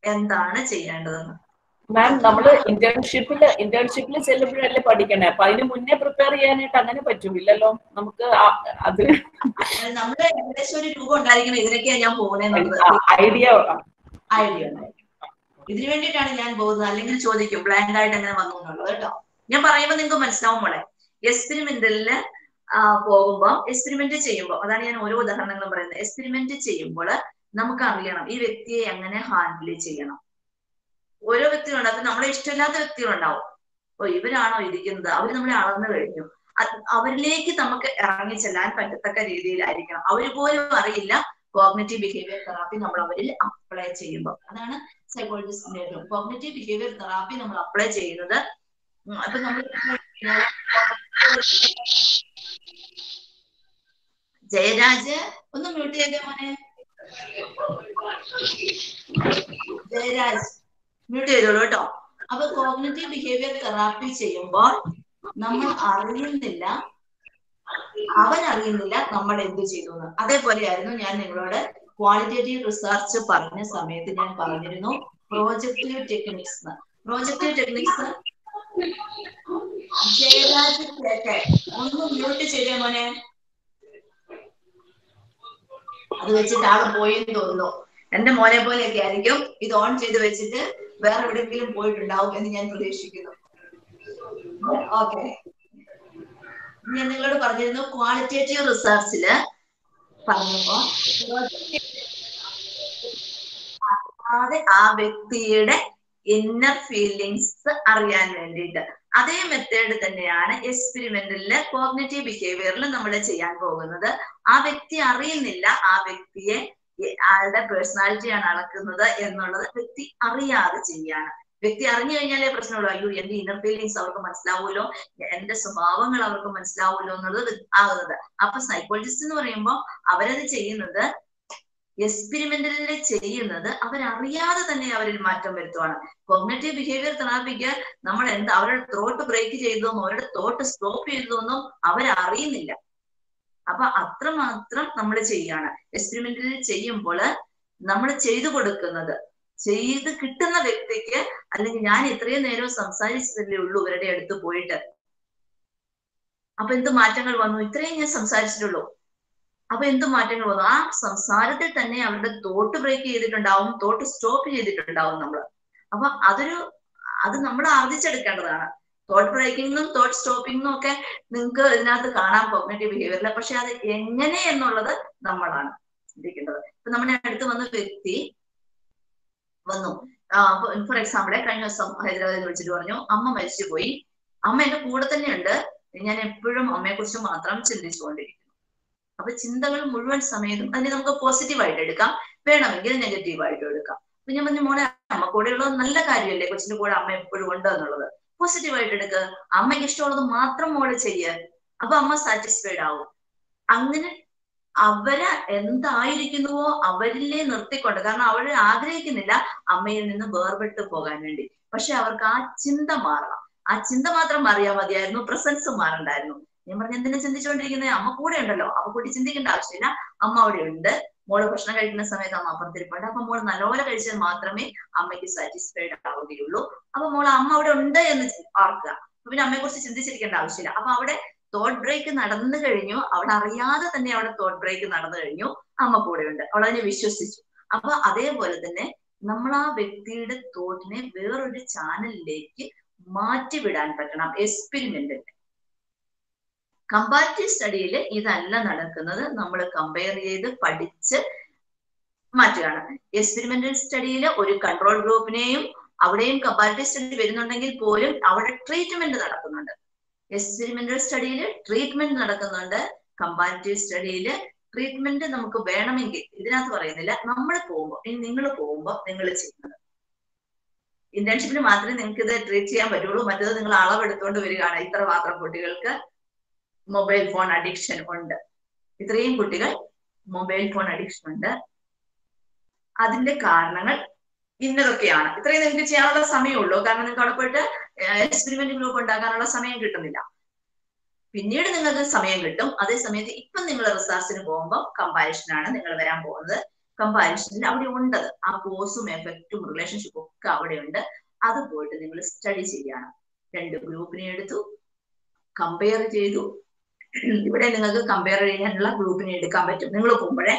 എന്താണ് ചെയ്യേണ്ടതെന്ന് മാം നമ്മള് ഇന്റേൺഷിപ്പില് ഇന്റേൺഷിപ്പിൽ ചെല്ലുമ്പോഴല്ലേ പഠിക്കണേ അപ്പൊ അതിന് മുന്നേ പ്രിപ്പയർ ചെയ്യാനായിട്ട് അങ്ങനെ പറ്റൂലല്ലോ നമുക്ക് ആ- അത് നമ്മുടെ ഏകദേശം ഒരു രൂപം ഉണ്ടായിരിക്കണം ഇതിനൊക്കെയാ ഞാൻ പോകുന്നത് ഐഡിയ ഐഡിയ ഉണ്ടായിരിക്കും ഇതിനു വേണ്ടിയിട്ടാണ് ഞാൻ പോകുന്നത് അല്ലെങ്കിൽ ചോദിക്കും ബ്ലാങ്ക് ആയിട്ട് എങ്ങനെ വന്നു എന്നുള്ളത് കേട്ടോ ഞാൻ പറയുമ്പോൾ നിങ്ങൾക്ക് മനസ്സിലാവും മോളെ എക്സ്പെരിമെന്റലില് പോകുമ്പോൾ എക്സ്പെരിമെന്റ് ചെയ്യുമ്പോൾ അതാണ് ഞാൻ ഓരോ ഉദാഹരണങ്ങളും പറയുന്നത് എക്സ്പെരിമെന്റ് ചെയ്യുമ്പോൾ നമുക്ക് അറിയണം ഈ വ്യക്തിയെ എങ്ങനെ ഹാൻഡിൽ ചെയ്യണം ഓരോ വ്യക്തികളുണ്ട് അപ്പൊ നമ്മളെ ഇഷ്ടമില്ലാത്ത വ്യക്തികളുണ്ടാവും ഓ ഇവരാണോ ഇരിക്കുന്നത് അവർ നമ്മളെ അളന്നു കഴിഞ്ഞു അത് അവരിലേക്ക് നമുക്ക് ഇറങ്ങി ചെല്ലാൻ പറ്റത്തക്ക രീതിയിലായിരിക്കണം അവർ പോലും അറിയില്ല കോഗ്നറ്റീവ് ബിഹേവിയർ തെറാപ്പി നമ്മൾ അവരിൽ അപ്ലൈ ചെയ്യുമ്പോൾ അതാണ് സൈക്കോളജിസ്റ്റിന്റെ ഏറ്റവും കോഗ്നറ്റീവ് ബിഹേവിയർ തെറാപ്പി നമ്മൾ അപ്ലൈ ചെയ്യുന്നത് ഉം, അപ്പൊ നമ്മൾ ജയരാജ് ഒന്ന് മ്യൂട്ട് ചെയ്തേ മോനെ ജയരാജ് മ്യൂട്ട് ചെയ്തോളൂ കേട്ടോ അപ്പൊ കോഗ്നറ്റീവ് ബിഹേവിയർ തെറാപ്പി ചെയ്യുമ്പോൾ നമ്മൾ അറിയുന്നില്ല അവൻ അറിയുന്നില്ല നമ്മൾ എന്ത് ചെയ്തു എന്ന് അതേപോലെയായിരുന്നു ഞാൻ നിങ്ങളോട് ക്വാളിറ്റേറ്റീവ് റിസർച്ച് പറഞ്ഞ സമയത്ത് ഞാൻ പറഞ്ഞിരുന്നു projective techniques projective techniques Jayaraj കേട്ടെ ഒന്ന് മ്യൂട്ട് ചെയ്തേ മോനെ അത് വെച്ചിട്ട് ആള് പോയെന്ന് തോന്നുന്നു എന്റെ മോനെ പോലെയൊക്കെ ആയിരിക്കും ഇത് ഓൺ ചെയ്ത് വെച്ചിട്ട് വേറെ എവിടെയെങ്കിലും പോയിട്ടുണ്ടാവും എന്ന് ഞാൻ പ്രതീക്ഷിക്കുന്നു ഓക്കെ ഞാൻ നിങ്ങളോട് പറഞ്ഞിരുന്നു ക്വാളിറ്റേറ്റീവ് റിസർച്ചില് പറഞ്ഞപ്പോ അല്ലാതെ ആ വ്യക്തിയുടെ ഇന്നർ ഫീലിങ്സ് അറിയാൻ വേണ്ടിയിട്ട് അതേ മെത്തേഡ് തന്നെയാണ് എക്സ്പെരിമെന്റലില് കോഗ്നറ്റീവ് ബിഹേവിയറിൽ നമ്മൾ ചെയ്യാൻ പോകുന്നത് ആ വ്യക്തി അറിയുന്നില്ല ആ വ്യക്തിയെ എ- ആളുടെ പേഴ്സണാലിറ്റിയാണ് അളക്കുന്നത് എന്നുള്ളത് വ്യക്തി അറിയാതെ ചെയ്യാണ് വ്യക്തി അറിഞ്ഞു കഴിഞ്ഞാലേ പ്രശ്നമുള്ളൂ അയ്യോ എന്റെ ഇന്നർ ഫീലിങ്സ് അവർക്ക് മനസ്സിലാവുമല്ലോ എന്റെ സ്വഭാവങ്ങൾ അവർക്ക് മനസ്സിലാവുമല്ലോ എന്നുള്ളത് ആകുന്നത് അപ്പൊ സൈക്കോളജിസ്റ്റ് എന്ന് പറയുമ്പോൾ അവരത് ചെയ്യുന്നത് എക്സ്പെരിമെന്റലിൽ ചെയ്യുന്നത് അവരറിയാതെ തന്നെ അവരിൽ മാറ്റം വരുത്തുവാണ് കോഗ്നറ്റീവ് ബിഹേവിയർ തെറാപ്പിക്ക് നമ്മൾ എന്താ അവരുടെ തോട്ട് ബ്രേക്ക് ചെയ്തതെന്നും അവരുടെ തോട്ട് സ്റ്റോപ്പ് ചെയ്തതെന്നും അവരറിയുന്നില്ല അപ്പൊ അത്രമാത്രം നമ്മൾ ചെയ്യാണ് എക്സ്പെരിമെന്റിൽ ചെയ്യുമ്പോൾ നമ്മൾ ചെയ്തു കൊടുക്കുന്നത് ചെയ്ത് കിട്ടുന്ന വ്യക്തിക്ക് അല്ലെങ്കിൽ ഞാൻ ഇത്രയും നേരം സംസാരിച്ചതല്ലേ ഉള്ളൂ ഇവരുടെ അടുത്ത് പോയിട്ട് അപ്പൊ എന്ത് മാറ്റങ്ങൾ വന്നു ഇത്രയും ഞാൻ സംസാരിച്ചിട്ടുള്ളൂ അപ്പൊ എന്ത് മാറ്റങ്ങൾ വന്നു ആ സംസാരത്തിൽ തന്നെ അവരുടെ തോട്ട് ബ്രേക്ക് ചെയ്തിട്ടുണ്ടാവും തോട്ട് സ്റ്റോപ്പ് ചെയ്തിട്ടുണ്ടാവും നമ്മൾ അപ്പൊ അതൊരു അത് നമ്മൾ ആർജിച്ചെടുക്കേണ്ടതാണ് തോട്ട് ബ്രേക്കിങ്ങും തോട്ട് സ്റ്റോപ്പിങ്ങും ഒക്കെ നിങ്ങൾക്ക് ഇതിനകത്ത് കാണാം കോഗ്നേറ്റീവ് ബിഹേവിയറിൽ പക്ഷെ അത് എങ്ങനെ എന്നുള്ളത് നമ്മളാണ് ചിന്തിക്കേണ്ടത് ഇപ്പൊ നമ്മുടെ അടുത്ത് വന്ന വ്യക്തി വന്നു ഫോർ എക്സാമ്പിൾ കഴിഞ്ഞ ദിവസം ഹൈദരാബാദിൽ വിളിച്ചിട്ട് പറഞ്ഞു അമ്മ മരിച്ചുപോയി അമ്മ എന്റെ കൂടെ തന്നെയുണ്ട് ഞാൻ എപ്പോഴും അമ്മയെ കുറിച്ച് മാത്രം ചിന്തിച്ചുകൊണ്ടിരിക്കുന്നു അപ്പൊ ചിന്തകൾ മുഴുവൻ സമയത്തും അതിനെ നമുക്ക് പോസിറ്റീവായിട്ട് എടുക്കാം വേണമെങ്കിൽ നെഗറ്റീവായിട്ട് എടുക്കാം അപ്പൊ ഞാൻ പറഞ്ഞു മോളെ അമ്മ കൂടെ ഉള്ളത് നല്ല കാര്യമല്ലേ കൊച്ചിന്റെ കൂടെ അമ്മ എപ്പോഴും ഉണ്ട് എന്നുള്ളത് പോസിറ്റീവായിട്ട് എടുക്കുക അമ്മയ്ക്ക് ഇഷ്ടമുള്ളത് മാത്രം മോള് ചെയ്യ അപ്പൊ അമ്മ സാറ്റിസ്ഫൈഡ് ആവും അങ്ങനെ അവര് എന്തായിരിക്കുന്നുവോ അവരിലെ നിർത്തിക്കൊണ്ട് കാരണം അവര് ആഗ്രഹിക്കുന്നില്ല അമ്മയിൽ നിന്ന് വേർപെട്ട് പോകാൻ വേണ്ടി പക്ഷെ അവർക്ക് ആ ചിന്ത മാറണം ആ ചിന്ത മാത്രം മാറിയാൽ മതിയായിരുന്നു പ്രസൻസ് മാറണ്ടായിരുന്നു ഞാൻ പറഞ്ഞ എന്തിനാ ചിന്തിച്ചുകൊണ്ടിരിക്കുന്നത് അമ്മ കൂടെ ഉണ്ടല്ലോ അപ്പൊ കൂടി ചിന്തിക്കേണ്ട ആവശ്യമില്ല അമ്മ അവിടെ ഉണ്ട് മോള് ഭക്ഷണം കഴിക്കുന്ന സമയത്ത് അമ്മ അപ്പുറത്തിരിപ്പുണ്ട് അപ്പൊ മോള് നല്ലപോലെ കഴിച്ചാൽ മാത്രമേ അമ്മയ്ക്ക് സാറ്റിസ്ഫൈഡ് ആവുകയുള്ളൂ അപ്പൊ മോള് അമ്മ അവിടെ ഉണ്ട് എന്ന് ഓർക്കുക അപ്പൊ പിന്നെ അമ്മയെ കുറിച്ച് ചിന്തിച്ചിരിക്കേണ്ട ആവശ്യമില്ല അപ്പൊ അവിടെ തോട്ട് ബ്രേക്ക് നടന്നു കഴിഞ്ഞു അവൾ അറിയാതെ തന്നെ അവിടെ തോട്ട് ബ്രേക്ക് നടന്നു കഴിഞ്ഞു അമ്മ കൂടെ ഉണ്ട് അവൾ അതിനെ വിശ്വസിച്ചു അപ്പൊ അതേപോലെ തന്നെ നമ്മൾ ആ വ്യക്തിയുടെ തോട്ടിനെ വേറൊരു ചാനലിലേക്ക് മാറ്റിവിടാൻ പറ്റണം എക്സ്പെരിമെന്റിൽ കമ്പാരിറ്റീവ് സ്റ്റഡിയിൽ ഇതല്ല നടക്കുന്നത് നമ്മൾ കമ്പയർ ചെയ്ത് പഠിച്ച് മാറ്റുകയാണ് എക്സ്പെരിമെന്റൽ സ്റ്റഡിയിൽ ഒരു കൺട്രോൾ ഗ്രൂപ്പിനെയും അവിടെയും കമ്പാരിറ്റീവ് സ്റ്റഡി വരുന്നുണ്ടെങ്കിൽ പോലും അവിടെ ട്രീറ്റ്മെന്റ് നടക്കുന്നുണ്ട് എക്സ്പെരിമെന്റൽ സ്റ്റഡിയിൽ ട്രീറ്റ്മെന്റ് നടക്കുന്നുണ്ട് കമ്പാരിറ്റീവ് സ്റ്റഡിയിൽ ട്രീറ്റ്മെന്റ് നമുക്ക് വേണമെങ്കിൽ ഇതിനകത്ത് പറയുന്നില്ല നമ്മൾ പോകുമ്പോൾ ഇനി നിങ്ങൾ പോകുമ്പോൾ നിങ്ങൾ ചെയ്യുന്നത് ഇന്റേൺഷിപ്പിന് മാത്രമേ നിങ്ങൾക്ക് ഇത് ട്രീറ്റ് ചെയ്യാൻ പറ്റുള്ളൂ മറ്റത് നിങ്ങൾ അളവെടുത്തുകൊണ്ട് വരികയാണ് ഇത്ര മാത്രം കുട്ടികൾക്ക് മൊബൈൽ ഫോൺ അഡിക്ഷൻ ഉണ്ട് ഇത്രയും കുട്ടികൾ മൊബൈൽ ഫോൺ അഡിക്ഷൻ ഉണ്ട് അതിന്റെ കാരണങ്ങൾ ഇന്നതൊക്കെയാണ് ഇത്രയും നിങ്ങൾക്ക് ചെയ്യാനുള്ള സമയമുള്ളൂ കാരണം നിങ്ങൾക്ക് അവിടെ പോയിട്ട് എക്സ്പെരിമെന്റ് ഗ്രൂപ്പ് ഉണ്ടാക്കാനുള്ള സമയം കിട്ടുന്നില്ല പിന്നീട് നിങ്ങൾക്ക് സമയം കിട്ടും അതേ സമയത്ത് ഇപ്പം നിങ്ങൾ റിസർച്ചിന് പോകുമ്പോൾ കമ്പാരിഷൻ ആണ് നിങ്ങൾ വരാൻ പോകുന്നത് കമ്പാരിഷനിൽ അവിടെ ഉണ്ട് ആ കോസും എഫക്റ്റും റിലേഷൻഷിപ്പും ഒക്കെ അവിടെ ഉണ്ട് അത് പോയിട്ട് നിങ്ങൾ സ്റ്റഡി ചെയ്യണം രണ്ട് ഗ്രൂപ്പിനെ എടുത്തു കമ്പയർ ചെയ്തു ഇവിടെ നിങ്ങൾക്ക് കമ്പയർ ചെയ്യാനുള്ള ഗ്രൂപ്പിനെ എടുക്കാൻ പറ്റും നിങ്ങൾ പോകുമ്പോഴേ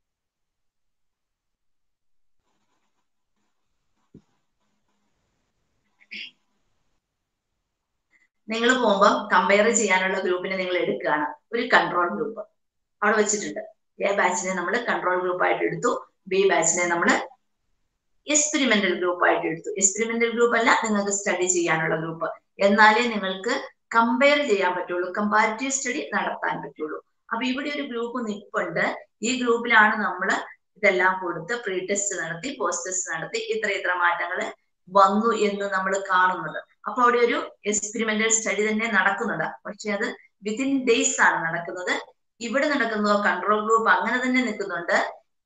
നിങ്ങൾ പോകുമ്പോൾ കമ്പയർ ചെയ്യാനുള്ള ഗ്രൂപ്പിനെ നിങ്ങൾ എടുക്കുകയാണ് ഒരു കൺട്രോൾ ഗ്രൂപ്പ് അവിടെ വെച്ചിട്ടുണ്ട് എ ബാച്ചിനെ നമ്മൾ കൺട്രോൾ ഗ്രൂപ്പ് ആയിട്ട് എടുത്തു ബി ബാച്ചിനെ നമ്മൾ എക്സ്പെരിമെന്റൽ ഗ്രൂപ്പ് ആയിട്ട് എടുത്തു എക്സ്പെരിമെന്റൽ ഗ്രൂപ്പ് അല്ല നിങ്ങൾക്ക് സ്റ്റഡി ചെയ്യാനുള്ള ഗ്രൂപ്പ് എന്നാലേ നിങ്ങൾക്ക് കമ്പയർ ചെയ്യാൻ പറ്റുള്ളൂ കമ്പാരിറ്റീവ് സ്റ്റഡി നടത്താൻ പറ്റുള്ളൂ അപ്പൊ ഇവിടെ ഒരു ഗ്രൂപ്പ് നിൽപ്പുണ്ട് ഈ ഗ്രൂപ്പിലാണ് നമ്മൾ ഇതെല്ലാം കൊടുത്ത് പ്രീ ടെസ്റ്റ് നടത്തി പോസ്റ്റ് ടെസ്റ്റ് നടത്തി ഇത്ര ഇത്ര മാറ്റങ്ങൾ വന്നു എന്ന് നമ്മൾ കാണുന്നത് അപ്പൊ അവിടെ ഒരു എക്സ്പെരിമെന്റൽ സ്റ്റഡി തന്നെ നടക്കുന്നുണ്ട് പക്ഷെ അത് വിത്തിൻ ഡേയ്സ് ആണ് നടക്കുന്നത് ഇവിടെ നടക്കുന്നതോ കൺട്രോൾ ഗ്രൂപ്പ് അങ്ങനെ തന്നെ നിൽക്കുന്നുണ്ട്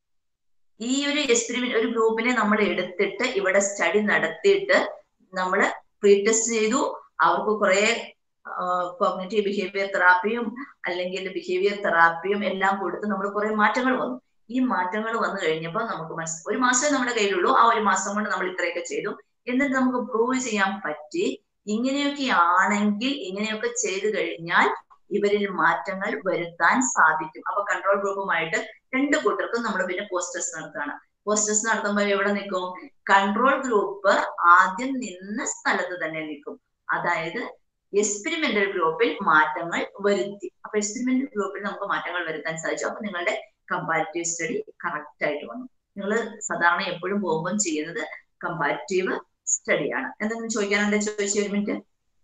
ഈ ഒരു എക്സ്പെരിമെന്റ് ഒരു ഗ്രൂപ്പിനെ നമ്മൾ എടുത്തിട്ട് ഇവിടെ സ്റ്റഡി നടത്തിയിട്ട് നമ്മൾ പ്രീ ടെസ്റ്റ് ചെയ്തു അവർക്ക് കുറെ കോഗ്നറ്റീവ് ബിഹേവിയർ തെറാപ്പിയും അല്ലെങ്കിൽ ബിഹേവിയർ തെറാപ്പിയും എല്ലാം കൊടുത്ത് നമ്മൾ കുറെ മാറ്റങ്ങൾ വന്നു ഈ മാറ്റങ്ങൾ വന്നു കഴിഞ്ഞപ്പോൾ നമുക്ക് മനസ്സിൽ ഒരു മാസമേ നമ്മുടെ കയ്യിലുള്ളൂ ആ ഒരു മാസം കൊണ്ട് നമ്മൾ ഇത്രയൊക്കെ ചെയ്തു എന്നിട്ട് നമുക്ക് പ്രൂവ് ചെയ്യാൻ പറ്റി ഇങ്ങനെയൊക്കെ ആണെങ്കിൽ ഇങ്ങനെയൊക്കെ ചെയ്തു കഴിഞ്ഞാൽ ഇവരിൽ മാറ്റങ്ങൾ വരുത്താൻ സാധിക്കും അപ്പൊ കൺട്രോൾ ഗ്രൂപ്പുമായിട്ട് രണ്ട് കൂട്ടർക്കും നമ്മൾ പിന്നെ പോസ്റ്റേഴ്സ് നടത്തുകയാണ് പോസ്റ്റേഴ്സ് നടത്തുമ്പോൾ എവിടെ നിൽക്കും കൺട്രോൾ ഗ്രൂപ്പ് ആദ്യം നിന്ന സ്ഥലത്ത് തന്നെ നിൽക്കും അതായത് എക്സ്പെരിമെന്റൽ ഗ്രൂപ്പിൽ മാറ്റങ്ങൾ വരുത്തി അപ്പൊ എക്സ്പെരിമെന്റൽ ഗ്രൂപ്പിൽ നമുക്ക് മാറ്റങ്ങൾ വരുത്താൻ സാധിച്ചു അപ്പൊ നിങ്ങളുടെ കമ്പാരിറ്റീവ് സ്റ്റഡി കറക്റ്റ് ആയിട്ട് വന്നു നിങ്ങൾ സാധാരണ എപ്പോഴും പോകുമ്പോൾ ചെയ്യുന്നത് കമ്പാരിറ്റീവ് സ്റ്റഡിയാണ് എന്തെങ്കിലും ചോദിക്കാനുണ്ട് ചോദിച്ചു ഒരു മിനിറ്റ്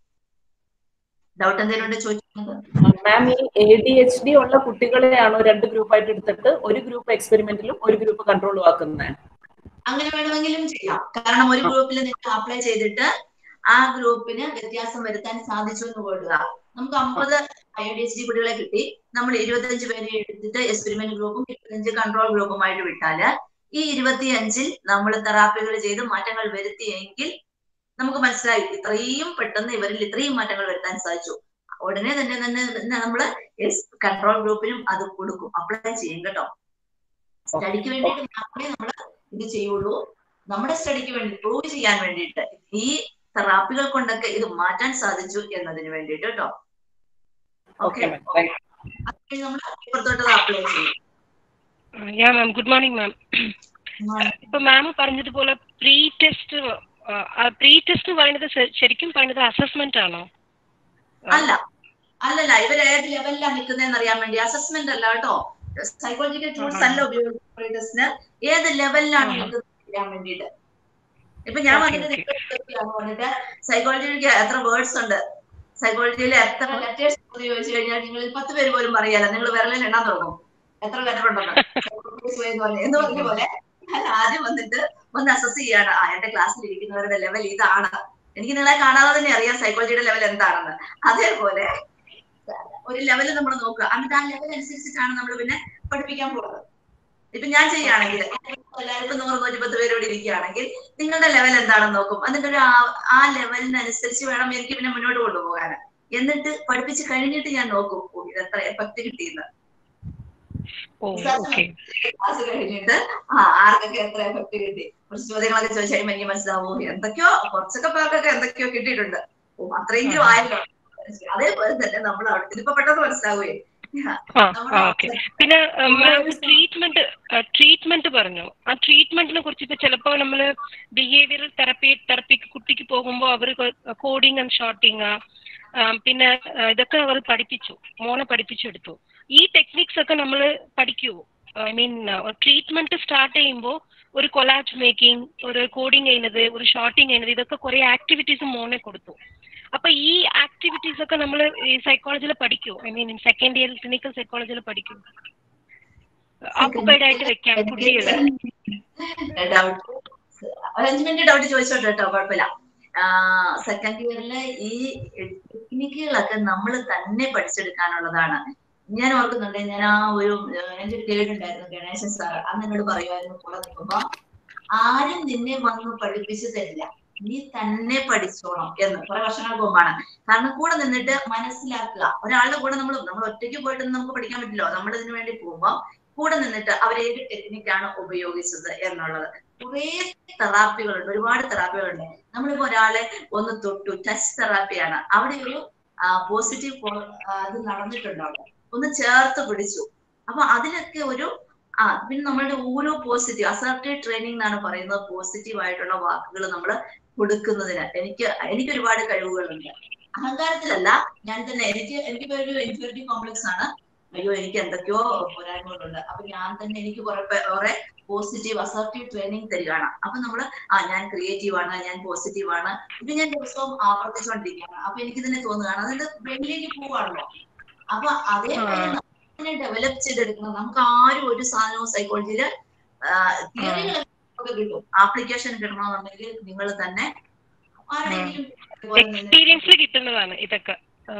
ഡൗട്ട് എന്തെങ്കിലും ഉണ്ട് ചോദിക്കുന്നത് മാം ഈ എ ഡി എച്ച് ഡി ഉള്ള കുട്ടികളെയാണോ രണ്ട് ഗ്രൂപ്പായിട്ട് എടുത്തിട്ട് ഒരു ഗ്രൂപ്പ് എക്സ്പെരിമെന്റിലും ഒരു ഗ്രൂപ്പ് കൺട്രോളും ആക്കുന്നത് അങ്ങനെ വേണമെങ്കിലും ചെയ്യാം കാരണം ഒരു ഗ്രൂപ്പിൽ നിങ്ങൾ അപ്ലൈ ചെയ്തിട്ട് ആ ഗ്രൂപ്പിന് വ്യത്യാസം വരുത്താൻ സാധിച്ചു എന്ന് കൊള്ളുക നമുക്ക് അമ്പത് ഐ ഡി എച്ച് ഡി കുട്ടികളെ കിട്ടി നമ്മൾ ഇരുപത്തഞ്ച് പേരെ എടുത്തിട്ട് എക്സ്പെരിമെന്റ് ഗ്രൂപ്പും ഇരുപത്തഞ്ച് കൺട്രോൾ ഗ്രൂപ്പുമായിട്ട് വിട്ടാല് ഈ ഇരുപത്തിയഞ്ചിൽ നമ്മൾ തെറാപ്പികൾ ചെയ്ത് മാറ്റങ്ങൾ വരുത്തിയെങ്കിൽ നമുക്ക് മനസ്സിലായി ഇത്രയും പെട്ടെന്ന് ഇവരിൽ ഇത്രയും മാറ്റങ്ങൾ വരുത്താൻ സാധിച്ചു ഉടനെ തന്നെ തന്നെ നമ്മൾ കൺട്രോൾ ഗ്രൂപ്പിനും അത് കൊടുക്കും അപ്ലൈ ചെയ്യും കേട്ടോ സ്റ്റഡിക്ക് വേണ്ടിയിട്ട് മാത്രമേ നമ്മൾ ഇത് ചെയ്യുള്ളൂ നമ്മുടെ സ്റ്റഡിക്ക് വേണ്ടി പ്രൂവ് ചെയ്യാൻ വേണ്ടിയിട്ട് ഈ തെറാപ്പികൾ കൊണ്ടൊക്കെ ഇത് മാറ്റാൻ സാധിച്ചു എന്നതിന് വേണ്ടിയിട്ട് കേട്ടോ ഓക്കെ നമ്മൾ ഇപ്പുറത്തോട്ട് അപ്ലൈ ചെയ്യും യാ മാം ഗുഡ് മോർണിംഗ് മാം ഇപ്പൊ മാം പറഞ്ഞതുപോലെ പ്രീ ടെസ്റ്റ് പ്രീ ടെസ്റ്റ് പറയുന്നത് ശരിക്കും പറയുന്നത് അസസ്മെന്റ് ആണോ അല്ല അല്ലല്ല ഇവർ ഏത് ലെവലിലാണ് നിൽക്കുന്നതെന്ന് അറിയാൻ വേണ്ടി അസസ്മെന്റ് അല്ല കേട്ടോ സൈക്കോളജിക്കൽ ടൂൾസ് അല്ല ഉപയോഗിക്കുന്നത് ടെസ്റ്റിന് ഏത് ലെവലിലാണ് നിൽക്കുന്നത് അറിയാൻ വേണ്ടിയിട്ട് ഇപ്പൊ ഞാൻ വന്നിട്ട് വന്നിട്ട് സൈക്കോളജിക്ക് എത്ര വേർഡ്സ് ഉണ്ട് സൈക്കോളജിയിൽ എത്ര ലെറ്റേഴ്സ് ചോദിച്ചു കഴിഞ്ഞാൽ നിങ്ങൾ പത്ത് പേര് പോലും പറയാല നിങ്ങൾ വിരലിൽ എണ്ണാൻ തുടങ്ങും എത്ര ലെറ്റർ ഉണ്ടെന്ന് എന്ന് പറഞ്ഞ പോലെ ഞാൻ ആദ്യം വന്നിട്ട് ഒന്ന് അസസ് ചെയ്യാണ് ആ എന്റെ ക്ലാസ്സിൽ ഇരിക്കുന്നവരുടെ ലെവൽ ഇതാണ് എനിക്ക് നിങ്ങളെ കാണാതെ തന്നെ അറിയാം സൈക്കോളജിയുടെ ലെവൽ എന്താണെന്ന് അതേപോലെ ഒരു ലെവൽ നമ്മൾ നോക്കുക എന്നിട്ട് ആ ലെവൽ അനുസരിച്ചിട്ടാണ് നമ്മൾ പിന്നെ പഠിപ്പിക്കാൻ പോകുന്നത് ഇപ്പൊ ഞാൻ ചെയ്യുകയാണെങ്കിൽ എല്ലാവർക്കും നൂറ് നൂറ്റിപ്പത്ത് പേര് ഇവിടെ ഇരിക്കുകയാണെങ്കിൽ നിങ്ങളുടെ ലെവൽ എന്താണെന്ന് നോക്കും എന്നിട്ട് ഒരു ആ ലെവലിനനുസരിച്ച് വേണം എനിക്ക് പിന്നെ മുന്നോട്ട് കൊണ്ടുപോകാൻ എന്നിട്ട് പഠിപ്പിച്ച് കഴിഞ്ഞിട്ട് ഞാൻ നോക്കും ഇത് എത്ര എഫക്ട് കിട്ടിയെന്ന് ക്ലാസ് കഴിഞ്ഞിട്ട് ആ ആർക്കൊക്കെ എത്ര എഫക്ട് കിട്ടി കുറച്ച് ചോദ്യങ്ങളൊക്കെ ചോദിച്ചാൽ എനിക്ക് മനസ്സിലാവും എന്തൊക്കെയോ കുറച്ചൊക്കെ പേർക്കൊക്കെ എന്തൊക്കെയോ കിട്ടിയിട്ടുണ്ട് ഓ അത്രയെങ്കിലും ആയല്ലോ അതേപോലെ തന്നെ നമ്മൾ അവിടെ ഇതിപ്പോ പെട്ടെന്ന് മനസ്സിലാവുകയും പിന്നെ ട്രീറ്റ്മെന്റ് ട്രീറ്റ്മെന്റ് പറഞ്ഞു ആ ട്രീറ്റ്മെന്റിനെ കുറിച്ച് ഇപ്പൊ ചിലപ്പോ നമ്മൾ ബിഹേവിയറൽ തെറപ്പി തെറപ്പിക്ക് കുട്ടിക്ക് പോകുമ്പോൾ അവർ കോഡിങ് ആൻഡ് ഷോർട്ടിങ് പിന്നെ ഇതൊക്കെ അവർ പഠിപ്പിച്ചു മോനെ പഠിപ്പിച്ചെടുത്തു ഈ ടെക്നിക്സ് ഒക്കെ നമ്മൾ പഠിക്കുമോ ഐ മീൻ ട്രീറ്റ്മെന്റ് സ്റ്റാർട്ട് ചെയ്യുമ്പോൾ ഒരു കൊലാജ് മേക്കിംഗ് ഒരു കോഡിങ് ചെയ്യുന്നത് ഒരു ഷോർട്ടിങ് ചെയ്യുന്നത് ഇതൊക്കെ കുറെ ആക്ടിവിറ്റീസ് മോനെ കൊടുത്തു അപ്പൊ ഈ ആക്ടിവിറ്റീസ് ഒക്കെ നമ്മൾ ഈ സൈക്കോളജിയിൽ പഠിക്കുമോ I mean second year clinical സൈക്കോളജിയിൽ പഠിക്കും ഓക്കുപൈഡ് ആയിട്ട് വെക്കാം കുട്ടികളെ ഡൗട്ട് ഒരു അഞ്ച് മിനിറ്റ് ഡൗട്ട് ചോദിച്ചോട്ടെ കേട്ടോ കുഴപ്പമില്ല സെക്കൻഡ് ഇയറിലെ ഈ ടെക്നിക്കുകളൊക്കെ നമ്മൾ തന്നെ പഠിച്ചെടുക്കാനുള്ളതാണ് ഞാൻ ഓർക്കുന്നുണ്ട് ഞാൻ ആ ഒരു എന്റെ ഒരു ഗൈഡ് ഉണ്ടായിരുന്നു ഗണേശൻ സാർ അന്ന് എന്നോട് പറയുമായിരുന്നു കൂടെ നിൽക്കുമ്പോ ആരും നിന്നെ വന്ന് പഠിപ്പിച്ചു തരില്ല നീ തന്നെ പഠിച്ചോണം എന്ന് കുറെ വർഷങ്ങൾക്ക് മുമ്പാണ് കാരണം കൂടെ നിന്നിട്ട് മനസ്സിലാക്കുക ഒരാളുടെ കൂടെ നമ്മൾ നമ്മൾ ഒറ്റയ്ക്ക് പോയിട്ട് നമുക്ക് പഠിക്കാൻ പറ്റില്ലോ നമ്മൾ ഇതിനു വേണ്ടി പോകുമ്പോൾ കൂടെ നിന്നിട്ട് അവർ ഏത് ടെക്നിക്കാണ് ഉപയോഗിച്ചത് എന്നുള്ളത് കുറേ തെറാപ്പികളുണ്ട് ഒരുപാട് തെറാപ്പികളുണ്ട് നമ്മളിപ്പോ ഒരാളെ ഒന്ന് തൊട്ടു ടച്ച് തെറാപ്പിയാണ് അവിടെ ഒരു പോസിറ്റീവ് അത് നടന്നിട്ടുണ്ട് അവിടെ ഒന്ന് ചേർത്ത് പിടിച്ചു അപ്പൊ അതിലൊക്കെ ഒരു ആ പിന്നെ നമ്മളുടെ ഓരോ പോസിറ്റീവ് അസർട്ടീവ് ട്രെയിനിങ് എന്നാണ് പറയുന്നത് പോസിറ്റീവ് ആയിട്ടുള്ള വാക്കുകൾ നമ്മൾ കൊടുക്കുന്നതിന് എനിക്ക് എനിക്ക് ഒരുപാട് കഴിവുകളുണ്ട് അഹങ്കാരത്തിലല്ല ഞാൻ തന്നെ എനിക്ക് എനിക്ക് ഒരു ഇൻഫ്യൂരിറ്റി കോംപ്ലക്സ് ആണ് അയ്യോ എനിക്ക് എന്തൊക്കെയോ പോരായ്മകളുണ്ട് അപ്പൊ ഞാൻ തന്നെ എനിക്ക് കുറെ കുറെ പോസിറ്റീവ് അസർട്ടീവ് ട്രെയിനിങ് തരികയാണ് അപ്പൊ നമ്മള് ആ ഞാൻ ക്രിയേറ്റീവ് ആണ് ഞാൻ പോസിറ്റീവ് ആണ് ഇത് ഞാൻ ദിവസവും ആവർത്തിച്ചുകൊണ്ടിരിക്കുകയാണ് അപ്പൊ എനിക്ക് തന്നെ തോന്നുകയാണ് അതിന്റെ ബ്രെയിനിലേക്ക് പോവാണല്ലോ അപ്പൊ അതേപോലെ ഡെവലപ്പ് ചെയ്തെടുക്കണം നമുക്ക് ആരും ഒരു സാധനവും സൈക്കോളജിയില് തിയറികളൊക്കെ കിട്ടും ആപ്ലിക്കേഷൻ കിട്ടണമെന്നുണ്ടെങ്കിൽ നിങ്ങൾ തന്നെ ആരുടെയെങ്കിലും എക്സ്പീരിയൻസിൽ കിട്ടുന്നതാണ് ഇതൊക്കെ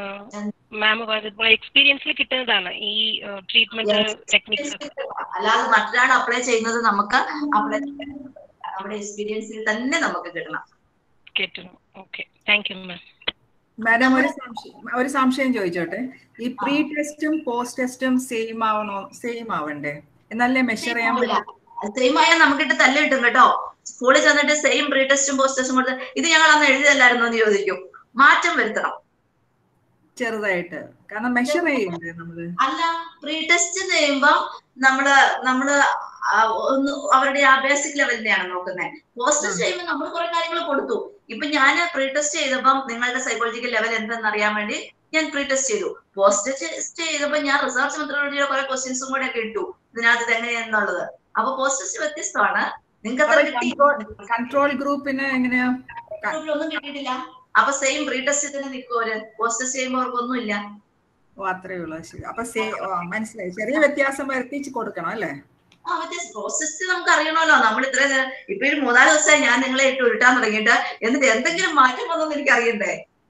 മാം പറഞ്ഞതുപോലെ എക്സ്പീരിയൻസിൽ കിട്ടുന്നതാണ് ഈ ട്രീറ്റ്മെന്റ് ടെക്നിക്സ് അല്ലാതെ മറ്റൊരാൾ അപ്ലൈ ചെയ്യുന്നത് നമുക്ക് അപ്ലൈ നമ്മുടെ എക്സ്പീരിയൻസിൽ തന്നെ നമുക്ക് കിട്ടണം കിട്ടണം okay thank you ma'am madam ഒരു സംശയം ഒരു സംശയം ചോദിച്ചോട്ടെ ഈ പ്രീ ടെസ്റ്റും പോസ്റ്റ് ടെസ്റ്റും സെയിം ആവണോ സെയിം ആവണ്ടേ എന്നാലേ മെഷർ ചെയ്യാൻ പറ്റും സെയിം ആയാൽ നമുക്കിട്ട് തല്ല് കിട്ടും കേട്ടോ സ്കൂളിൽ ചെന്നിട്ട് സെയിം പ്രീ ടെസ്റ്റും പോസ്റ്റ് ടെസ്റ്റും കൊടുത്ത് ഇത് ഞങ്ങൾ അന്ന് എഴുതിയല്ലായിരുന്നു എന്ന് ചോദിക്കും മാറ്റം വരുത്തണം ചെറുതായിട്ട് കാരണം മെഷർ ചെയ്യണ്ടേ നമ്മള് അല്ല പ്രീ ടെസ്റ്റ് ചെയ്യുമ്പം നമ്മള് നമ്മള് ഒന്ന് അവരുടെ ആ ബേസിക് ലെവലിനെയാണ് നോക്കുന്നത് പോസ്റ്റ് ടെസ്റ്റ് ചെയ്യുമ്പോൾ നമ്മൾ കുറെ കാര്യങ്ങൾ കൊടുത്തു ഇപ്പൊ ഞാൻ പ്രീ ടെസ്റ്റ് ചെയ്തപ്പം നിങ്ങളുടെ സൈക്കോളജിക്കൽ ലെവൽ എന്തെന്ന് അറിയാൻ വേണ്ടി ഞാൻ പ്രീ ടെസ്റ്റ് ചെയ്തു പോസ്റ്റ് ടെസ്റ്റ് ചെയ്തപ്പോൾ ഞാൻ റിസർച്ച് മെത്തഡോളജിയുടെ കുറെ ക്വസ്റ്റ്യൻസും കൂടെ ഒക്കെ ഇട്ടു ഇതിനകത്ത് ഇത് എങ്ങനെയാന്നുള്ളത് അപ്പൊ പോസ്റ്റ് ടെസ്റ്റ് വ്യത്യസ്തമാണ് നിങ്ങൾക്ക് അത്ര കിട്ടി കൺട്രോൾ ഗ്രൂപ്പിന് എങ്ങനെയാ ഒന്നും കിട്ടിയിട്ടില്ല അപ്പൊ സെയിം പ്രീ ടെസ്റ്റ് തന്നെ നിൽക്കും അവര് പോസ്റ്റ് ടെസ്റ്റ് ചെയ്യുമ്പോൾ അവർക്കൊന്നുമില്ല ഓ അത്രേ ഉള്ളൂ ശരി അപ്പൊ സേ ഓ മനസ്സിലായി ചെറിയ വ്യത്യാസം വരുത്തിച്ച് കൊടുക്കണം അല്ലേ ആ വ്യത്യാസം പ്രോസസ് നമുക്ക് അറിയണമല്ലോ നമ്മൾ ഇത്രയും നേരം ഇപ്പൊ ഒരു മൂന്നാല് ദിവസമായി ഞാൻ നിങ്ങളെ ഇട്ട് ഉരുട്ടാൻ തുടങ്ങിയിട്ട് എന്നിട്ട് എന്തെങ്കിലും മാറ്റം വന്നോന്ന് എനിക്ക് അറിയണ്ടേ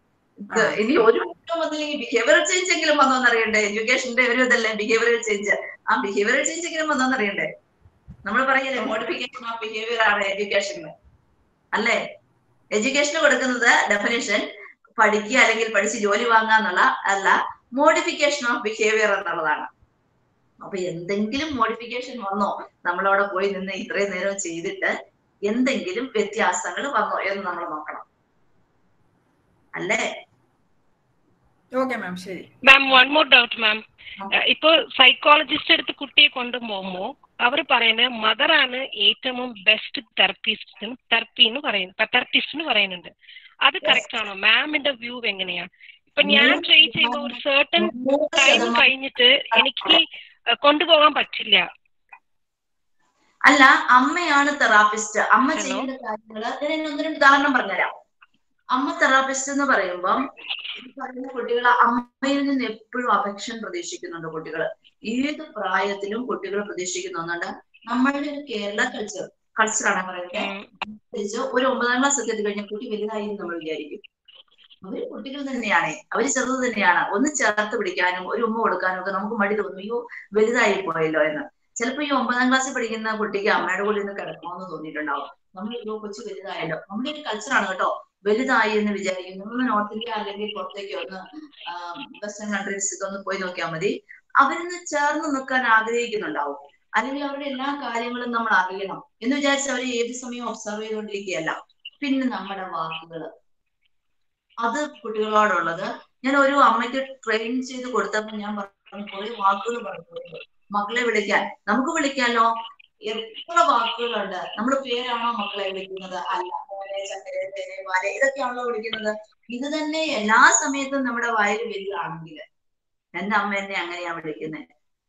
ഇനി ഒരു മാറ്റം വന്നില്ലെങ്കിൽ ബിഹേവിയറൽ ചേഞ്ച് എങ്കിലും വന്നോന്ന് അറിയണ്ടേ എഡ്യൂക്കേഷന്റെ ഒരു ഇതല്ലേ ബിഹേവിയറൽ ചേഞ്ച് ആ ബിഹേവിയറൽ ചേഞ്ച് എങ്കിലും വന്നോന്ന് അറിയണ്ടേ നമ്മൾ പറയില്ലേ മോഡിഫിക്കേഷൻ ഓഫ് ബിഹേവിയർ ആണ് എഡ്യൂക്കേഷനിൽ അല്ലേ എഡ്യൂക്കേഷന് കൊടുക്കുന്നത് ഡെഫിനേഷൻ പഠിക്കുക അല്ലെങ്കിൽ പഠിച്ച് ജോലി വാങ്ങുക എന്നുള്ള അല്ല മോഡിഫിക്കേഷൻ ഓഫ് ബിഹേവിയർ എന്നുള്ളതാണ് അപ്പൊ എന്തെങ്കിലും മോഡിഫിക്കേഷൻ വന്നോ നമ്മളവിടെ പോയി നിന്ന് ഇത്രയും നേരം ചെയ്തിട്ട് എന്തെങ്കിലും വ്യത്യാസങ്ങൾ വന്നോ എന്ന് നമ്മൾ നോക്കണം അല്ലേ ഓക്കെ മാം ശരി ma'am one more doubt ma'am ഇപ്പൊ സൈക്കോളജിസ്റ്റ് അടുത്ത് കുട്ടിയെ കൊണ്ടുപോകുമ്പോ അവർ പറയുന്നത് മദറാണ് ഏറ്റവും ബെസ്റ്റ് തെറപ്പിസ്റ്റ് തെറപ്പി എന്ന് പറയുന്നത് തെറപ്പിസ്റ്റ് എന്ന് പറയുന്നുണ്ട് അത് കറക്റ്റ് ആണോ മാമിന്റെ വ്യൂ എങ്ങനെയാ ഇപ്പൊ ഞാൻ ട്രൈ ചെയ്യുന്ന ഒരു സർട്ടൺ ടൈം കഴിഞ്ഞിട്ട് എനിക്ക് കൊണ്ടുപോകാൻ പറ്റില്ല അല്ല അമ്മയാണ് തെറാപ്പിസ്റ്റ് അമ്മ ചെയ്യുന്ന കാര്യങ്ങള് ഞാൻ ഒന്ന് രണ്ട് ഉദാഹരണം പറഞ്ഞുതരാം അമ്മ തെറാപ്പിസ്റ്റ് എന്ന് പറയുമ്പം പറയുന്ന കുട്ടികൾ അമ്മയിൽ നിന്ന് എപ്പോഴും അഫെക്ഷൻ പ്രതീക്ഷിക്കുന്നുണ്ട് കുട്ടികൾ ഏത് പ്രായത്തിലും കുട്ടികൾ പ്രതീക്ഷിക്കുന്ന ഒന്നുണ്ട് നമ്മളുടെ ഒരു കേരള കൾച്ചർ കൾച്ചറാണ് പറയുന്നത് ഒരു ഒമ്പതാം ക്ലാസ് ഒക്കെ എത്തി കഴിഞ്ഞാൽ കുട്ടി വലുതായി നമ്മൾ വിചാരിക്കും അവര് കുട്ടികൾ തന്നെയാണ് അവര് ചെറുത് തന്നെയാണ് ഒന്ന് ചേർത്ത് പിടിക്കാനും ഒരു ഉമ്മ കൊടുക്കാനും ഒക്കെ നമുക്ക് മടി തോന്നും അയ്യോ വലുതായി പോയല്ലോ എന്ന് ചിലപ്പോ ഈ ഒമ്പതാം ക്ലാസ്സിൽ പഠിക്കുന്ന കുട്ടിക്ക് അമ്മയുടെ കൂടെ നിന്ന് കിടക്കണമെന്ന് തോന്നിയിട്ടുണ്ടാവും നമ്മൾ അയ്യോ കൊച്ചു വലുതായല്ലോ നമ്മുടെ ഒരു കൾച്ചറാണ് കേട്ടോ വലുതായി എന്ന് വിചാരിക്കും നമ്മൾ നോർത്ത് ഇന്ത്യ അല്ലെങ്കിൽ പുറത്തേക്ക് ഒന്ന് വെസ്റ്റേൺ കൺട്രീസിലേക്ക് ഒന്ന് പോയി നോക്കിയാൽ മതി അവരിന്ന് ചേർന്ന് നിൽക്കാൻ ആഗ്രഹിക്കുന്നുണ്ടാവും അല്ലെങ്കിൽ അവരുടെ എല്ലാ കാര്യങ്ങളും നമ്മൾ അറിയണം എന്ന് വിചാരിച്ച് അവർ ഏത് സമയവും ഒബ്സർവ് ചെയ്തുകൊണ്ടിരിക്കുകയല്ല പിന്നെ നമ്മുടെ വാക്കുകൾ അത് കുട്ടികളോടുള്ളത് ഞാൻ ഒരു അമ്മയ്ക്ക് ട്രെയിൻ ചെയ്ത് കൊടുത്തപ്പോൾ ഞാൻ പറഞ്ഞു കുറെ വാക്കുകൾ പറഞ്ഞു മക്കളെ വിളിക്കാൻ നമുക്ക് വിളിക്കാലോ എത്ര വാക്കുകളുണ്ട് നമ്മൾ പേരാണോ മക്കളെ വിളിക്കുന്നത് അല്ല മോനെ ചക്കരെ തേനെ വാലെ ഇതൊക്കെയാണല്ലോ വിളിക്കുന്നത് ഇത് തന്നെ എല്ലാ സമയത്തും നമ്മുടെ വായിൽ വരികയാണെങ്കിൽ എന്റെ അമ്മ എന്നെ അങ്ങനെയാ വിളിക്കുന്നത്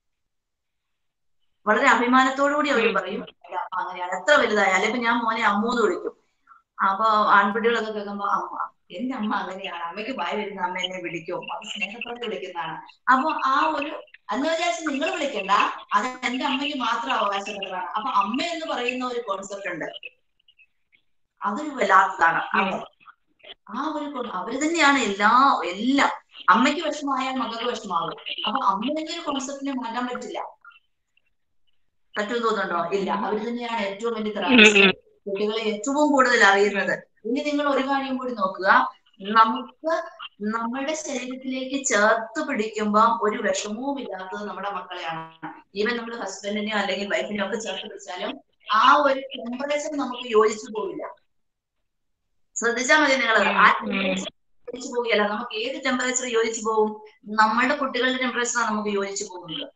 വളരെ അഭിമാനത്തോടുകൂടി അവർ പറയും എന്റെ അമ്മ അങ്ങനെയാണ് എത്ര വലുതായാലും ഇപ്പൊ ഞാൻ മോനെ അമ്മൂന്ന് വിളിക്കും അപ്പൊ ആൺകുട്ടികളൊക്കെ കേൾക്കുമ്പോ അമ്മ എന്റെ അമ്മ അങ്ങനെയാണ് അമ്മയ്ക്ക് ഭയ വരുന്ന അമ്മ എന്നെ വിളിക്കും അത് സ്നേഹത്തോടെ വിളിക്കുന്നതാണ് അപ്പൊ ആ ഒരു അന്ന് വിചാരിച്ച് നിങ്ങൾ വിളിക്കണ്ട അത് എന്റെ അമ്മയ്ക്ക് മാത്രം അവകാശപ്പെട്ടതാണ് അപ്പൊ അമ്മ എന്ന് പറയുന്ന ഒരു കോൺസെപ്റ്റ് ഉണ്ട് അതൊരു വല്ലാത്തതാണ് ആ ഒരു അവര് തന്നെയാണ് എല്ലാ എല്ലാം അമ്മയ്ക്ക് വിഷമമായാൽ മകൾക്ക് വിഷമാകും അപ്പൊ അമ്മ എന്നൊരു കോൺസെപ്റ്റിനെ മാറ്റാൻ പറ്റില്ല പറ്റും തോന്നുന്നുണ്ടോ ഇല്ല അവര് തന്നെയാണ് ഏറ്റവും വലിയ തെറാപ്പിസ്റ്റ് കുട്ടികളെ ഏറ്റവും കൂടുതൽ അറിയുന്നത് ഇനി നിങ്ങൾ ഒരു കാര്യം കൂടി നോക്കുക നമുക്ക് നമ്മുടെ ശരീരത്തിലേക്ക് ചേർത്ത് പിടിക്കുമ്പോൾ ഒരു വിഷമവും ഇല്ലാത്തത് നമ്മുടെ മക്കളെയാണ് ഈവൻ നമ്മൾ ഹസ്ബൻഡിനെയോ അല്ലെങ്കിൽ വൈഫിനെയോ ഒക്കെ ചേർത്ത് പിടിച്ചാലും ആ ഒരു ടെമ്പറേച്ചർ നമുക്ക് യോജിച്ചു പോവില്ല ശ്രദ്ധിച്ചാൽ മതി നിങ്ങൾ ആ ടെമ്പറേച്ചർ യോജിച്ചു പോവുകയല്ല നമുക്ക് ഏത് ടെമ്പറേച്ചർ യോജിച്ചു പോകും നമ്മളുടെ കുട്ടികളുടെ ടെമ്പറേച്ചറാണ് നമുക്ക് യോജിച്ചു പോകുന്നത്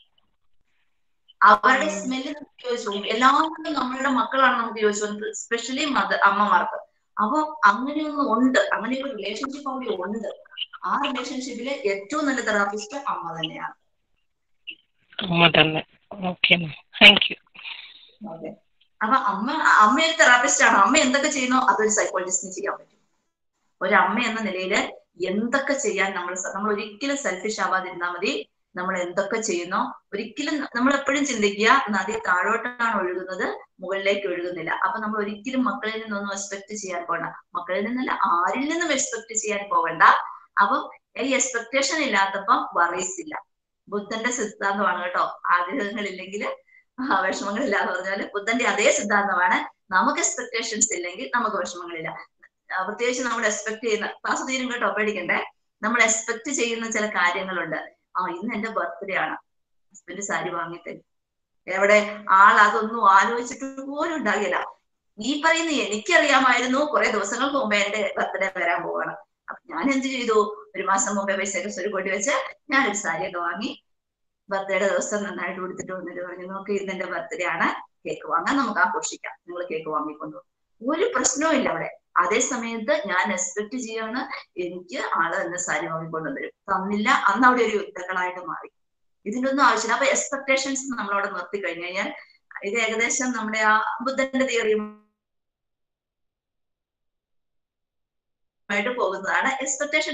അവരുടെ സ്മെല്ല് നമുക്ക് യോജിച്ചു പോകും എല്ലാവരും നമ്മളുടെ മക്കളാണ് നമുക്ക് യോജിച്ചു പോകുന്നത് സ്പെഷ്യലി മദർ അമ്മമാർക്ക് അപ്പൊ അങ്ങനെയൊന്നും ഉണ്ട് അങ്ങനെ ഒരു റിലേഷൻഷിപ്പ് അവിടെ ഉണ്ട് ആ റിലേഷൻഷിപ്പില് ഏറ്റവും നല്ല തെറാപ്പിസ്റ്റ് അമ്മ തന്നെയാണ് അമ്മ തന്നെ ഓക്കെ താങ്ക് യു ഓക്കെ അപ്പൊ അമ്മ അമ്മ ഒരു തെറാപ്പിസ്റ്റ് ആണ് അമ്മ എന്തൊക്കെ ചെയ്യുന്നോ അതൊരു സൈക്കോളജിസ്റ്റിന് ചെയ്യാൻ പറ്റും ഒരു അമ്മ എന്ന നിലയിൽ എന്തൊക്കെ ചെയ്യാൻ നമ്മൾ സ- നമ്മൾ ഒരിക്കലും സെൽഫിഷ് ആവാതിരുന്നാൽ മതി നമ്മൾ എന്തൊക്കെ ചെയ്യുന്നോ ഒരിക്കലും നമ്മൾ എപ്പോഴും ചിന്തിക്കുക നദി താഴോട്ടാണ് ഒഴുകുന്നത് മുകളിലേക്ക് ഒഴുകുന്നില്ല അപ്പൊ നമ്മൾ ഒരിക്കലും മക്കളിൽ നിന്നൊന്നും എക്സ്പെക്ട് ചെയ്യാൻ പോകണ്ട മക്കളിൽ നിന്നല്ല ആരിൽ നിന്നും എക്സ്പെക്ട് ചെയ്യാൻ പോകണ്ട അപ്പം ഈ എക്സ്പെക്ടേഷൻ ഇല്ലാത്തപ്പം വറീസ് ഇല്ല ബുദ്ധന്റെ സിദ്ധാന്തമാണ് കേട്ടോ ആഗ്രഹങ്ങളില്ലെങ്കിൽ വിഷമങ്ങളില്ല എന്ന് പറഞ്ഞാല് ബുദ്ധന്റെ അതേ സിദ്ധാന്തമാണ് നമുക്ക് എക്സ്പെക്ടേഷൻസ് ഇല്ലെങ്കിൽ നമുക്ക് വിഷമങ്ങളില്ല ആ, പ്രത്യേകിച്ച് നമ്മൾ എക്സ്പെക്ട് ചെയ്യുന്ന ക്ലാസ് തീരും കേട്ടോ പേടിക്കണ്ടേ നമ്മൾ എക്സ്പെക്ട് ചെയ്യുന്ന ചില കാര്യങ്ങളുണ്ട് ആ ഇന്ന് എന്റെ ബർത്ത്ഡേ ആണ് ഹസ്ബൻഡ് സാരി വാങ്ങിത്തരും എവിടെ ആൾ അതൊന്നും ആലോചിച്ചിട്ട് പോലും ഉണ്ടാകില്ല ഈ പറയുന്ന എനിക്കറിയാമായിരുന്നു കുറെ ദിവസങ്ങൾക്ക് മുമ്പേ എന്റെ ബർത്ത്ഡേ വരാൻ പോവാണ് അപ്പൊ ഞാൻ എന്ത് ചെയ്തു ഒരു മാസം മുമ്പേ പൈസയൊക്കെ സ്വരു കൂട്ടി വെച്ച് ഞാനൊരു സാരിയൊക്കെ വാങ്ങി ബർത്ത്ഡേയുടെ ദിവസം നന്നായിട്ട് കൊടുത്തിട്ട് വന്നിട്ട് പറഞ്ഞു നോക്ക് ഇന്ന് എന്റെ ബർത്ത്ഡേ ആണ് കേക്ക് വാങ്ങാൻ നമുക്ക് ആഘോഷിക്കാം നിങ്ങൾ കേക്ക് വാങ്ങിക്കൊണ്ടു ഒരു പ്രശ്നവും ഇല്ല അവിടെ അതേ സമയത്ത് ഞാൻ എക്സ്പെക്ട് ചെയ്യാണ് എനിക്ക് ആള് എന്നെ സാരി വാങ്ങിക്കൊണ്ടു തരും തന്നില്ല അന്ന് അവിടെ ഒരു യുദ്ധങ്ങളായിട്ട് മാറി ഇതിനൊന്നും ആവശ്യമില്ല അപ്പൊ എക്സ്പെക്ടേഷൻസ് നമ്മളവിടെ നിർത്തി കഴിഞ്ഞു കഴിഞ്ഞാൽ ഇത് ഏകദേശം നമ്മുടെ ആ ബുദ്ധന്റെ തിയറിയും ആയിട്ട് പോകുന്നതാണ് എക്സ്പെക്ടേഷൻ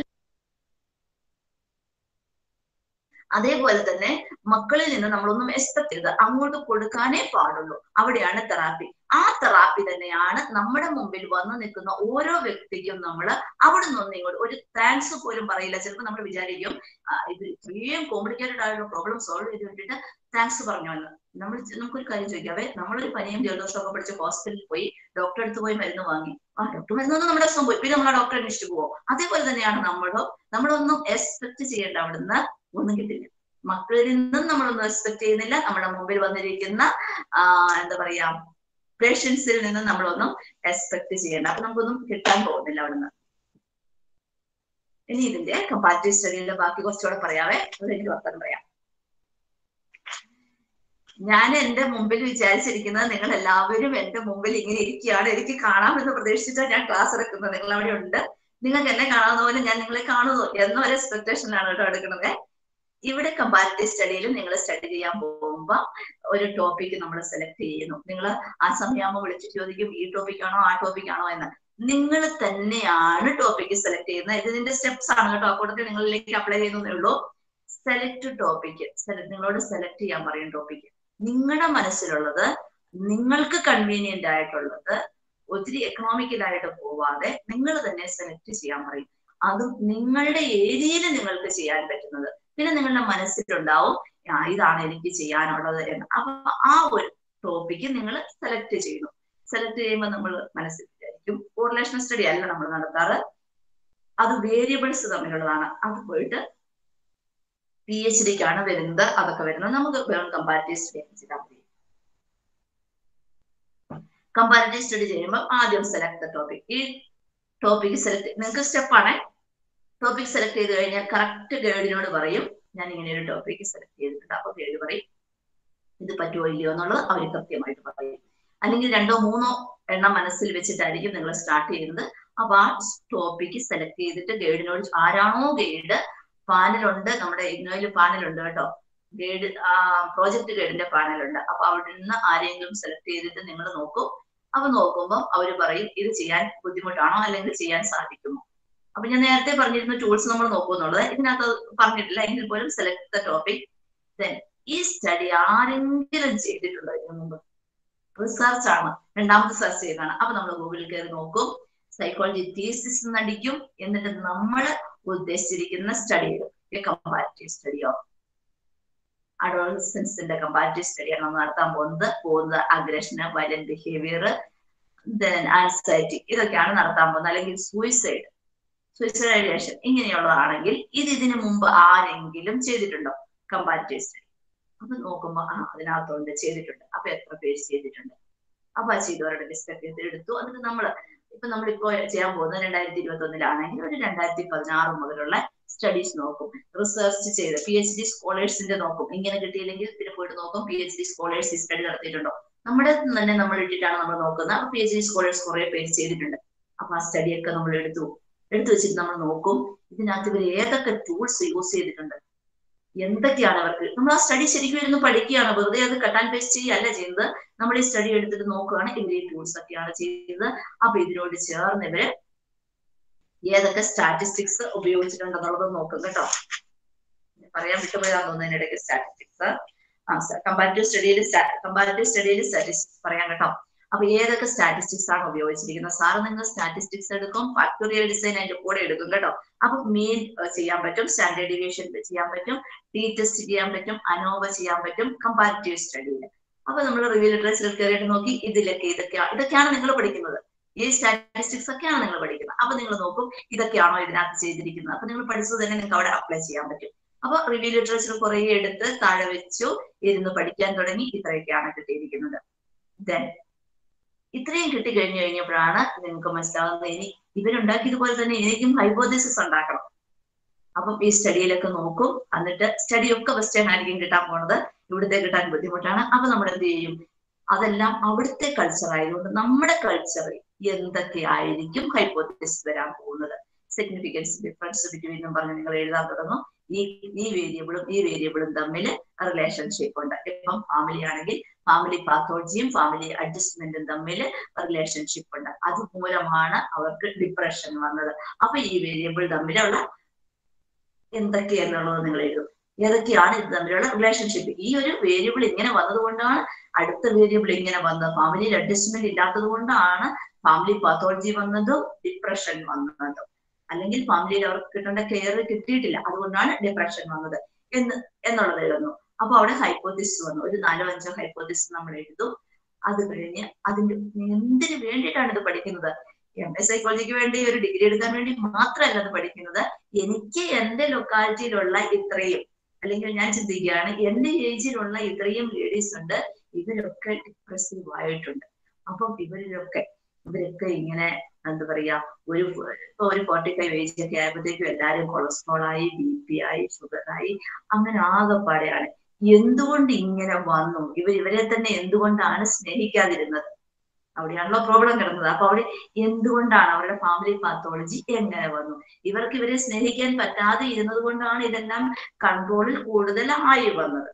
അതേപോലെ തന്നെ മക്കളിൽ നിന്ന് നമ്മളൊന്നും എക്സ്പെക്ട് ചെയ്ത് അങ്ങോട്ട് കൊടുക്കാനേ പാടുള്ളൂ അവിടെയാണ് തെറാപ്പി ആ തെറാപ്പി തന്നെയാണ് നമ്മുടെ മുമ്പിൽ വന്നു നിൽക്കുന്ന ഓരോ വ്യക്തിക്കും നമ്മൾ അവിടെ നിന്ന് ഇങ്ങോട്ട് ഒരു താങ്ക്സ് പോലും പറയില്ല ചിലപ്പോൾ നമ്മൾ വിചാരിക്കും ആ, ഇത് ഇത്രയും കോംപ്ലിക്കേറ്റഡ് ആയിട്ടുള്ള പ്രോബ്ലം സോൾവ് ചെയ്ത് വേണ്ടിയിട്ട് താങ്ക്സ് പറഞ്ഞു എന്ന് നമ്മൾ നമുക്കൊരു കാര്യം ചോദിക്കാവേ നമ്മളൊരു പനിയും ജലദോഷമൊക്കെ പഠിച്ച് ഹോസ്പിറ്റലിൽ പോയി ഡോക്ടറെ അടുത്ത് പോയി മരുന്ന് വാങ്ങി ആ ഡോക്ടർ മരുന്നൊന്നും നമ്മുടെ അസുഖം പോയി പിന്നെ നമ്മൾ ആ ഡോക്ടറെ അന്വേഷിച്ചു പോവോ അതേപോലെ തന്നെയാണ് നമ്മളോ നമ്മളൊന്നും എക്സ്പെക്ട് ചെയ്യേണ്ട അവിടുന്ന് ഒന്നും കിട്ടില്ല മക്കളിൽ നിന്നും നമ്മളൊന്നും എക്സ്പെക്ട് ചെയ്യുന്നില്ല നമ്മുടെ മുമ്പിൽ വന്നിരിക്കുന്ന ആ എന്താ പറയാ പേഷ്യൻസിൽ നിന്നും നമ്മളൊന്നും എക്സ്പെക്ട് ചെയ്യേണ്ട അപ്പൊ നമുക്കൊന്നും കിട്ടാൻ പോകുന്നില്ല അവിടുന്ന് ഇനി ഇതിന്റെ കമ്പാരിറ്റീവ് സ്റ്റഡിയുടെ ബാക്കി കുറച്ചുകൂടെ പറയാവേ അത് എനിക്ക് വർത്തമാനം പറയാം ഞാൻ എന്റെ മുമ്പിൽ വിചാരിച്ചിരിക്കുന്നത് നിങ്ങൾ എല്ലാവരും എന്റെ മുമ്പിൽ ഇങ്ങനെ ഇരിക്കുകയാണ് എനിക്ക് കാണാമെന്ന് പ്രതീക്ഷിച്ചാണ് ഞാൻ ക്ലാസ് എടുക്കുന്നത് നിങ്ങൾ അവിടെ ഉണ്ട് നിങ്ങൾക്ക് എന്നെ കാണാവുന്ന പോലെ ഞാൻ നിങ്ങളെ കാണുന്നു എന്നൊരു എക്സ്പെക്ടേഷനാണ് കേട്ടോ എടുക്കുന്നത് ഇവിടെ കമ്പാരിറ്റീവ് സ്റ്റഡിയിൽ നിങ്ങൾ സ്റ്റഡി ചെയ്യാൻ പോകുമ്പോൾ ഒരു ടോപ്പിക് നമ്മൾ സെലക്ട് ചെയ്യുന്നു നിങ്ങൾ ആ സമയമാകുമ്പോൾ വിളിച്ചിട്ട് ചോദിക്കും ഈ ടോപ്പിക് ആണോ ആ ടോപ്പിക് ആണോ എന്ന് നിങ്ങൾ തന്നെയാണ് ടോപ്പിക് സെലക്ട് ചെയ്യുന്നത് ഇത് ഇതിന്റെ സ്റ്റെപ്സ് ആണ് കേട്ടോ അക്കൂട്ടത്തിൽ നിങ്ങളിലേക്ക് അപ്ലൈ ചെയ്യുന്നതേ ഉള്ളൂ സെലക്ട് ടോപ്പിക് നിങ്ങളോട് സെലക്ട് ചെയ്യാൻ പറയും ടോപ്പിക് നിങ്ങളുടെ മനസ്സിലുള്ളത് നിങ്ങൾക്ക് കൺവീനിയന്റ് ആയിട്ടുള്ളത് ഒത്തിരി എക്കണോമിക്കലായിട്ട് പോവാതെ നിങ്ങൾ തന്നെ സെലക്ട് ചെയ്യാൻ പറയും അത് നിങ്ങളുടെ ഏരിയയിൽ നിങ്ങൾക്ക് ചെയ്യാൻ പറ്റുന്നത് പിന്നെ നിങ്ങളുടെ മനസ്സിലുണ്ടാവും ആ ഇതാണ് എനിക്ക് ചെയ്യാനുള്ളത് എന്ന് അപ്പൊ ആ ഒരു ടോപ്പിക്ക് നിങ്ങൾ സെലക്ട് ചെയ്യുന്നു സെലക്ട് ചെയ്യുമ്പോൾ നമ്മൾ മനസ്സിൽ വിചാരിക്കും കോറിലേഷൻ സ്റ്റഡി അല്ല നമ്മൾ നടത്താറ് അത് വേരിയബിൾസ് തമ്മിലുള്ളതാണ് അത് പോയിട്ട് പി എച്ച് ഡിക്കാണ് വരുന്നത് അതൊക്കെ വരുന്നത് നമുക്ക് വേണം കമ്പാരിറ്റീവ് സ്റ്റഡി ചെയ്താൽ മതി കമ്പാരിറ്റീവ് സ്റ്റഡി ചെയ്യുമ്പോൾ ആദ്യം സെലക്ട് ദ ടോപ്പിക് ഈ ടോപ്പിക് സെലക്ട് നിങ്ങൾക്ക് സ്റ്റെപ്പാണ് ടോപ്പിക് സെലക്ട് ചെയ്ത് കഴിഞ്ഞാൽ കറക്റ്റ് ഗൈഡിനോട് പറയും ഞാൻ ഇങ്ങനെ ഒരു ടോപ്പിക് സെലക്ട് ചെയ്തിട്ടുണ്ട് അപ്പൊ ഗൈഡ് പറയും ഇത് പറ്റുമോ ഇല്ലയോ എന്നുള്ളത് അവർ കൃത്യമായിട്ട് പറയും അല്ലെങ്കിൽ രണ്ടോ മൂന്നോ എണ്ണം മനസ്സിൽ വെച്ചിട്ടായിരിക്കും നിങ്ങൾ സ്റ്റാർട്ട് ചെയ്യുന്നത് അപ്പൊ ആ ടോപ്പിക്ക് സെലക്ട് ചെയ്തിട്ട് ഗൈഡിനോട് ആരാണോ ഗൈഡ് പാനലുണ്ട് നമ്മുടെ ഇഗ്നോയിൽ പാനലുണ്ട് കേട്ടോ ഗൈഡ് പ്രോജക്ട് ഗൈഡിന്റെ പാനലുണ്ട് അപ്പൊ അവിടെ നിന്ന് ആരെങ്കിലും സെലക്ട് ചെയ്തിട്ട് നിങ്ങൾ നോക്കും അപ്പൊ നോക്കുമ്പോൾ അവർ പറയും ഇത് ചെയ്യാൻ ബുദ്ധിമുട്ടാണോ അല്ലെങ്കിൽ ചെയ്യാൻ സാധിക്കുമോ അപ്പൊ ഞാൻ നേരത്തെ പറഞ്ഞിരുന്ന ടൂൾസ് നമ്മൾ നോക്കുന്നുള്ളത് ഇതിനകത്ത് പറഞ്ഞിട്ടില്ല എങ്കിൽ പോലും സെലക്ട് ദ ടോപ്പിക് ദെൻ ഈ സ്റ്റഡി ആരെങ്കിലും ചെയ്തിട്ടുണ്ടോ ഇതിനു മുമ്പ് റിസർച്ച് ആണ് രണ്ടാമത്തെ സെർച്ച് ചെയ്താണ് അപ്പൊ നമ്മൾ ഗൂഗിളിൽ കയറി നോക്കും സൈക്കോളജി തീസിസ് എന്നടിക്കും എന്നിട്ട് നമ്മൾ ഉദ്ദേശിച്ചിരിക്കുന്ന സ്റ്റഡികൾ കമ്പാരിറ്റീവ് സ്റ്റഡിയോ അഡോളസൻസിന്റെ കമ്പാരിറ്റീവ് സ്റ്റഡിയാണ് നമ്മൾ നടത്താൻ പോകുന്നത് പോകുന്നത് അഗ്രഷന് വയലന്റ് ബിഹേവിയർ ദെൻ ആൻസൈറ്റി ഇതൊക്കെയാണ് നടത്താൻ പോകുന്നത് അല്ലെങ്കിൽ സൂയിസൈഡ് സൂയിസൈഡ് ഐഡിയേഷൻ ഇങ്ങനെയുള്ളതാണെങ്കിൽ ഇത് ഇതിനു മുമ്പ് ആരെങ്കിലും ചെയ്തിട്ടുണ്ടോ കമ്പാരിറ്റീവ് സ്റ്റഡി അപ്പൊ നോക്കുമ്പോ ആ അതിനകത്തുണ്ട് ചെയ്തിട്ടുണ്ട് അപ്പൊ എത്ര പേര് ചെയ്തിട്ടുണ്ട് അപ്പൊ ആ ചെയ്തവരുടെ ലിസ്റ്റ് ഒക്കെ എടുത്തു എന്നിട്ട് നമ്മള് ഇപ്പൊ നമ്മളിപ്പോ ചെയ്യാൻ പോകുന്നത് രണ്ടായിരത്തി ഇരുപത്തി ഒന്നിലാണെങ്കിൽ ഒരു രണ്ടായിരത്തി പതിനാറ് മുതലുള്ള സ്റ്റഡീസ് നോക്കും റിസർച്ച് ചെയ്ത് പി എച്ച് ഡി സ്കോളേഴ്സിന്റെ നോക്കും ഇങ്ങനെ കിട്ടിയില്ലെങ്കിൽ പിന്നെ പോയിട്ട് നോക്കും പി എച്ച് ഡി സ്കോളേഴ്സ് ഈ സ്റ്റഡി നടത്തിയിട്ടുണ്ടോ നമ്മുടെ തന്നെ നമ്മൾ ഇട്ടിട്ടാണ് നമ്മൾ നോക്കുന്നത് അപ്പൊ പി എച്ച് ഡി സ്കോളേഴ്സ് കുറെ പേര് ചെയ്തിട്ടുണ്ട് അപ്പൊ ആ സ്റ്റഡിയൊക്കെ നമ്മൾ എടുത്തു എടുത്തു വെച്ചിട്ട് നമ്മൾ നോക്കും ഇതിനകത്ത് ഇവർ ഏതൊക്കെ ടൂൾസ് യൂസ് ചെയ്തിട്ടുണ്ട് എന്തൊക്കെയാണ് അവർക്ക് നമ്മൾ ആ സ്റ്റഡി ശരിക്കും ഇരുന്ന് പഠിക്കുകയാണ് വെറുതെ അത് കട്ടാൻ പേസ്റ്റ് ചെയ്യല്ല ചെയ്യുന്നത് നമ്മൾ ഈ സ്റ്റഡി എടുത്തിട്ട് നോക്കുകയാണ് ഇവർ ഈ ടൂൾസ് ഒക്കെയാണ് ചെയ്തത് അപ്പൊ ഇതിനോട് ചേർന്ന് ഇവര് ഏതൊക്കെ സ്റ്റാറ്റിസ്റ്റിക്സ് ഉപയോഗിച്ചിട്ടുണ്ടെന്നുള്ളത് നോക്കും കേട്ടോ പറയാൻ വിട്ടുപോയാന്ന് തോന്നുന്നു ഇടയ്ക്ക് സ്റ്റാറ്റിസ്റ്റിക്സ് ആ കമ്പാരിറ്റീവ് സ്റ്റഡിയിൽ കമ്പാരിറ്റീവ് സ്റ്റഡിയിൽ സ്റ്റാറ്റിസ്റ്റിക്സ് പറയാം കേട്ടോ അപ്പൊ ഏതൊക്കെ സ്റ്റാറ്റിസ്റ്റിക്സ് ആണ് ഉപയോഗിച്ചിരിക്കുന്നത് സാറ് നിങ്ങൾ സ്റ്റാറ്റിസ്റ്റിക്സ് എടുക്കും ഫാക്ടോറിയൽ ഡിസൈൻ അതിന്റെ കൂടെ എടുക്കും കേട്ടോ അപ്പൊ മീൻ ചെയ്യാൻ പറ്റും സ്റ്റാൻഡേർഡ് ഡിവിയേഷൻ ചെയ്യാൻ പറ്റും ടി ടെസ്റ്റ് ചെയ്യാൻ പറ്റും അനോവ ചെയ്യാൻ പറ്റും കമ്പാരിറ്റീവ് സ്റ്റഡിയിൽ അപ്പൊ നമ്മൾ റിവ്യൂ ലിറ്ററേച്ചറിൽ കയറിയിട്ട് നോക്കി ഇതിലൊക്കെ ഇതൊക്കെയാണ് ഇതൊക്കെയാണ് നിങ്ങൾ പഠിക്കുന്നത് ഈ സ്റ്റാറ്റിസ്റ്റിക്സ് ഒക്കെയാണ് നിങ്ങൾ പഠിക്കുന്നത് അപ്പൊ നിങ്ങൾ നോക്കും ഇതൊക്കെയാണോ ഇതിനകത്ത് ചെയ്തിരിക്കുന്നത് അപ്പൊ നിങ്ങൾ പഠിച്ചത് തന്നെ നിങ്ങൾക്ക് അവിടെ അപ്ലൈ ചെയ്യാൻ പറ്റും അപ്പൊ റിവ്യൂ ലിറ്ററേച്ചർ കുറെ എടുത്ത് താഴെ വെച്ചു ഇരുന്ന് പഠിക്കാൻ തുടങ്ങി ഇത്രയൊക്കെയാണ് കിട്ടിയിരിക്കുന്നത് ദെൻ ഇത്രയും കിട്ടി കഴിഞ്ഞു കഴിഞ്ഞപ്പോഴാണ് നിങ്ങൾക്ക് മനസ്സിലാവുന്നത് ഇനി ഇവരുണ്ടാക്കിയതുപോലെ തന്നെ എനിക്കും ഹൈപ്പോതിസിസ് ഉണ്ടാക്കണം അപ്പം ഈ സ്റ്റഡിയിലൊക്കെ നോക്കും എന്നിട്ട് സ്റ്റഡി ഒക്കെ വെസ്റ്റേൺ ആയിരിക്കും കിട്ടാൻ പോണത് ഇവിടുത്തെ കിട്ടാൻ ബുദ്ധിമുട്ടാണ് അപ്പൊ നമ്മൾ എന്ത് ചെയ്യും അതെല്ലാം അവിടുത്തെ കൾച്ചർ ആയതുകൊണ്ട് നമ്മുടെ കൾച്ചറിൽ എന്തൊക്കെയായിരിക്കും ഹൈപ്പോത്തിസിസ് വരാൻ പോകുന്നത് സിഗ്നിഫിക്കൻസ് ഡിഫറൻസ് ബിറ്റ്വീൻ എന്നും പറഞ്ഞ് നിങ്ങൾ എഴുതാൻ തുടങ്ങും ഈ ഈ വേരിയബിളും ഈ വേരിയബിളും തമ്മിൽ റിലേഷൻഷിപ്പ് ഉണ്ട് ഇപ്പം ഫാമിലി ആണെങ്കിൽ ഫാമിലി പാത്തോളജിയും ഫാമിലി അഡ്ജസ്റ്റ്മെന്റും തമ്മിൽ റിലേഷൻഷിപ്പ് ഉണ്ട് അതുമൂലമാണ് അവർക്ക് ഡിപ്രഷൻ വന്നത് അപ്പൊ ഈ വേരിയബിൾ തമ്മിലുള്ള എന്തൊക്കെയാണെന്നുള്ളത് നിങ്ങൾ എഴുതും ഏതൊക്കെയാണ് ഇത് തമ്മിലുള്ള റിലേഷൻഷിപ്പ് ഈ ഒരു വേരിയബിൾ ഇങ്ങനെ വന്നതുകൊണ്ടാണ് അടുത്ത വേരിയബിൾ ഇങ്ങനെ വന്നത് ഫാമിലിയിൽ അഡ്ജസ്റ്റ്മെന്റ് ഇല്ലാത്തത് കൊണ്ടാണ് ഫാമിലി പാത്തോളജി വന്നതും ഡിപ്രഷൻ വന്നതും അല്ലെങ്കിൽ ഫാമിലിയിൽ അവർക്ക് കിട്ടേണ്ട കെയർ കിട്ടിയിട്ടില്ല അതുകൊണ്ടാണ് ഡിപ്രഷൻ വന്നത് എന്ന് എന്നുള്ളത് എഴുതുന്നു അപ്പൊ അവിടെ ഹൈപ്പോത്തിസ് വന്നു ഒരു നാലോ അഞ്ചോ ഹൈപ്പോത്തിസ് നമ്മൾ എഴുതും അത് കഴിഞ്ഞ് അതിന്റെ എന്തിനു വേണ്ടിയിട്ടാണ് ഇത് പഠിക്കുന്നത് എം എസ് സൈക്കോളജിക്ക് വേണ്ടി ഒരു ഡിഗ്രി എടുക്കാൻ വേണ്ടി മാത്രമല്ല അത് പഠിക്കുന്നത് എനിക്ക് എന്റെ ലൊക്കാലിറ്റിയിലുള്ള ഇത്രയും അല്ലെങ്കിൽ ഞാൻ ചിന്തിക്കുകയാണ് എന്റെ ഏജിലുള്ള ഇത്രയും ലേഡീസ് ഉണ്ട് ഇവരൊക്കെ ഡിപ്രസീവ് ആയിട്ടുണ്ട് അപ്പം ഇവരിലൊക്കെ ഇവരൊക്കെ ഇങ്ങനെ എന്താ പറയാ ഒരു ഇപ്പൊ ഒരു ഫോർട്ടി ഫൈവ് ഏജ് ഒക്കെ ആയപ്പോഴത്തേക്കും എല്ലാവരും കൊളസ്ട്രോൾ ആയി ബി പി ആയി ഷുഗർ ആയി അങ്ങനെ ആകെപ്പാടെയാണ് എന്തുകൊണ്ട് ഇങ്ങനെ വന്നു ഇവർ ഇവരെ തന്നെ എന്തുകൊണ്ടാണ് സ്നേഹിക്കാതിരുന്നത് അവിടെയാണല്ലോ പ്രോബ്ലം കിടന്നത് അപ്പൊ അവിടെ എന്തുകൊണ്ടാണ് അവരുടെ ഫാമിലി പാത്തോളജി എങ്ങനെ വന്നു ഇവർക്ക് ഇവരെ സ്നേഹിക്കാൻ പറ്റാതെ ഇരുന്നത് കൊണ്ടാണ് ഇതെല്ലാം കൺട്രോളിൽ കൂടുതലായി വന്നത്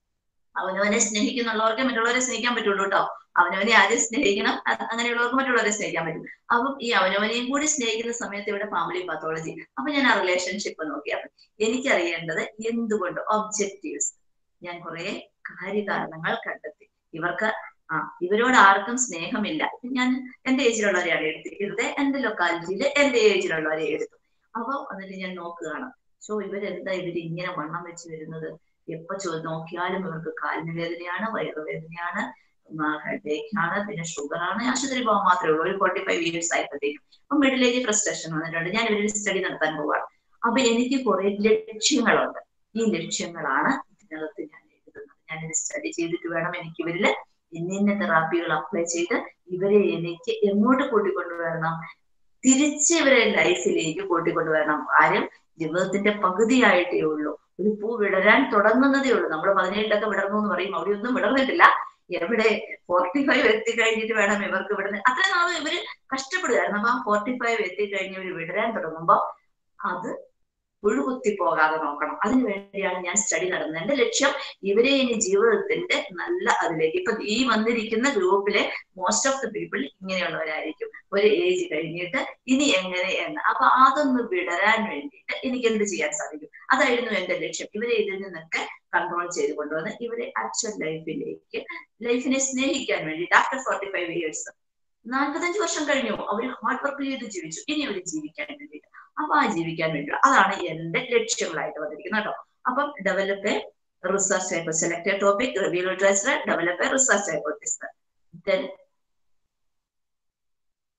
അവനവനെ സ്നേഹിക്കുന്നുള്ളവർക്ക് മറ്റുള്ളവരെ സ്നേഹിക്കാൻ പറ്റുള്ളൂ കേട്ടോ അവനവനെ ആദ്യം സ്നേഹിക്കണം അങ്ങനെയുള്ളവർക്ക് മറ്റുള്ളവരെ സ്നേഹിക്കാൻ പറ്റും അപ്പം ഈ അവനവനെയും കൂടി സ്നേഹിക്കുന്ന സമയത്ത് ഇവിടെ ഫാമിലി പാത്തോളജി അപ്പൊ ഞാൻ ആ റിലേഷൻഷിപ്പ് നോക്കിയാണ് എനിക്കറിയേണ്ടത് എന്തുകൊണ്ട് ഒബ്ജക്റ്റീവ്സ് ഞാൻ കുറെ കാര്യകാരണങ്ങൾ കണ്ടെത്തി ഇവർക്ക് ആ ഇവരോട് ആർക്കും സ്നേഹമില്ല ഞാൻ എന്റെ ഏജിലുള്ളവരെയാണ് എടുത്തിരിക്കുന്നത് എന്റെ ലൊക്കാലിറ്റിയിൽ എന്റെ ഏജിലുള്ളവരെ എടുത്തു അപ്പൊ എന്നിട്ട് ഞാൻ നോക്കുകയാണ് സോ ഇവരെന്താ ഇവർ ഇങ്ങനെ വണ്ണം വെച്ച് വരുന്നത് എപ്പോ ചോ നോക്കിയാലും ഇവർക്ക് കാലിന് വേദനയാണ് വയറുവേദനയാണ് ഹെഡേക്കാണ് പിന്നെ ഷുഗർ ആണ് ആശുപത്രി പോകാൻ മാത്രമേ ഉള്ളൂ ഒരു ഫോർട്ടി ഫൈവ് ഇയേഴ്സ് ആയപ്പോഴത്തേക്കും അപ്പൊ മിഡിൽ ഏജ് ഫ്രസ്ട്രേഷൻ വന്നിട്ടുണ്ട് ഞാൻ ഇവരിൽ സ്റ്റഡി നടത്താൻ പോവാണ് അപ്പൊ എനിക്ക് കുറെ ലക്ഷ്യങ്ങളുണ്ട് ഈ ലക്ഷ്യങ്ങളാണ് ഇതിനകത്ത് ഞാൻ എഴുതുന്നത് ഞാനിത് സ്റ്റഡി ചെയ്തിട്ട് വേണം എനിക്ക് ഇവരില് ഇന്നിന്ന തെറാപ്പികൾ അപ്ലൈ ചെയ്ത് ഇവരെ എനിക്ക് എങ്ങോട്ട് കൂട്ടിക്കൊണ്ടുവരണം തിരിച്ച് ഇവരെ ലൈഫിലേക്ക് കൂട്ടിക്കൊണ്ടുവരണം ആരും ജീവിതത്തിന്റെ പകുതിയായിട്ടേ ഉള്ളൂ ഒരു പൂ വിടരാൻ തുടങ്ങുന്നതേ ഉള്ളൂ നമ്മൾ പതിനേഴിലൊക്കെ വിടർന്നു എന്ന് പറയും അവിടെ ഒന്നും വിടർന്നിട്ടില്ല എവിടെ ഫോർട്ടി ഫൈവ് എത്തി കഴിഞ്ഞിട്ട് വേണം ഇവർക്ക് വിടുന്നത് അത്ര നാളും ഇവര് കഷ്ടപ്പെടുകയായിരുന്നു അപ്പൊ ആ ഫോർട്ടി ഫൈവ് എത്തി കഴിഞ്ഞ് ഇവർ വിടരാൻ തുടങ്ങുമ്പോ അത് പുഴുകുത്തി പോകാതെ നോക്കണം അതിനു വേണ്ടിയാണ് ഞാൻ സ്റ്റഡി നടന്നത് എന്റെ ലക്ഷ്യം ഇവരെ ഇനി ജീവിതത്തിന്റെ നല്ല അതിലേക്ക് ഇപ്പൊ ഈ വന്നിരിക്കുന്ന ഗ്രൂപ്പിലെ മോസ്റ്റ് ഓഫ് ദി പീപ്പിൾ ഇങ്ങനെയുള്ളവരായിരിക്കും ഒരു ഏജ് കഴിഞ്ഞിട്ട് ഇനി എങ്ങനെ എന്ന് അപ്പൊ അതൊന്ന് വിടരാൻ വേണ്ടിയിട്ട് എനിക്ക് എന്ത് ചെയ്യാൻ സാധിക്കും അതായിരുന്നു എന്റെ ലക്ഷ്യം ഇവരെ ഇതിൽ നിന്നൊക്കെ കൺട്രോൾ ചെയ്ത് കൊണ്ടുവന്ന് ഇവരെ ആക്ച്വൽ ലൈഫിലേക്ക് ലൈഫിനെ സ്നേഹിക്കാൻ വേണ്ടിയിട്ട് ആഫ്റ്റർ ഫോർട്ടി ഫൈവ് ഇയേഴ്സ് നാൽപ്പത്തഞ്ച് വർഷം കഴിഞ്ഞു അവർ ഹാർഡ് വർക്ക് ചെയ്ത് ജീവിച്ചു ഇനി അവർ ജീവിക്കാൻ വേണ്ടിയിട്ട് അപ്പൊ ആ ജീവിക്കാൻ വേണ്ടി അതാണ് എന്റെ ലക്ഷ്യങ്ങളായിട്ട് വന്നിരിക്കുന്നത് കേട്ടോ അപ്പം develop research hypo select topic review literature develop research hypothesis then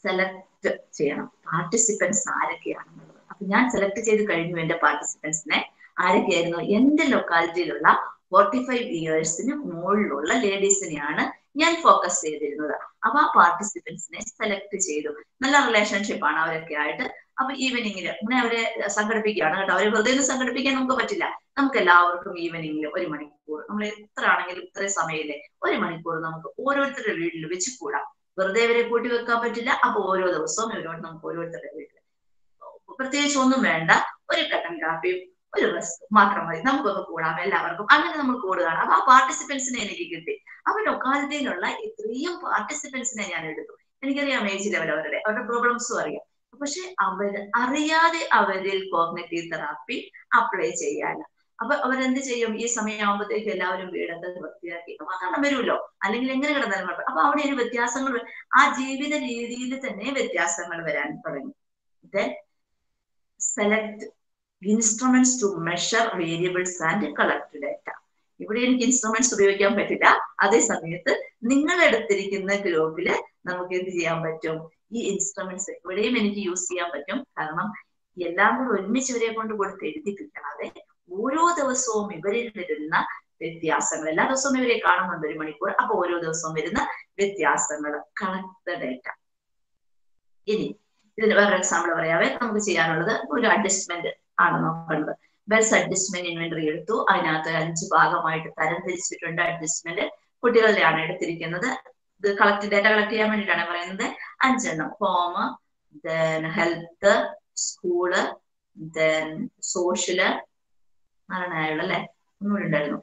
select ചെയ്യണം പാർട്ടിസിപ്പൻസ് ആരൊക്കെയാണെന്നുള്ളത് അപ്പൊ ഞാൻ സെലക്ട് ചെയ്ത് കഴിഞ്ഞു എന്റെ പാർട്ടിസിപ്പൻസിനെ ആരൊക്കെയായിരുന്നു എന്റെ ലൊക്കാലിറ്റിയിലുള്ള ഫോർട്ടി ഫൈവ് ഇയേഴ്സിന് മുകളിലുള്ള ലേഡീസിനെയാണ് ഞാൻ ഫോക്കസ് ചെയ്തിരുന്നത് അപ്പൊ ആ പാർട്ടിസിപ്പൻസിനെ സെലക്ട് ചെയ്തു നല്ല റിലേഷൻഷിപ്പ് ആണ് അവരൊക്കെ ആയിട്ട് അപ്പൊ ഈവനിങ്ങിൽ അങ്ങനെ അവരെ സംഘടിപ്പിക്കുകയാണ് കേട്ടോ അവരെ വെറുതെ ഒന്നും സംഘടിപ്പിക്കാൻ നമുക്ക് പറ്റില്ല നമുക്ക് എല്ലാവർക്കും ഈവനിങ്ങിൽ ഒരു മണിക്കൂർ നമ്മൾ എത്ര ആണെങ്കിലും ഇത്രയും സമയമില്ലേ ഒരു മണിക്കൂർ നമുക്ക് ഓരോരുത്തരുടെ വീട്ടിൽ വെച്ച് കൂടാം വെറുതെ ഇവരെ കൂട്ടി വെക്കാൻ പറ്റില്ല അപ്പൊ ഓരോ ദിവസവും ഇവരോട് നമുക്ക് ഓരോരുത്തരുടെ വീട്ടിൽ പ്രത്യേകിച്ച് ഒന്നും വേണ്ട ഒരു കട്ടൻ കാപ്പിയും ഒരു റസ്ക് മാത്രം മതി നമുക്കൊന്ന് കൂടാം എല്ലാവർക്കും അങ്ങനെ നമ്മൾ കൂടുകയാണ് അപ്പൊ ആ പാർട്ടിസിപ്പൻസിനെ എനിക്ക് കിട്ടി അപ്പൊ ലൊക്കാലിറ്റിയിലുള്ള ഇത്രയും പാർട്ടിസിപ്പൻസിനെ ഞാൻ എടുത്തു എനിക്കറിയാം ഏജ് ലെവൽ അവരുടെ അവരുടെ പ്രോബ്ലംസും അറിയാം പക്ഷെ അവർ അറിയാതെ അവരിൽ കോഗ്നറ്റീവ് തെറാപ്പി അപ്ലൈ ചെയ്യാൻ അപ്പൊ അവരെന്ത് ചെയ്യും ഈ സമയമാകുമ്പോഴത്തേക്ക് എല്ലാവരും വീടൊക്കെ വൃത്തിയാക്കി അപ്പൊ കാരണം വരുമല്ലോ അല്ലെങ്കിൽ എങ്ങനെ കിടന്നാലും കുഴപ്പം അപ്പൊ അവിടെ ഒരു വ്യത്യാസങ്ങൾ ആ ജീവിത രീതിയിൽ തന്നെ വ്യത്യാസങ്ങൾ വരാൻ തുടങ്ങി then select instruments to measure variables and collect data ഇവിടെ എനിക്ക് ഇൻസ്ട്രുമെന്റ്സ് ഉപയോഗിക്കാൻ പറ്റില്ല അതേ സമയത്ത് നിങ്ങൾ എടുത്തിരിക്കുന്ന ഗ്രൂപ്പില് നമുക്ക് എന്ത് ചെയ്യാൻ പറ്റും ഈ ഇൻസ്ട്രുമെന്റ്സ് ഇവിടെയും എനിക്ക് യൂസ് ചെയ്യാൻ പറ്റും കാരണം എല്ലാം കൂടെ ഒരുമിച്ച് ഇവരെ കൊണ്ട് കൊടുത്ത് എഴുതി കിട്ടാതെ ഓരോ ദിവസവും ഇവരിൽ വരുന്ന വ്യത്യാസങ്ങൾ എല്ലാ ദിവസവും ഇവരെ കാണുന്നുണ്ട് ഒരു മണിക്കൂർ അപ്പൊ ഓരോ ദിവസവും വരുന്ന വ്യത്യാസങ്ങൾ കളക്ട് ഡേറ്റ ഇനി ഇതിന് വേറെ എക്സാമ്പിൾ പറയാവേ നമുക്ക് ചെയ്യാനുള്ളത് ഒരു അഡ്ജസ്റ്റ്മെന്റ് ആണ് നോക്കേണ്ടത് ബെൽസ് അഡ്ജസ്റ്റ്മെന്റ് ഇൻവെന്ററി എടുത്തു അതിനകത്ത് അഞ്ച് ഭാഗമായിട്ട് തരം തിരിച്ചിട്ടുണ്ട് അഡ്ജസ്റ്റ്മെന്റ് കുട്ടികളുടെയാണ് എടുത്തിരിക്കുന്നത് ഇത് കളക്ട് ഡേറ്റ കളക്ട് ചെയ്യാൻ വേണ്ടിയിട്ടാണ് പറയുന്നത് അഞ്ചെണ്ണം home then health school then social നാലെണ്ണായുള്ള അല്ലെ ഒന്നുകൂടി ഉണ്ടായിരുന്നു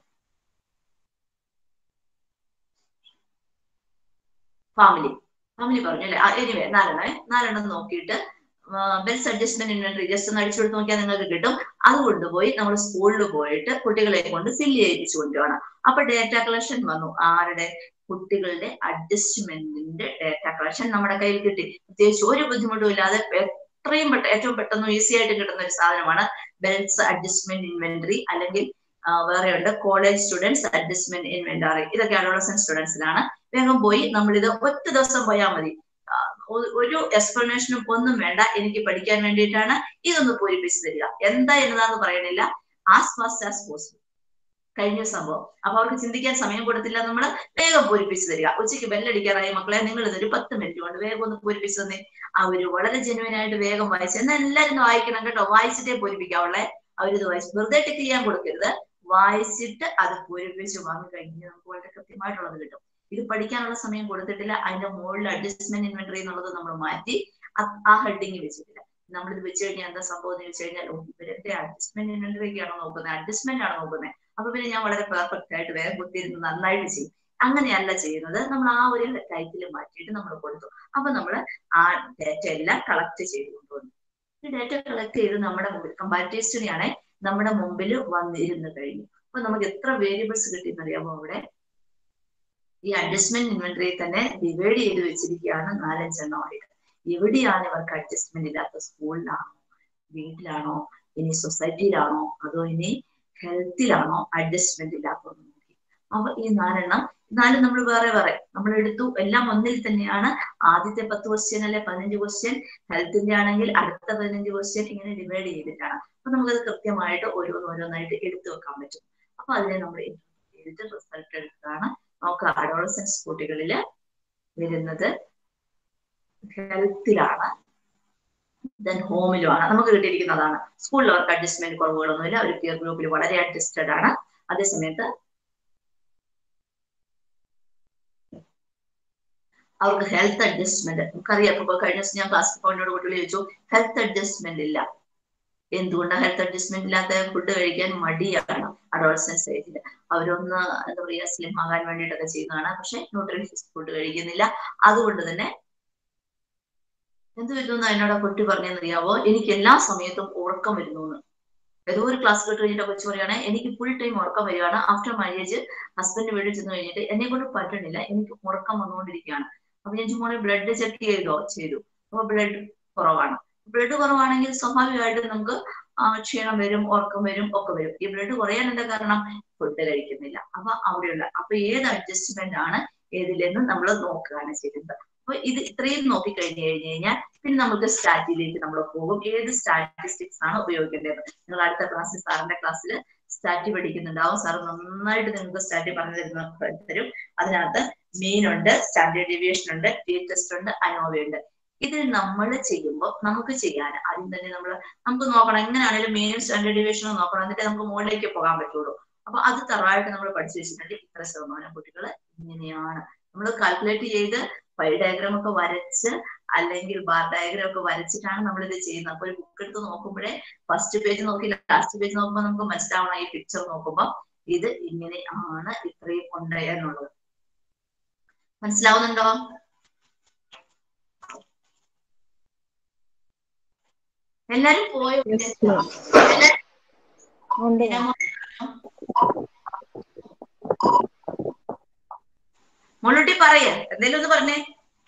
ഫാമിലി ഫാമിലി പറഞ്ഞു അല്ലെ എനിവേ നാലെണ്ണേ നാലെണ്ണം നോക്കിയിട്ട് ബെൽസ് അഡ്ജസ്റ്റ്മെന്റ് ഇൻവെന്ററി ജസ്റ്റ് ഒന്ന് അടിച്ചു കൊടുത്ത് നോക്കിയാൽ നിങ്ങൾക്ക് കിട്ടും അത് കൊണ്ടുപോയി നമ്മൾ സ്കൂളിൽ പോയിട്ട് കുട്ടികളെ കൊണ്ട് ഫില്ല് ചെയ്യിപ്പിച്ചു കൊണ്ടുപോകണം അപ്പൊ ഡേറ്റ കളക്ഷൻ വന്നു ആരുടെ കുട്ടികളുടെ അഡ്ജസ്റ്റ്മെന്റിന്റെ ഡേറ്റ കളക്ഷൻ നമ്മുടെ കയ്യിൽ കിട്ടി പ്രത്യേകിച്ച് ഒരു ബുദ്ധിമുട്ടും ഇല്ലാതെ എത്രയും പെട്ടെന്ന് ഏറ്റവും പെട്ടെന്ന് ഈസി ആയിട്ട് കിട്ടുന്ന ഒരു സാധനമാണ് ബെൽസ് അഡ്ജസ്റ്റ്മെന്റ് ഇൻവെന്ററി അല്ലെങ്കിൽ വേറെ ഉണ്ട് കോളേജ് സ്റ്റുഡൻസ് അഡ്ജസ്റ്റ്മെന്റ് ഇൻവെന്ററി ഇതൊക്കെ അഡോളസെന്റ് സ്റ്റുഡൻസിലാണ് വേഗം പോയി നമ്മൾ ഇത് ഒറ്റ ദിവസം പോയാൽ മതി ഒരു എക്സ്പ്ലനേഷനും ഒന്നും വേണ്ട എനിക്ക് പഠിക്കാൻ വേണ്ടിയിട്ടാണ് ഇതൊന്ന് പൂരിപ്പിച്ചു തരിക എന്താ എന്നതാന്ന് പറയണില്ല ആസ് ഫാസ്റ്റ് ആസ് പോസിബിൾ കഴിഞ്ഞ സംഭവം അപ്പൊ അവർക്ക് ചിന്തിക്കാൻ സമയം കൊടുത്തില്ല നമ്മൾ വേഗം പൂരിപ്പിച്ചു തരിക ഉച്ചയ്ക്ക് ബെല്ലടിക്കാറായി മക്കളെ നിങ്ങൾ ഇതൊരു പത്ത് മിനിറ്റ് കൊണ്ട് വേഗം ഒന്ന് പൂരിപ്പിച്ചു തന്നെ അവര് വളരെ ജെനുവൻ ആയിട്ട് വേഗം വായിച്ചു എന്നാൽ എല്ലാവരും വായിക്കണം കേട്ടോ വായിച്ചിട്ടേ പൂരിപ്പിക്കാവുള്ളേ അവരിത് വായിച്ചു വെറുതെ ടിക്ക് ചെയ്യാൻ കൊടുക്കരുത് വായിച്ചിട്ട് അത് പൂരിപ്പിച്ച് വന്നു കഴിഞ്ഞ് നമുക്ക് വളരെ കൃത്യമായിട്ടുള്ളത് കിട്ടും ഇത് പഠിക്കാനുള്ള സമയം കൊടുത്തിട്ടില്ല അതിന്റെ മുകളിൽ അഡ്ജസ്റ്റ്മെന്റ് ഇൻവെന്ററി എന്നുള്ളത് നമ്മൾ മാറ്റി ആ ഹെഡിങ് വെച്ചിട്ടില്ല നമ്മളിത് വെച്ച് കഴിഞ്ഞാൽ എന്താ സംഭവം എന്ന് വെച്ച് കഴിഞ്ഞാൽ ഇവരുടെ അഡ്ജസ്റ്റ്മെന്റ് ഇൻവെന്ററി ഒക്കെയാണോ നോക്കുന്നത് അഡ്ജസ്റ്റ്മെന്റ് ആണോ നോക്കുന്നത് അപ്പൊ പിന്നെ ഞാൻ വളരെ പെർഫെക്റ്റ് ആയിട്ട് വേഗം കുത്തിയിരുന്ന് നന്നായിട്ട് ചെയ്യും അങ്ങനെയല്ല ചെയ്യുന്നത് നമ്മൾ ആ ഒരു ടൈറ്റിൽ മാറ്റിയിട്ട് നമ്മൾ കൊടുത്തു അപ്പൊ നമ്മൾ ആ ഡേറ്റ എല്ലാം കളക്ട് ചെയ്ത് കൊണ്ടുവന്നു ഈ ഡേറ്റ കളക്ട് ചെയ്ത് നമ്മുടെ മുമ്പിൽ കമ്പാരിറ്റീവ് സ്റ്റഡി ആണേ നമ്മുടെ മുമ്പിൽ വന്നിരുന്നു കഴിഞ്ഞു അപ്പൊ നമുക്ക് എത്ര വേരിയബിൾസ് കിട്ടിയെന്നറിയാമോ അവിടെ ഈ അഡ്ജസ്റ്റ്മെന്റ് ഇൻവെന്ററി തന്നെ ഡിവൈഡ് ചെയ്ത് വെച്ചിരിക്കുകയാണ് നാലഞ്ചെണ്ണമായിട്ട് എവിടെയാണ് ഇവർക്ക് അഡ്ജസ്റ്റ്മെന്റ് ഇല്ലാത്ത സ്കൂളിലാണോ വീട്ടിലാണോ ഇനി സൊസൈറ്റിയിലാണോ അതോ ഇനി ഹെൽത്തിലാണോ അഡ്ജസ്റ്റ്മെന്റ് ഇല്ലാത്തതെന്ന് നോക്കി അപ്പൊ ഈ നാലെണ്ണം നാലും നമ്മൾ വേറെ വേറെ നമ്മൾ എടുത്തു എല്ലാം ഒന്നിൽ തന്നെയാണ് ആദ്യത്തെ പത്ത് ക്വസ്റ്റ്യൻ അല്ലെ പതിനഞ്ച് ക്വസ്റ്റ്യൻ ഹെൽത്തിന്റെ ആണെങ്കിൽ അടുത്ത പതിനഞ്ച് ക്വസ്റ്റ്യൻ ഇങ്ങനെ ഡിവൈഡ് ചെയ്തിട്ടാണ് അപ്പൊ നമുക്കത് കൃത്യമായിട്ട് ഓരോന്നോരോന്നായിട്ട് എടുത്തു വെക്കാൻ പറ്റും അപ്പൊ അതിനെ നമ്മൾ ചെയ്തിട്ട് റിസൾട്ട് എടുത്താണ് നമുക്ക് അഡോളസൻസ് കുട്ടികളിൽ വരുന്നത് ഹെൽത്തിലാണ് ദെൻ ഹോമിലുമാണ് നമുക്ക് കിട്ടിയിരിക്കുന്നതാണ് സ്കൂളിൽ അവർക്ക് അഡ്ജസ്റ്റ്മെന്റ് കുറവുകളൊന്നുമില്ല അവർ പിയർ ഗ്രൂപ്പിൽ വളരെ അഡ്ജസ്റ്റഡ് ആണ് അതേസമയത്ത് അവർക്ക് ഹെൽത്ത് അഡ്ജസ്റ്റ്മെന്റ് നമുക്കറിയാം ഇപ്പൊ കഴിഞ്ഞ ദിവസം ഞാൻ ക്ലാസ് പോയിന്റോട് കുട്ടികൾ ചോദിച്ചു ഹെൽത്ത് അഡ്ജസ്റ്റ്മെന്റ് ഇല്ല എന്തുകൊണ്ടാണ് ഹെൽത്ത് അഡ്ജസ്റ്റ്മെന്റ് ഇല്ലാത്ത ഫുഡ് കഴിക്കാൻ മടിയാണ് അഡോൾസൻസ് ഏജിൽ അവരൊന്ന് എന്താ പറയാ സ്ലിം ആകാൻ വേണ്ടിയിട്ടൊക്കെ ചെയ്യുന്നതാണ് പക്ഷെ ന്യൂട്രീഷ്യസ് ഫുഡ് കഴിക്കുന്നില്ല അതുകൊണ്ട് തന്നെ എന്ത് വരുന്നു എന്നോട് കുട്ടി പറഞ്ഞെന്നറിയാവോ എനിക്ക് എല്ലാ സമയത്തും ഉറക്കം വരുന്നു എന്ന് ഏതോ ഒരു ക്ലാസ് കേട്ട് കഴിഞ്ഞിട്ട് കൊച്ചു പറയാണ് എനിക്ക് ഫുൾ ടൈം ഉറക്കം വരികയാണ് ആഫ്റ്റർ മാരേജ് ഹസ്ബൻഡ് വീട്ടിൽ ചെന്ന് കഴിഞ്ഞിട്ട് എന്നെ കൊണ്ട് പറ്റണില്ല എനിക്ക് ഉറക്കം വന്നുകൊണ്ടിരിക്കുകയാണ് അപ്പൊ ഞാൻ ചുമ്മാ ബ്ലഡ് ചെക്ക് ചെയ്തോ ചെയ്തു അപ്പൊ ബ്ലഡ് കുറവാണ് ബ്ലഡ് കുറവാണെങ്കിൽ സ്വാഭാവികമായിട്ട് നമുക്ക് ക്ഷീണം വരും ഉറക്കം വരും ഒക്കെ വരും ഈ ബ്ലഡ് കുറയാൻ എന്താ കാരണം ഫുഡ് കഴിക്കുന്നില്ല അപ്പൊ അവിടെയുള്ള അപ്പൊ ഏത് അഡ്ജസ്റ്റ്മെന്റ് ആണ് ഏതിലെന്ന് നമ്മൾ നോക്കുകയാണ് ചെയ്യുന്നത് അപ്പൊ ഇത് ഇത്രയും നോക്കി കഴിഞ്ഞു കഴിഞ്ഞു കഴിഞ്ഞാൽ പിന്നെ നമുക്ക് സ്റ്റാറ്റിലേക്ക് നമ്മൾ പോകും ഏത് സ്റ്റാറ്റിസ്റ്റിക്സ് ആണ് ഉപയോഗിക്കേണ്ടത് നിങ്ങൾ അടുത്ത ക്ലാസ്സിൽ സാറിന്റെ ക്ലാസ്സിൽ സ്റ്റാറ്റി പഠിക്കുന്നുണ്ടാവും സാർ നന്നായിട്ട് നിങ്ങൾക്ക് സ്റ്റാറ്റി പറഞ്ഞു തരുന്ന തരും അതിനകത്ത് മീൻ ഉണ്ട് സ്റ്റാൻഡേർഡ് ഡീവിയേഷൻ ഉണ്ട് ടി ടെസ്റ്റ് ഉണ്ട് അനോവ ഉണ്ട് ഇത് നമ്മൾ ചെയ്യുമ്പോൾ നമുക്ക് ചെയ്യാൻ ആദ്യം തന്നെ നമ്മൾ നമുക്ക് നോക്കണം എങ്ങനെയാണെങ്കിലും മീനും സ്റ്റാൻഡേർഡ് ഡീവിയേഷനും നോക്കണം എന്നിട്ട് നമുക്ക് മുകളിലേക്ക് പോകാൻ പറ്റുള്ളൂ അപ്പൊ അത് തറവായിട്ട് നമ്മൾ പഠിച്ചു വെച്ചിട്ടുണ്ടെങ്കിൽ ഇത്ര ശതമാനം കുട്ടികൾ ഇങ്ങനെയാണ് നമ്മൾ കാൽക്കുലേറ്റ് ചെയ്ത് പൈ ഡയഗ്രാം ഒക്കെ വരച്ച് അല്ലെങ്കിൽ ബാർ ഡയഗ്രാം ഒക്കെ വരച്ചിട്ടാണ് നമ്മൾ ഇത് ചെയ്യുന്നത് അപ്പൊ ഒരു ബുക്ക് എടുത്ത് നോക്കുമ്പോഴേ ഫസ്റ്റ് പേജ് നോക്കി ലാസ്റ്റ് പേജ് നോക്കുമ്പോൾ നമുക്ക് മനസ്സിലാവണം ഈ പിക്ചർ നോക്കുമ്പോൾ ഇത് ഇങ്ങനെ ആണ് ഇത്രയും ഉണ്ട് എന്നുള്ളത് മനസ്സിലാവുന്നുണ്ടോ എല്ലാരും പോയോ എല്ലാരും മോളൂട്ടി പറയ എന്തേലും ഒന്ന് പറഞ്ഞേ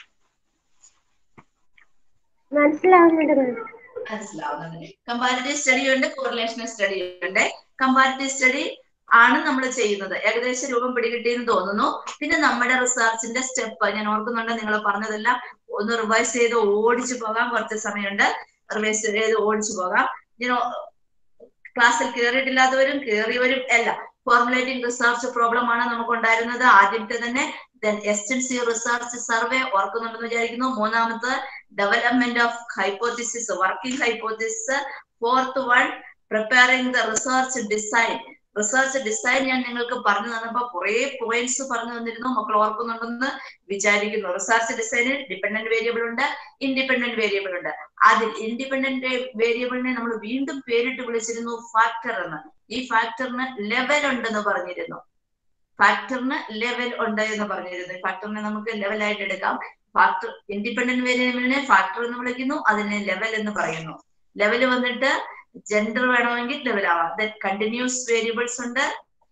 മനസ്സിലാവുന്നുണ്ട് മനസ്സിലാവുന്നത് കമ്പാരിറ്റീവ് സ്റ്റഡി ഉണ്ട് കോറിലേഷൻ സ്റ്റഡി ഉണ്ട് കമ്പാരിറ്റീവ് സ്റ്റഡി ആണ് നമ്മൾ ചെയ്യുന്നത് ഏകദേശം രൂപം പിടികിട്ടിയെന്ന് തോന്നുന്നു പിന്നെ നമ്മുടെ റിസർച്ചിന്റെ സ്റ്റെപ്പ് ഞാൻ ഓർക്കുന്നുണ്ട് നിങ്ങൾ പറഞ്ഞതെല്ലാം ഒന്ന് റിവൈസ് ചെയ്ത് ഓടിച്ചു പോകാം കുറച്ച് സമയമുണ്ട് റിവൈസ് ചെയ്ത് ഓടിച്ചു പോകാം ഞാൻ ക്ലാസ്സിൽ കയറിയിട്ടില്ലാത്തവരും കയറിയവരും എല്ലാം ഫോർമുലേറ്റിംഗ് റിസർച്ച് പ്രോബ്ലം ആണ് നമുക്ക് ഉണ്ടായിരുന്നത് ആദ്യത്തെ തന്നെ ദെൻ എക്സ്റ്റൻസീവ് റിസർച്ച് സർവേ ഓർക്കുന്നുണ്ടെന്ന് വിചാരിക്കുന്നു മൂന്നാമത്തെ development of hypothesis working hypothesis fourth one preparing the research design research design ഞാൻ നിങ്ങൾക്ക് പറഞ്ഞു തന്നപ്പോ കുറെ പോയിന്റ്സ് പറഞ്ഞു തന്നിരുന്നു മക്കൾ ഓർക്കുന്നുണ്ടെന്ന് വിചാരിക്കുന്നു റിസർച്ച് ഡിസൈനിൽ ഡിപെൻഡന്റ് വേരിയബിൾ ഉണ്ട് ഇൻഡിപെൻഡന്റ് വേരിയബിൾ ഉണ്ട് അതിൽ ഇൻഡിപെൻഡന്റ് വേരിയബിളിനെ നമ്മൾ വീണ്ടും പേരിട്ട് വിളിച്ചിരുന്നു ഫാക്ടർ എന്ന് ഈ ഫാക്ടറിന് ലെവൽ ഉണ്ടെന്ന് പറഞ്ഞിരുന്നു ഫാക്ടറിന് ലെവൽ ഉണ്ട് എന്ന് പറഞ്ഞിരുന്നു ഫാക്ടറിനെ നമുക്ക് ലെവലായിട്ട് എടുക്കാം ഫാക്ടർ ഇൻഡിപെൻഡന്റ് വേരിയബിളിനെ ഫാക്ടർ എന്ന് വിളിക്കുന്നു അതിനെ ലെവൽ എന്ന് പറയുന്നു ലെവൽ വന്നിട്ട് ജെൻഡർ വേണമെങ്കിൽ ലെവൽ ആവാം ദെൻ കണ്ടിന്യൂസ് വേരിയബിൾസ് ഉണ്ട്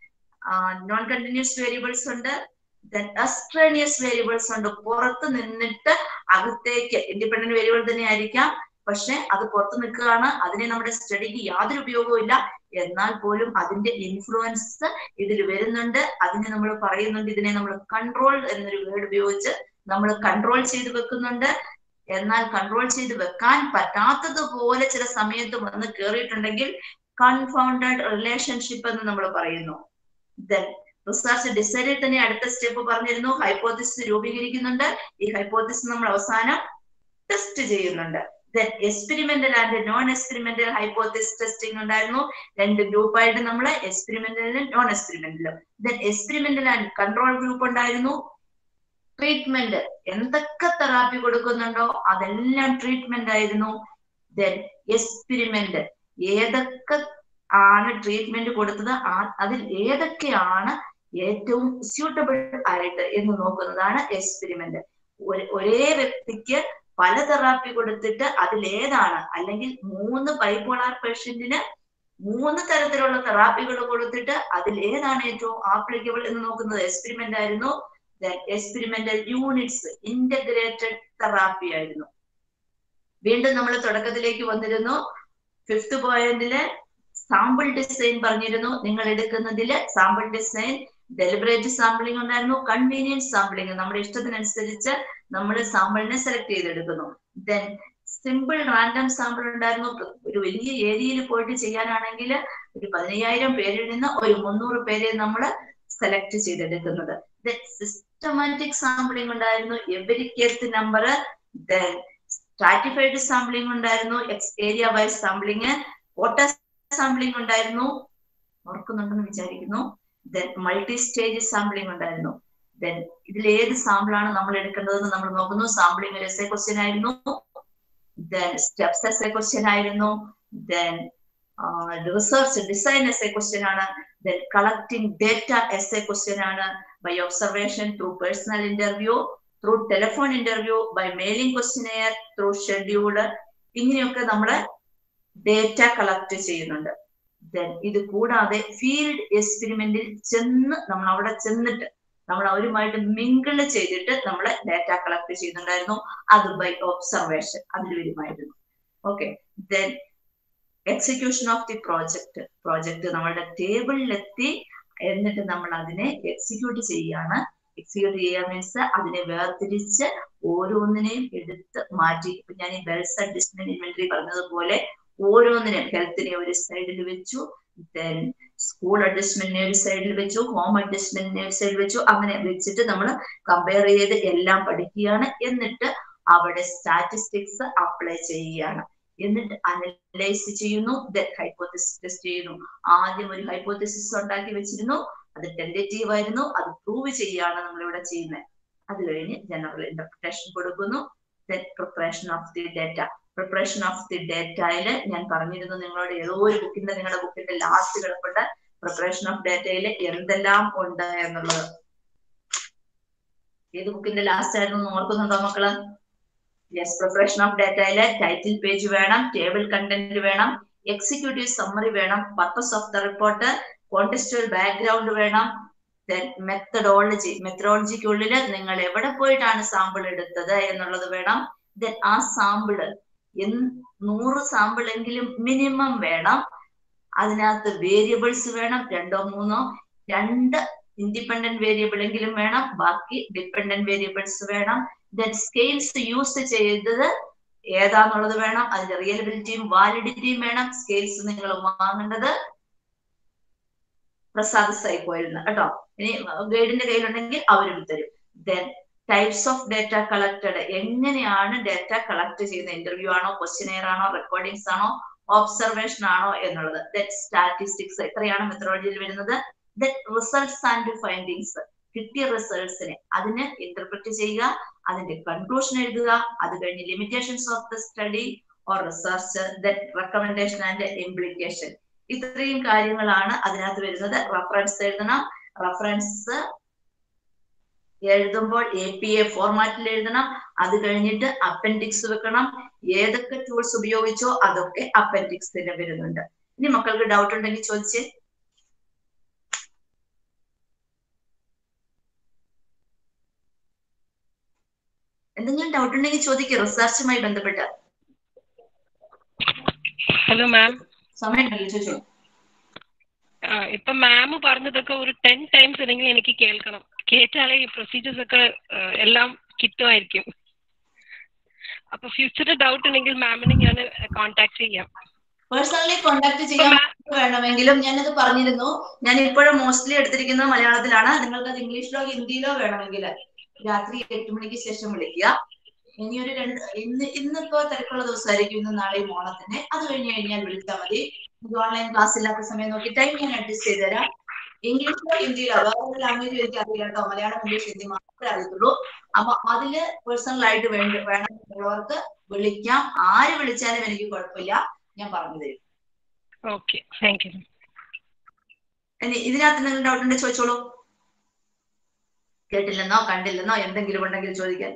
നോൺ കണ്ടിന്യൂസ് വേരിയബിൾസ് ഉണ്ട് ദെൻ എക്സ്ട്രേനിയസ് വേരിയബിൾസ് ഉണ്ട് പുറത്ത് നിന്നിട്ട് അകത്തേക്ക് ഇൻഡിപെൻഡന്റ് വേരിയബിൾ തന്നെ ആയിരിക്കാം പക്ഷെ അത് പുറത്ത് നിൽക്കുകയാണ് അതിനെ നമ്മുടെ സ്റ്റഡിക്ക് യാതൊരു ഉപയോഗവും ഇല്ല എന്നാൽ പോലും അതിന്റെ ഇൻഫ്ലുവൻസ് ഇതിൽ വരുന്നുണ്ട് അതിനെ നമ്മൾ പറയുന്നുണ്ട് ഇതിനെ നമ്മൾ കൺട്രോൾ എന്നൊരു വേർഡ് ഉപയോഗിച്ച് നമ്മൾ കൺട്രോൾ ചെയ്ത് വെക്കുന്നുണ്ട് എന്നാൽ കൺട്രോൾ ചെയ്ത് വെക്കാൻ പറ്റാത്തതുപോലെ ചില സമയത്ത് വന്ന് കയറിയിട്ടുണ്ടെങ്കിൽ കൺഫൗണ്ടഡ് റിലേഷൻഷിപ്പ് എന്ന് നമ്മൾ പറയുന്നു ദെൻ റിസർച്ച് ഡിസൈനിൽ തന്നെ അടുത്ത സ്റ്റെപ്പ് പറഞ്ഞിരുന്നു ഹൈപ്പോത്തിസിസ് രൂപീകരിക്കുന്നുണ്ട് ഈ ഹൈപ്പോത്തിസിസ് നമ്മൾ അവസാനം ടെസ്റ്റ് ചെയ്യുന്നുണ്ട് then experimental and non experimental hypothesis testing ഉണ്ടായിരുന്നു രണ്ട് ഗ്രൂപ്പായിട്ട് നമ്മൾ എക്സ്പെരിമെന്റലും നോൺ എക്സ്പെരിമെന്റലും then experimental and control group ഉണ്ടായിരുന്നു ട്രീറ്റ്മെന്റ് എന്തൊക്കെ തെറാപ്പി കൊടുക്കുന്നുണ്ടോ അതെല്ലാം ട്രീറ്റ്മെന്റ് ആയിരുന്നു ദെൻ എക്സ്പെരിമെന്റ് ഏതൊക്കെ ആണ് ട്രീറ്റ്മെന്റ് കൊടുത്തത് അതിൽ ഏതൊക്കെയാണ് ഏറ്റവും സ്യൂട്ടബിൾ ആയിട്ട് എന്ന് നോക്കുന്നതാണ് എക്സ്പെരിമെന്റ് ഒരേ വ്യക്തിക്ക് പല തെറാപ്പി കൊടുത്തിട്ട് അതിലേതാണ് അല്ലെങ്കിൽ മൂന്ന് ബൈപോളാർ പേഷ്യന്റിന് മൂന്ന് തരത്തിലുള്ള തെറാപ്പികൾ കൊടുത്തിട്ട് അതിൽ ഏതാണ് ഏറ്റവും ആപ്ലിക്കബിൾ എന്ന് നോക്കുന്നത് എക്സ്പെരിമെന്റ് ആയിരുന്നു എക്സ്പെരിമെന്റൽ യൂണിറ്റ്സ് ഇന്റഗ്രേറ്റഡ് തെറാപ്പി ആയിരുന്നു വീണ്ടും നമ്മൾ തുടക്കത്തിലേക്ക് വന്നിരുന്നു ഫിഫ്ത് പോയിന്റില് സാമ്പിൾ ഡിസൈൻ പറഞ്ഞിരുന്നു നിങ്ങൾ എടുക്കുന്നതില് സാമ്പിൾ ഡിസൈൻ ഡെലിബറേറ്റ് സാമ്പിളിംഗ് ഉണ്ടായിരുന്നു കൺവീനിയൻസ് സാമ്പിളിംഗ് നമ്മുടെ ഇഷ്ടത്തിനനുസരിച്ച് നമ്മൾ സാമ്പിളിനെ സെലക്ട് ചെയ്തെടുക്കുന്നു ദെൻ സിമ്പിൾ റാൻഡം സാമ്പിൾ ഉണ്ടായിരുന്നു ഒരു വലിയ ഏരിയയിൽ പോയിട്ട് ചെയ്യാനാണെങ്കിൽ ഒരു പതിനയ്യായിരം പേരിൽ നിന്ന് ഒരു മുന്നൂറ് പേരെ നമ്മൾ സെലക്ട് ചെയ്തെടുക്കുന്നത് ദെൻ സിസ്റ്റമാറ്റിക് സാമ്പിളിംഗ് ഉണ്ടായിരുന്നു every case number then stratified sampling ഉണ്ടായിരുന്നു area wise sampling quota sampling ഉണ്ടായിരുന്നു ഓർക്കുന്നുണ്ടെന്ന് വിചാരിക്കുന്നു ദെൻ മൾട്ടി സ്റ്റേജ് സാമ്പിളിംഗ് ഉണ്ടായിരുന്നു ദെൻ ഇതിൽ ഏത് സാമ്പിളാണ് നമ്മൾ എടുക്കേണ്ടതെന്ന് നമ്മൾ നോക്കുന്നു സാമ്പിളിംഗ് ഒരു എസ് എ ക്വസ്റ്റ്യൻ ആയിരുന്നു then steps as a question ആയിരുന്നു then research design as a question ആണ് then collecting data as a question ആണ് by observation through personal interview through telephone interview by mailing questionnaire through schedule ഇങ്ങനെയൊക്കെ നമ്മൾ data collect ചെയ്യുന്നുണ്ട് then ഇത് കൂടാതെ field എക്സ്പെരിമെന്റിൽ ചെന്ന് നമ്മൾ അവിടെ ചെന്നിട്ട് നമ്മൾ അവരുമായിട്ട് മിങ്കിള് ചെയ്തിട്ട് നമ്മൾ ഡാറ്റ കളക്ട് ചെയ്യുന്നുണ്ടായിരുന്നു അത് ബൈ ഒബ്സർവേഷൻ അതിൽ വരുമായിരുന്നു okay then execution of the project project നമ്മളുടെ ടേബിളിലെത്തി എന്നിട്ട് നമ്മൾ അതിനെ എക്സിക്യൂട്ട് ചെയ്യാണ് എക്സിക്യൂട്ട് ചെയ്യുക മീൻസ് അതിനെ വേർതിരിച്ച് ഓരോന്നിനെയും എടുത്ത് മാറ്റി ഇപ്പൊ ഞാൻ ഈ ബെൽസ് അഡ്ജസ്റ്റ്മെന്റ് ഇൻവെന്ററി പറഞ്ഞതുപോലെ ഓരോന്നിനും ഹെൽത്തിനെ ഒരു സൈഡിൽ വെച്ചു ദെൻ സ്കൂൾ അഡ്ജസ്റ്റ്മെന്റിനെ ഒരു സൈഡിൽ വെച്ചു ഹോം അഡ്ജസ്റ്റ്മെന്റിനെ ഒരു സൈഡിൽ വെച്ചു അങ്ങനെ വെച്ചിട്ട് നമ്മൾ കമ്പയർ ചെയ്ത് എല്ലാം പഠിക്കുകയാണ് എന്നിട്ട് അവിടെ സ്റ്റാറ്റിസ്റ്റിക്സ് അപ്ലൈ ചെയ്യുകയാണ് എന്നിട്ട് അനലൈസ് ചെയ്യുന്നു ഹൈപ്പോത്തിസിസ് ടെസ്റ്റ് ചെയ്യുന്നു ആദ്യം ഒരു ഹൈപ്പോത്തിസിസ് ഉണ്ടാക്കി വെച്ചിരുന്നു അത് ടെൻഡേറ്റീവ് ആയിരുന്നു അത് പ്രൂവ് ചെയ്യുകയാണ് നമ്മളിവിടെ ചെയ്യുന്നത് അത് കഴിഞ്ഞ് ജനറൽ ഇന്റർപ്രിട്ടേഷൻ കൊടുക്കുന്നു preparation of the data preparation of the ഡേറ്റയില് ഞാൻ പറഞ്ഞിരുന്നു നിങ്ങളോട് ഏതോ ഒരു ബുക്കിന്റെ നിങ്ങളുടെ ബുക്കിന്റെ ലാസ്റ്റ് കിടപ്പുണ്ട് പ്രിപ്പറേഷൻ ഓഫ് ഡേറ്റയിൽ എന്തെല്ലാം ഉണ്ട് എന്നുള്ളത് ഏത് ബുക്കിന്റെ ലാസ്റ്റ് ആയിരുന്നു ഓർക്കുന്നുണ്ടോ മക്കള് യെസ് പ്രിപ്പറേഷൻ ഓഫ് ഡേറ്റയില് ടൈറ്റിൽ പേജ് വേണം ടേബിൾ കണ്ടന്റ് വേണം എക്സിക്യൂട്ടീവ് സമ്മറി വേണം purpose of the report contextual background വേണം മെത്തഡോളജി മെത്തഡോളജിക്കുള്ളിൽ നിങ്ങൾ എവിടെ പോയിട്ടാണ് സാമ്പിൾ എടുത്തത് എന്നുള്ളത് വേണം ദെൻ ആ സാമ്പിള് നൂറ് സാമ്പിൾ എങ്കിലും മിനിമം വേണം അതിനകത്ത് വേരിയബിൾസ് വേണം രണ്ടോ മൂന്നോ രണ്ട് ഇൻഡിപെൻഡന്റ് വേരിയബിൾ എങ്കിലും വേണം ബാക്കി ഡിപെൻഡന്റ് വേരിയബിൾസ് വേണം ദെൻ സ്കെയിൽസ് യൂസ് ചെയ്തത് ഏതാന്നുള്ളത് വേണം അതിന്റെ റിയലബിലിറ്റിയും വാലിഡിറ്റിയും വേണം സ്കെയിൽസ് നിങ്ങൾ വാങ്ങേണ്ടത് പ്രസാദ് സൈക്കോയിൽ നിന്ന് കേട്ടോ ഇനി ഗൈഡിന്റെ കയ്യിലുണ്ടെങ്കിൽ അവരും തരും then types of data collected എങ്ങനെയാണ് ഡേറ്റ കളക്ട് ചെയ്യുന്നത് ഇന്റർവ്യൂ ആണോ ക്വസ്റ്റ്യനെയർ ആണോ റെക്കോർഡിങ്സ് ആണോ ഒബ്സർവേഷൻ ആണോ എന്നുള്ളത് ദെൻ സ്റ്റാറ്റിസ്റ്റിക്സ് എത്രയാണ് മെത്തഡോളജിയിൽ വരുന്നത് ദെൻ റിസൾട്ട്സ് ആൻഡ് ഫൈൻഡിങ്സ് കിട്ടിയ റിസൾട്ട്സിനെ അതിനെ ഇന്റർപ്രറ്റ് ചെയ്യുക അതിന്റെ കൺക്ലൂഷൻ എഴുതുക അത് കഴിഞ്ഞ് limitations of the study or research then recommendation and implication ഇത്രയും കാര്യങ്ങളാണ് അതിനകത്ത് വരുന്നത് റഫറൻസ് എഴുതണം റഫറൻസ് എഴുതുമ്പോൾ എ പി എ ഫോർമാറ്റിൽ എഴുതണം അത് കഴിഞ്ഞിട്ട് അപ്പൻഡിക്സ് വെക്കണം ഏതൊക്കെ ടൂൾസ് ഉപയോഗിച്ചോ അതൊക്കെ അപ്പൻഡിക്സിൽ വരുന്നുണ്ട് ഇനി മക്കൾക്ക് ഡൗട്ട് ഉണ്ടെങ്കിൽ ചോദിച്ചേ എന്തെങ്കിലും ഡൗട്ട് ഉണ്ടെങ്കിൽ ചോദിക്കുക റിസർച്ചുമായി ബന്ധപ്പെട്ട് ഹലോ മാം സമയം ഉണ്ടല്ലോ ചോദിച്ചോ ഇപ്പൊ മാം പറഞ്ഞതൊക്കെ ഒരു ടെൻ ടൈംസ് അല്ലെങ്കിൽ എനിക്ക് കേൾക്കണം കേട്ടാലേ ഈ പ്രൊസീജിയേഴ്സ് ഒക്കെ ആ, എല്ലാം കിട്ടുമായിരിക്കും അപ്പൊ ഫ്യൂച്ചറിൽ ഡൗട്ട് ഉണ്ടെങ്കിൽ മാമിനെ ഞാൻ കോൺടാക്ട് ചെയ്യാം പേഴ്സണലി കോണ്ടാക്ട് ചെയ്യാൻ വേണമെങ്കിലും ഞാനത് പറഞ്ഞിരുന്നു ഞാൻ ഇപ്പോഴും മോസ്റ്റ്ലി എടുത്തിരിക്കുന്നത് മലയാളത്തിലാണ് നിങ്ങൾക്ക് അത് ഇംഗ്ലീഷിലോ ഹിന്ദിയിലോ വേണമെങ്കിൽ രാത്രി എട്ട് മണിക്ക് ശേഷം വിളിക്കുക ഇനി ഒരു രണ്ട് ഇന്ന് ഇന്നിപ്പോ തിരക്കുള്ള ദിവസമായിരിക്കും ഇന്ന് നാളെയും ഓണത്തിന് അത് കഴിഞ്ഞ് കഴിഞ്ഞാൽ വിളിച്ചാൽ മതി ഓൺലൈൻ ക്ലാസ് ഇല്ലാത്ത സമയം നോക്കി ടൈം ഞാൻ അഡ്ജസ്റ്റ് ചെയ്ത് തരാം ഇംഗ്ലീഷിലോ ഹിന്ദിയിലോ വേറെ ലാംഗ്വേജ് എനിക്ക് അറിയില്ല കേട്ടോ മലയാളം ഇംഗ്ലീഷ് ഹിന്ദി മാത്രമേ അറിയത്തുള്ളൂ അപ്പൊ അതില് പേഴ്സണൽ ആയിട്ട് വേണ്ട വേണമെന്നുള്ളവർക്ക് വിളിക്കാം ആര് വിളിച്ചാലും എനിക്ക് കുഴപ്പമില്ല ഞാൻ പറഞ്ഞു തരും ഓക്കെ താങ്ക് യു ഇനി ഇതിനകത്ത് എന്തെങ്കിലും ഡൗട്ട് ഉണ്ടെങ്കിൽ ചോദിച്ചോളൂ കേട്ടില്ലെന്നോ കണ്ടില്ലെന്നോ എന്തെങ്കിലും ഉണ്ടെങ്കിൽ ചോദിക്കാൻ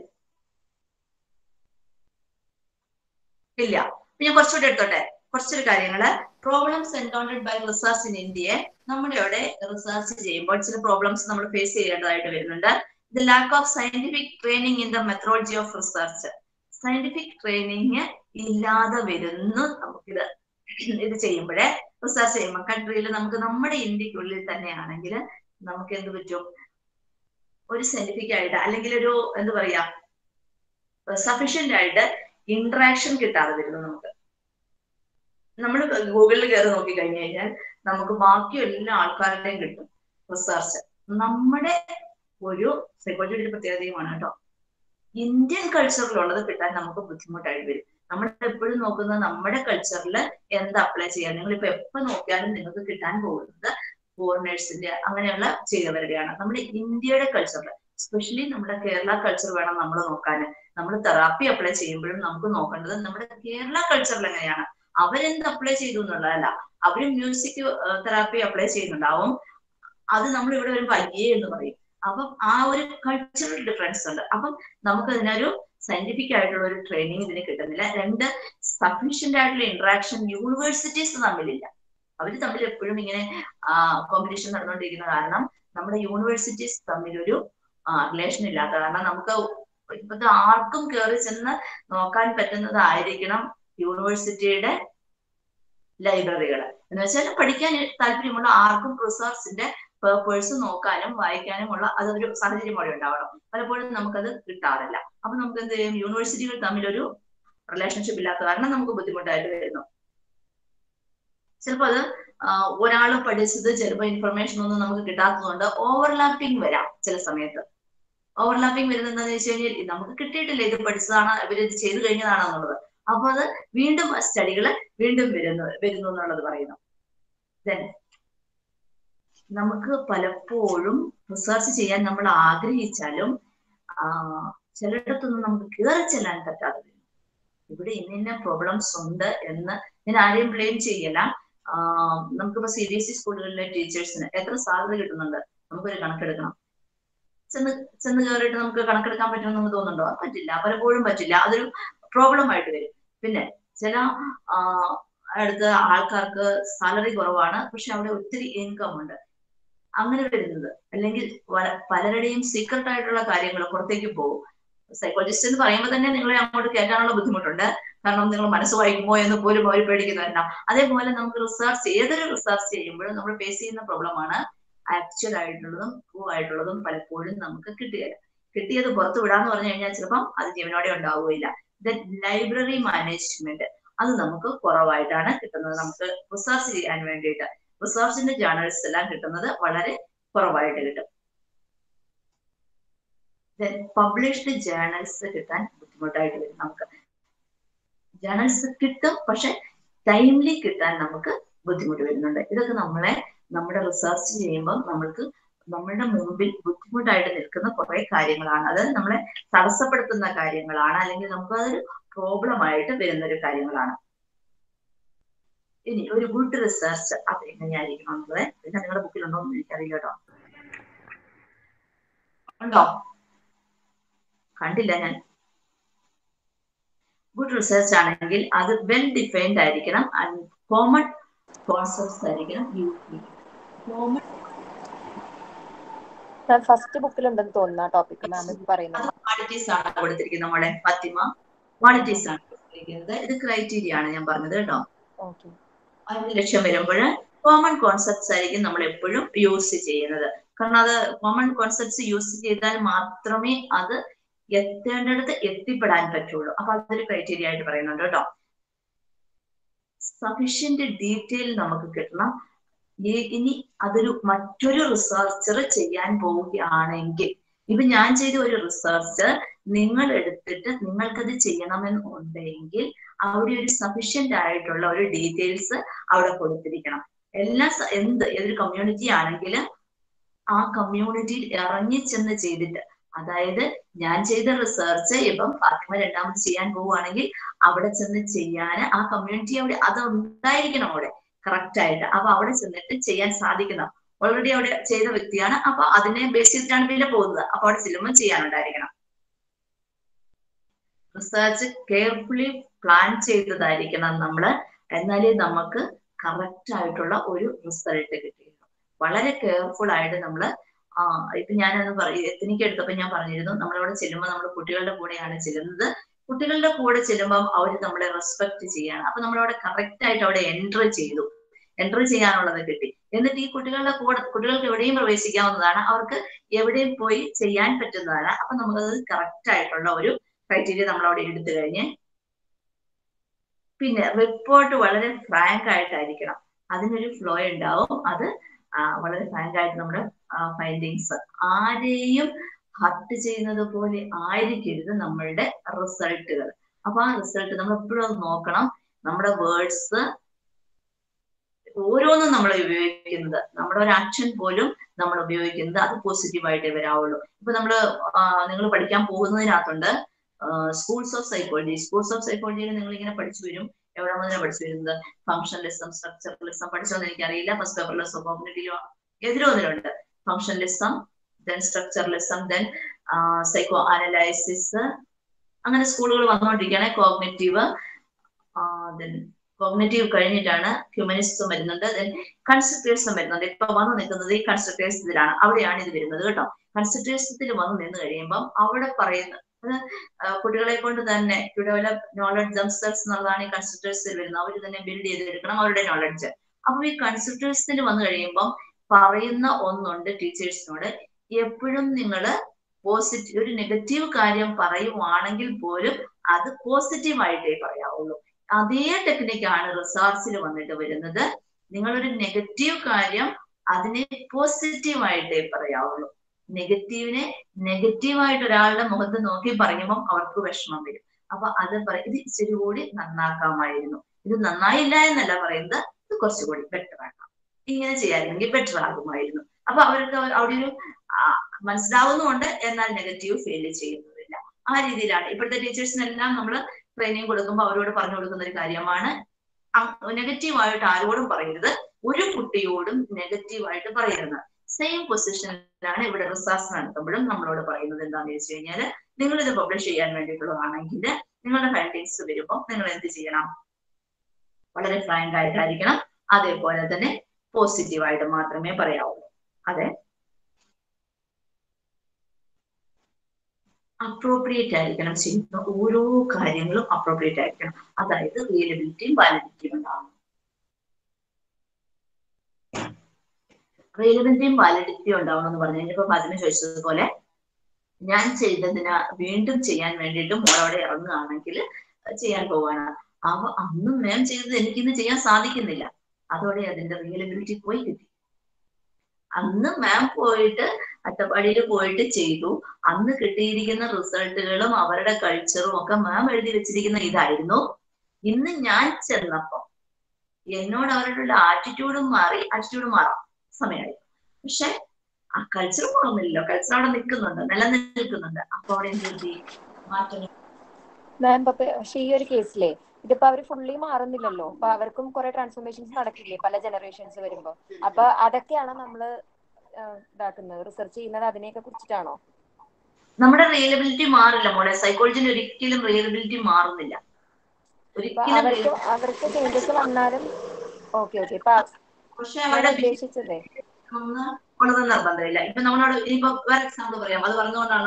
ഇല്ല അപ്പൊ ഞാൻ കുറച്ചുകൂടെ എടുത്തോട്ടെ കുറച്ചൊരു കാര്യങ്ങള് problems encountered by research in ഇന്ത്യയെ നമ്മുടെ ഇവിടെ റിസർച്ച് ചെയ്യുമ്പോൾ ചില പ്രോബ്ലംസ് നമ്മൾ ഫേസ് ചെയ്യേണ്ടതായിട്ട് വരുന്നുണ്ട് the lack of scientific training in the methodology of research scientific training ഇല്ലാതെ വരുന്നു നമുക്കിത് ഇത് ചെയ്യുമ്പോഴേ റിസർച്ച് ചെയ്യുമ്പോൾ കൺട്രിയിൽ നമുക്ക് നമ്മുടെ ഇന്ത്യക്കുള്ളിൽ തന്നെയാണെങ്കിൽ നമുക്ക് എന്ത് പറ്റും ഒരു സയന്റിഫിക് ആയിട്ട് അല്ലെങ്കിൽ ഒരു എന്താ പറയാ സഫീഷ്യന്റ് ആയിട്ട് ഇന്ററാക്ഷൻ കിട്ടാതെ വരുന്നു നമുക്ക് നമ്മൾ ഗൂഗിളിൽ കയറി നോക്കി കഴിഞ്ഞു കഴിഞ്ഞാൽ നമുക്ക് ബാക്കി എല്ലാ ആൾക്കാരുടെയും കിട്ടും റിസർച്ച് നമ്മുടെ ഒരു സൈക്കോളജിയുടെ ഒരു പ്രത്യേകതയുമാണ് കേട്ടോ ഇന്ത്യൻ കൾച്ചറിലുള്ളത് കിട്ടാൻ നമുക്ക് ബുദ്ധിമുട്ടായിട്ട് വരും നമ്മൾ എപ്പോഴും നോക്കുന്നത് നമ്മുടെ കൾച്ചറിൽ എന്ത് അപ്ലൈ ചെയ്യാൻ നിങ്ങൾ ഇപ്പൊ എപ്പോ നോക്കിയാലും നിങ്ങൾക്ക് കിട്ടാൻ പോകുന്നത് ഫോറിനേഴ്സിന്റെ അങ്ങനെയുള്ള ചെയ്തവരുടെയാണ് നമ്മുടെ ഇന്ത്യയുടെ കൾച്ചറിൽ എസ്പെഷ്യലി നമ്മുടെ കേരള കൾച്ചർ വേണം നമ്മൾ നോക്കാൻ നമ്മൾ തെറാപ്പി അപ്ലൈ ചെയ്യുമ്പോഴും നമുക്ക് നോക്കേണ്ടത് നമ്മുടെ കേരള കൾച്ചറിൽ എങ്ങനെയാണ് അവരെന്ത് അപ്ലൈ ചെയ്തു എന്നുള്ളതല്ല അവര് മ്യൂസിക് തെറാപ്പി അപ്ലൈ ചെയ്യുന്നുണ്ടാവും അത് നമ്മൾ ഇവിടെ വരുമ്പോൾ അയ്യേ എന്ന് പറയും അപ്പം ആ ഒരു കൾച്ചറൽ ഡിഫറൻസ് ഉണ്ട് അപ്പം നമുക്ക് അതിനൊരു സയന്റിഫിക് ആയിട്ടുള്ള ഒരു ട്രെയിനിങ് ഇതിന് കിട്ടുന്നില്ല രണ്ട് സഫീഷ്യന്റ് ആയിട്ടുള്ള ഇന്ററാക്ഷൻ യൂണിവേഴ്സിറ്റീസ് തമ്മിലില്ല അവർ തമ്മിൽ എപ്പോഴും ഇങ്ങനെ കോമ്പറ്റീഷൻ നടന്നുകൊണ്ടിരിക്കുന്ന കാരണം നമ്മുടെ യൂണിവേഴ്സിറ്റീസ് തമ്മിലൊരു റിലേഷൻ ഇല്ലാത്ത കാരണം നമുക്ക് ഇപ്പത്തെ ആർക്കും കയറി ചെന്ന് നോക്കാൻ പറ്റുന്നതായിരിക്കണം യൂണിവേഴ്സിറ്റിയുടെ ലൈബ്രറികൾ എന്ന് വെച്ചാൽ പഠിക്കാൻ താല്പര്യമുള്ള ആർക്കും റിസർച്ചിന്റെ പേപ്പേഴ്സ് നോക്കാനും വായിക്കാനും ഉള്ള അതൊരു സാഹചര്യം അവിടെ ഉണ്ടാവണം പലപ്പോഴും നമുക്കത് കിട്ടാറില്ല അപ്പൊ നമുക്ക് എന്ത് ചെയ്യും യൂണിവേഴ്സിറ്റികൾ തമ്മിലൊരു റിലേഷൻഷിപ്പ് ഇല്ലാത്ത കാരണം നമുക്ക് ബുദ്ധിമുട്ടായിട്ട് വരുന്നു ചിലപ്പോൾ അത് ഒരാൾ പഠിച്ചത് ചിലപ്പോൾ ഇൻഫർമേഷൻ ഒന്നും നമുക്ക് കിട്ടാത്തതുകൊണ്ട് ഓവർലാപ്പിംഗ് വരാം ചില സമയത്ത് ഓവർലാപ്പിംഗ് വരുന്നത് എന്താണെന്ന് വെച്ച് കഴിഞ്ഞാൽ നമുക്ക് കിട്ടിയിട്ടില്ല ഇത് പഠിച്ചതാണ് ഇവർ ഇത് ചെയ്തു കഴിഞ്ഞതാണോ എന്നുള്ളത് അപ്പൊ അത് വീണ്ടും സ്റ്റഡികൾ വീണ്ടും വരുന്നു വരുന്നു എന്നുള്ളത് പറയുന്നു ദെൻ നമുക്ക് പലപ്പോഴും റിസർച്ച് ചെയ്യാൻ നമ്മൾ ആഗ്രഹിച്ചാലും ചിലയിടത്തൊന്നും നമുക്ക് കയറി ചെല്ലാൻ പറ്റാതെ വരും ഇവിടെ ഇന്ന ഇന്ന പ്രോബ്ലംസ് ഉണ്ട് എന്ന് ഞാൻ ആരെയും ബ്ലെയിം ചെയ്യല നമുക്കിപ്പോ സി ബി എസ് ഇ സ്കൂളുകളിലെ ടീച്ചേഴ്സിന് എത്ര സാലറി കിട്ടുന്നുണ്ട് നമുക്കൊരു കണക്കെടുക്കണം ചെന്ന് ചെന്ന് കയറിയിട്ട് നമുക്ക് കണക്കെടുക്കാൻ പറ്റുമെന്ന് നമുക്ക് തോന്നുന്നുണ്ടോ അത് പറ്റില്ല പലപ്പോഴും പറ്റില്ല അതൊരു പ്രോബ്ലം ആയിട്ട് വരും പിന്നെ ചില അടുത്ത ആൾക്കാർക്ക് സാലറി കുറവാണ് പക്ഷെ അവിടെ ഒത്തിരി ഇൻകം ഉണ്ട് അങ്ങനെ വരുന്നത് അല്ലെങ്കിൽ പലരുടെയും സീക്രട്ട് ആയിട്ടുള്ള കാര്യങ്ങൾ പുറത്തേക്ക് പോകും സൈക്കോളജിസ്റ്റ് എന്ന് പറയുമ്പോൾ തന്നെ നിങ്ങളെ അങ്ങോട്ട് കയറ്റാനുള്ള ബുദ്ധിമുട്ടുണ്ട് കാരണം നിങ്ങൾ മനസ്സ് വായിക്കുമോ എന്ന് പോലും അവർ പേടിക്കുന്നവരുണ്ടാവും അതേപോലെ നമുക്ക് റിസർച്ച് ഏതൊരു റിസർച്ച് ചെയ്യുമ്പോഴും നമ്മൾ ഫേസ് ചെയ്യുന്ന പ്രോബ്ലമാണ് ആക്ച്വൽ ആയിട്ടുള്ളതും ട്രൂ ആയിട്ടുള്ളതും പലപ്പോഴും നമുക്ക് കിട്ടുകയില്ല കിട്ടിയത് പുറത്തു വിടാന്ന് പറഞ്ഞു കഴിഞ്ഞാൽ ചിലപ്പം അത് ജീവനോടെ ഉണ്ടാവുകയില്ല ദെൻ ലൈബ്രറി മാനേജ്മെന്റ് അത് നമുക്ക് കുറവായിട്ടാണ് കിട്ടുന്നത് നമുക്ക് റിസർച്ച് ചെയ്യാൻ വേണ്ടിയിട്ട് റിസർച്ചിന്റെ ജേർണൽസ് എല്ലാം കിട്ടുന്നത് വളരെ കുറവായിട്ട് കിട്ടും ദെൻ പബ്ലിഷ്ഡ് ജേർണൽസ് കിട്ടാൻ ബുദ്ധിമുട്ടായിട്ട് വരും നമുക്ക് ജേർണൽസ് കിട്ടും പക്ഷെ ടൈംലി കിട്ടാൻ നമുക്ക് ബുദ്ധിമുട്ട് വരുന്നുണ്ട് ഇതൊക്കെ നമ്മളെ നമ്മുടെ റിസർച്ച് ചെയ്യുമ്പോൾ നമ്മൾക്ക് നമ്മളുടെ മുമ്പിൽ ബുദ്ധിമുട്ടായിട്ട് നിൽക്കുന്ന കുറെ കാര്യങ്ങളാണ് അത് നമ്മളെ തടസ്സപ്പെടുത്തുന്ന കാര്യങ്ങളാണ് അല്ലെങ്കിൽ നമുക്ക് അതൊരു പ്രോബ്ലം ആയിട്ട് വരുന്ന ഒരു കാര്യങ്ങളാണ് ഇനി ഒരു ഗുഡ് റിസർച്ച് അത് എങ്ങനെയായിരിക്കണം എന്നുള്ളത് പിന്നെ നിങ്ങളുടെ ബുക്കിലുണ്ടോ എന്ന് എനിക്കറിയില്ല കേട്ടോ ഉണ്ടോ കണ്ടില്ല ഞാൻ ഗുഡ് റിസർച്ച് ആണെങ്കിൽ അത് വെൽ ഡിഫൈൻഡ് ആയിരിക്കണം ആൻഡ് കോമൺ കോൺസെപ്റ്റ്സ് ആയിരിക്കണം യൂസ് കോമൺ ഫസ്റ്റ് ബുക്കിലുണ്ടെന്ന് തോന്നുന്നു ആ ടോപ്പിക് മാം പറയുന്നത് ക്വാളിറ്റീസ് ആണ് കൊടുത്തിരിക്കുന്നത് നമ്മളെ ഫാത്തിമ ക്വാളിറ്റീസ് ആണ് കൊടുത്തിരിക്കുന്നത് ഇത് ക്രൈറ്റീരിയ ആണ് ഞാൻ പറഞ്ഞത് കേട്ടോ ഓക്കെ അതിന് ലക്ഷ്യം വരുമ്പോൾ കോമൺ കോൺസെപ്റ്റ്സ് ആയിരിക്കും നമ്മൾ എപ്പോഴും യൂസ് ചെയ്യുന്നത് കാരണം അത് കോമൺ കോൺസെപ്റ്റ്സ് യൂസ് ചെയ്താൽ മാത്രമേ അത് എത്തേണ്ടടുത്ത് എത്തിപ്പെടാൻ പറ്റുള്ളൂ അപ്പൊ അതൊരു ക്രൈറ്റീരിയ ആയിട്ട് പറയുന്നുണ്ട് കേട്ടോ സഫീഷ്യന്റ് ഡീറ്റെയിൽ നമുക്ക് കിട്ടണം ഇനി അതൊരു മറ്റൊരു റിസർച്ചർ ചെയ്യാൻ പോവുകയാണെങ്കിൽ ഇപ്പൊ ഞാൻ ചെയ്ത ഒരു റിസർച്ച് നിങ്ങൾ എടുത്തിട്ട് നിങ്ങൾക്കത് ചെയ്യണമെന്നുണ്ടെങ്കിൽ അവിടെ ഒരു സഫീഷ്യന്റ് ആയിട്ടുള്ള ഒരു ഡീറ്റെയിൽസ് അവിടെ കൊടുത്തിരിക്കണം എല്ലാ എന്ത് ഏതൊരു കമ്മ്യൂണിറ്റി ആണെങ്കിൽ ആ കമ്മ്യൂണിറ്റിയിൽ ഇറങ്ങി ചെന്ന് ചെയ്തിട്ട് അതായത് ഞാൻ ചെയ്ത റിസർച്ച് ഇപ്പം ഫാത്തിമ രണ്ടാമത് ചെയ്യാൻ പോവുകയാണെങ്കിൽ അവിടെ ചെന്ന് ചെയ്യാൻ ആ കമ്മ്യൂണിറ്റി അവിടെ അത് ഉണ്ടായിരിക്കണം അവിടെ കറക്റ്റ് ആയിട്ട് അപ്പൊ അവിടെ ചെന്നിട്ട് ചെയ്യാൻ സാധിക്കണം ഓൾറെഡി അവിടെ ചെയ്ത വ്യക്തിയാണ് അപ്പൊ അതിനെ ബേസ് ചെയ്തിട്ടാണ് പിന്നെ പോകുന്നത് അപ്പൊ അവിടെ ചെല്ലുമ്പോൾ ചെയ്യാനുണ്ടായിരിക്കണം റിസർച്ച് കെയർഫുള്ളി പ്ലാൻ ചെയ്തതായിരിക്കണം നമ്മൾ എന്നാലേ നമുക്ക് കറക്റ്റ് ആയിട്ടുള്ള ഒരു റിസൾട്ട് കിട്ടുകയുള്ളൂ വളരെ കെയർഫുൾ ആയിട്ട് നമ്മൾ ആ ഇപ്പൊ ഞാനത് പറയും എത്തനിക്ക് എടുത്തപ്പോ ഞാൻ പറഞ്ഞിരുന്നു നമ്മളവിടെ ചെല്ലുമ്പോൾ നമ്മൾ കുട്ടികളുടെ കൂടെയാണ് ചെല്ലുന്നത് കുട്ടികളുടെ കൂടെ ചെല്ലുമ്പം അവർ നമ്മളെ റെസ്പെക്ട് ചെയ്യാണ് അപ്പൊ നമ്മളവിടെ കറക്റ്റ് ആയിട്ട് അവിടെ എൻട്രി ചെയ്തു എൻട്രി ചെയ്യാനുള്ളത് കിട്ടി എന്നിട്ട് ഈ കുട്ടികളുടെ കൂടെ കുട്ടികൾക്ക് എവിടെയും പ്രവേശിക്കാവുന്നതാണ് അവർക്ക് എവിടെയും പോയി ചെയ്യാൻ പറ്റുന്നതാണ് അപ്പൊ നമുക്കത് കറക്റ്റ് ആയിട്ടുള്ള ഒരു ക്രൈറ്റീരിയ നമ്മൾ അവിടെ എടുത്തു കഴിഞ്ഞ് പിന്നെ റിപ്പോർട്ട് വളരെ ഫ്രാങ്ക് ആയിട്ടായിരിക്കണം അതിനൊരു ഫ്ലോ ഉണ്ടാവും അത് വളരെ ഫ്രാങ്ക് ആയിട്ട് നമ്മുടെ ഫൈൻഡിങ്സ് ആരെയും ഹർട്ട് ചെയ്യുന്നത് പോലെ ആയിരിക്കരുത് നമ്മളുടെ റിസൾട്ടുകൾ അപ്പൊ ആ റിസൾട്ട് നമ്മൾ എപ്പോഴും അത് നോക്കണം നമ്മുടെ വേർഡ്സ് ഓരോന്നും നമ്മൾ ഉപയോഗിക്കുന്നത് നമ്മുടെ ഒരു ആക്ഷൻ പോലും നമ്മൾ ഉപയോഗിക്കുന്നത് അത് പോസിറ്റീവായിട്ടേ വരാവുള്ളൂ ഇപ്പൊ നമ്മൾ നിങ്ങൾ പഠിക്കാൻ പോകുന്നതിനകത്തുണ്ട് schools of psychology schools of സൈക്കോളജിയിൽ നിങ്ങൾ ഇങ്ങനെ പഠിച്ചു വരും എവിടെ മുതലാണ് പഠിച്ചു വരുന്നത് ഫംഗ്ഷനലിസം സ്ട്രക്ചറലിസം പഠിച്ചോന്ന് എനിക്കറിയില്ല ഫസ്റ്റ് പേപ്പറിലോ കോമ്പിനേറ്റീവോ എതിരോ ഒന്നിലുണ്ട് functionalism then structuralism then psycho analysis അങ്ങനെ സ്കൂളുകൾ വന്നുകൊണ്ടിരിക്കുകയാണ് കോഗ്നേറ്റീവ് ദെൻ കോഗ്നേറ്റീവ് കഴിഞ്ഞിട്ടാണ് ഹ്യൂമനിസം വരുന്നുണ്ട് ദെൻ കൺസ്ട്രക്ടേഴ്സും വരുന്നുണ്ട് ഇപ്പൊ വന്നു നിൽക്കുന്നത് ഈ കൺസ്ട്രക്ടേഴ്സ് ഇതിലാണ് അവിടെയാണ് ഇത് വരുന്നത് കേട്ടോ കൺസ്ട്രക്ടേഴ്സത്തിൽ വന്നു നിന്ന് കഴിയുമ്പം അവിടെ പറയുന്ന അത് കുട്ടികളെ കൊണ്ട് തന്നെ ടു ഡെവലപ്പ് നോളജ് ദംസെൽസ് എന്നുള്ളതാണ് ഈ കൺസ്ട്രക്ടേഴ്സിൽ വരുന്നത് അവർ തന്നെ ബിൽഡ് ചെയ്തെടുക്കണം അവരുടെ നോളജ് അപ്പൊ ഈ കൺസ്ട്രക്ടേഴ്സിൽ വന്നു കഴിയുമ്പം പറയുന്ന ഒന്നുണ്ട് ടീച്ചേഴ്സിനോട് എപ്പോഴും നിങ്ങൾ പോസിറ്റീവ് ഒരു നെഗറ്റീവ് കാര്യം പറയുവാണെങ്കിൽ പോലും അത് പോസിറ്റീവ് ആയിട്ടേ പറയാവുള്ളൂ അതേ ടെക്നിക്കാണ് റിസർച്ചിൽ വന്നിട്ട് വരുന്നത് നിങ്ങളൊരു നെഗറ്റീവ് കാര്യം അതിനെ പോസിറ്റീവ് ആയിട്ടേ പറയാവുള്ളൂ നെഗറ്റീവിനെ നെഗറ്റീവായിട്ട് ഒരാളുടെ മുഖത്ത് നോക്കി പറയുമ്പോൾ അവർക്ക് വിഷമം വരും അപ്പൊ അത് പറയും ഇത് ഇച്ചിരി കൂടി നന്നാക്കാമായിരുന്നു ഇത് നന്നായില്ല എന്നല്ല പറയുന്നത് ഇത് കുറച്ചുകൂടി ബെറ്റർ ആക്കാം ഇങ്ങനെ ചെയ്യാമെങ്കിൽ ബെറ്റർ ആകുമായിരുന്നു അപ്പൊ അവർക്ക് അവിടെ ഒരു മനസ്സിലാവുന്നുണ്ട് എന്നാൽ നെഗറ്റീവ് ഫീൽ ചെയ്യുന്നതില്ല ആ രീതിയിലാണ് ഇപ്പോഴത്തെ ടീച്ചേഴ്സിനെല്ലാം നമ്മൾ ട്രെയിനിങ് കൊടുക്കുമ്പോൾ അവരോട് പറഞ്ഞു കൊടുക്കുന്ന ഒരു കാര്യമാണ് നെഗറ്റീവായിട്ട് ആരോടും പറയരുത് ഒരു കുട്ടിയോടും നെഗറ്റീവായിട്ട് പറയരുത് സെയിം പൊസിഷനിലാണ് ഇവിടെ റിസർച്ച് നടത്തുമ്പോഴും നമ്മളോട് പറയുന്നത് എന്താണെന്ന് വെച്ച് കഴിഞ്ഞാൽ നിങ്ങൾ ഇത് പബ്ലിഷ് ചെയ്യാൻ വേണ്ടിയിട്ടുള്ളതാണെങ്കിൽ നിങ്ങളുടെ ഫൈൻഡിങ്സ് വരുമ്പോൾ നിങ്ങൾ എന്ത് ചെയ്യണം വളരെ ഫ്രാങ്ക് ആയിട്ടായിരിക്കണം അതേപോലെ തന്നെ പോസിറ്റീവായിട്ട് മാത്രമേ പറയാവൂ അതെ അപ്രോപ്രിയേറ്റ് ആയിരിക്കണം ചെയ്യുന്ന ഓരോ കാര്യങ്ങളും അപ്രോപ്രിയേറ്റ് ആയിരിക്കണം അതായത് റിയലബിലിറ്റിയും വാലിഡിറ്റിയും ഉണ്ടാവണം റിയലബിലിറ്റിയും വാലിഡിറ്റിയും ഉണ്ടാവണം എന്ന് പറഞ്ഞു കഴിഞ്ഞപ്പോ പതിന് ചോദിച്ചതുപോലെ ഞാൻ ചെയ്തതിന് വീണ്ടും ചെയ്യാൻ വേണ്ടിയിട്ട് മോളവിടെ ഇറങ്ങുകയാണെങ്കിൽ ചെയ്യാൻ പോവാണ് അവ അന്നും മാം ചെയ്തത് എനിക്കിന്ന് ചെയ്യാൻ സാധിക്കുന്നില്ല അതോടെ അതിന്റെ റിയലബിലിറ്റി പോയി കിട്ടി അന്ന് മാം പോയിട്ട് അട്ടപ്പാടിയിൽ പോയിട്ട് ചെയ്തു അന്ന് കിട്ടിയിരിക്കുന്ന റിസൾട്ടുകളും അവരുടെ കൾച്ചറും ഒക്കെ മാം എഴുതി വെച്ചിരിക്കുന്ന ഇതായിരുന്നു ഇന്ന് ഞാൻ ചെന്നപ്പോ എന്നോട് അവരുടെ ആറ്റിറ്റ്യൂഡും മാറി ആറ്റിറ്റ്യൂഡ് മാറാം സമയമായി പക്ഷെ ആ കൾച്ചർ പോകുന്നില്ലല്ലോ കൾച്ചർ അവിടെ നിൽക്കുന്നുണ്ട് നിലനിൽക്കുന്നുണ്ട് അപ്പൊ അവിടെ എന്ത് പറ്റി മാറ്റങ്ങൾ മാം പക്ഷെ ഈ ഒരു കേസിലെ ഇതിപ്പോ അവര് ഫുള്ളി മാറുന്നില്ലല്ലോ അപ്പൊ അവർക്കും കുറെ ട്രാൻസ്ഫോർമേഷൻസ് നടക്കില്ലേ പല ജനറേഷൻസ് വരുമ്പോ അപ്പൊ അതൊക്കെയാണ് നമ്മള് ഇതാക്കുന്നത് റിസർച്ച് ചെയ്യുന്നത് അതിനെയൊക്കെ കുറിച്ചിട്ടാണോ നമ്മുടെ റിയലബിലിറ്റി മാറില്ല മോളെ സൈക്കോളജിയിൽ ഒരിക്കലും റിയലബിലിറ്റി മാറുന്നില്ല ഒരിക്കലും അവർക്ക് അവർക്ക് ചേഞ്ചസ് വന്നാലും ഓക്കെ ഓക്കെ ഇപ്പൊ പക്ഷെ ഞാൻ അവരുടെ ഉദ്ദേശിച്ചതേ ഒന്ന് ഉള്ളത് നിർബന്ധമില്ല ഇപ്പൊ നമ്മളോട് ഇനിയിപ്പോ വേറെ എക്സാമ്പിൾ പറയാം അത് പറഞ്ഞുകൊണ്ടാണ്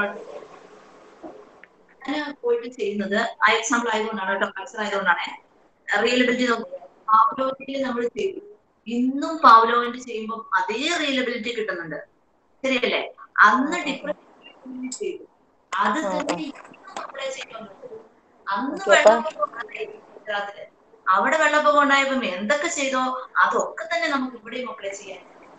ഞാൻ പോയിട്ട് ചെയ്യുന്നത് ആ എക്സാമ്പിൾ ആയതുകൊണ്ടാണ് കേട്ടോ കൾച്ചർ ആയതുകൊണ്ടാണ് റിയലബിലിറ്റി പാവലോവിൽ നമ്മൾ ചെയ്തു ഇന്നും പാവലോവിന്റെ ചെയ്യുമ്പോൾ അതേ റിയലബിലിറ്റി കിട്ടുന്നുണ്ട് ശരിയല്ലേ അന്ന് ഡിഫറൻറ്റ് ചെയ്തു അത് തന്നെ ഇന്നും അപ്ലൈ ചെയ്യുന്നുണ്ട് അന്ന് Okay, അപ്പൊ- വെള്ളപ്പൊക്കം ഉണ്ടായി ഗുജറാത്തില് അവിടെ വെള്ളപ്പൊക്കം ഉണ്ടായപ്പം എന്തൊക്കെ ചെയ്തോ അതൊക്കെ തന്നെ നമുക്ക് ഇവിടെയും അപ്ലൈ ചെയ്യാൻ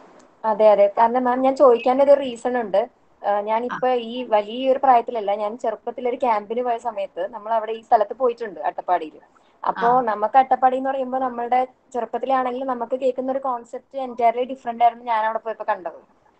അതെ അതെ കാരണം മാം ഞാൻ ചോദിക്കാൻ ഒരു റീസൺ ഉണ്ട് ഞാൻ ഇപ്പൊ ഈ വലിയ ഒരു പ്രായത്തിലല്ല ഞാൻ ചെറുപ്പത്തിൽ ഒരു ക്യാമ്പിന് പോയ സമയത്ത് നമ്മൾ അവിടെ ഈ സ്ഥലത്ത് പോയിട്ടുണ്ട് അട്ടപ്പാടിയിൽ അപ്പോ ആ. നമുക്ക് അട്ടപ്പാടി എന്ന് പറയുമ്പോൾ നമ്മുടെ ചെറുപ്പത്തിലാണെങ്കിൽ നമുക്ക് കേൾക്കുന്ന ഒരു കോൺസെപ്റ്റ് എൻറ്റയർലി ഡിഫറെന്റ് ആയിരുന്നു ഞാൻ അവിടെ പോയപ്പോ കണ്ടത്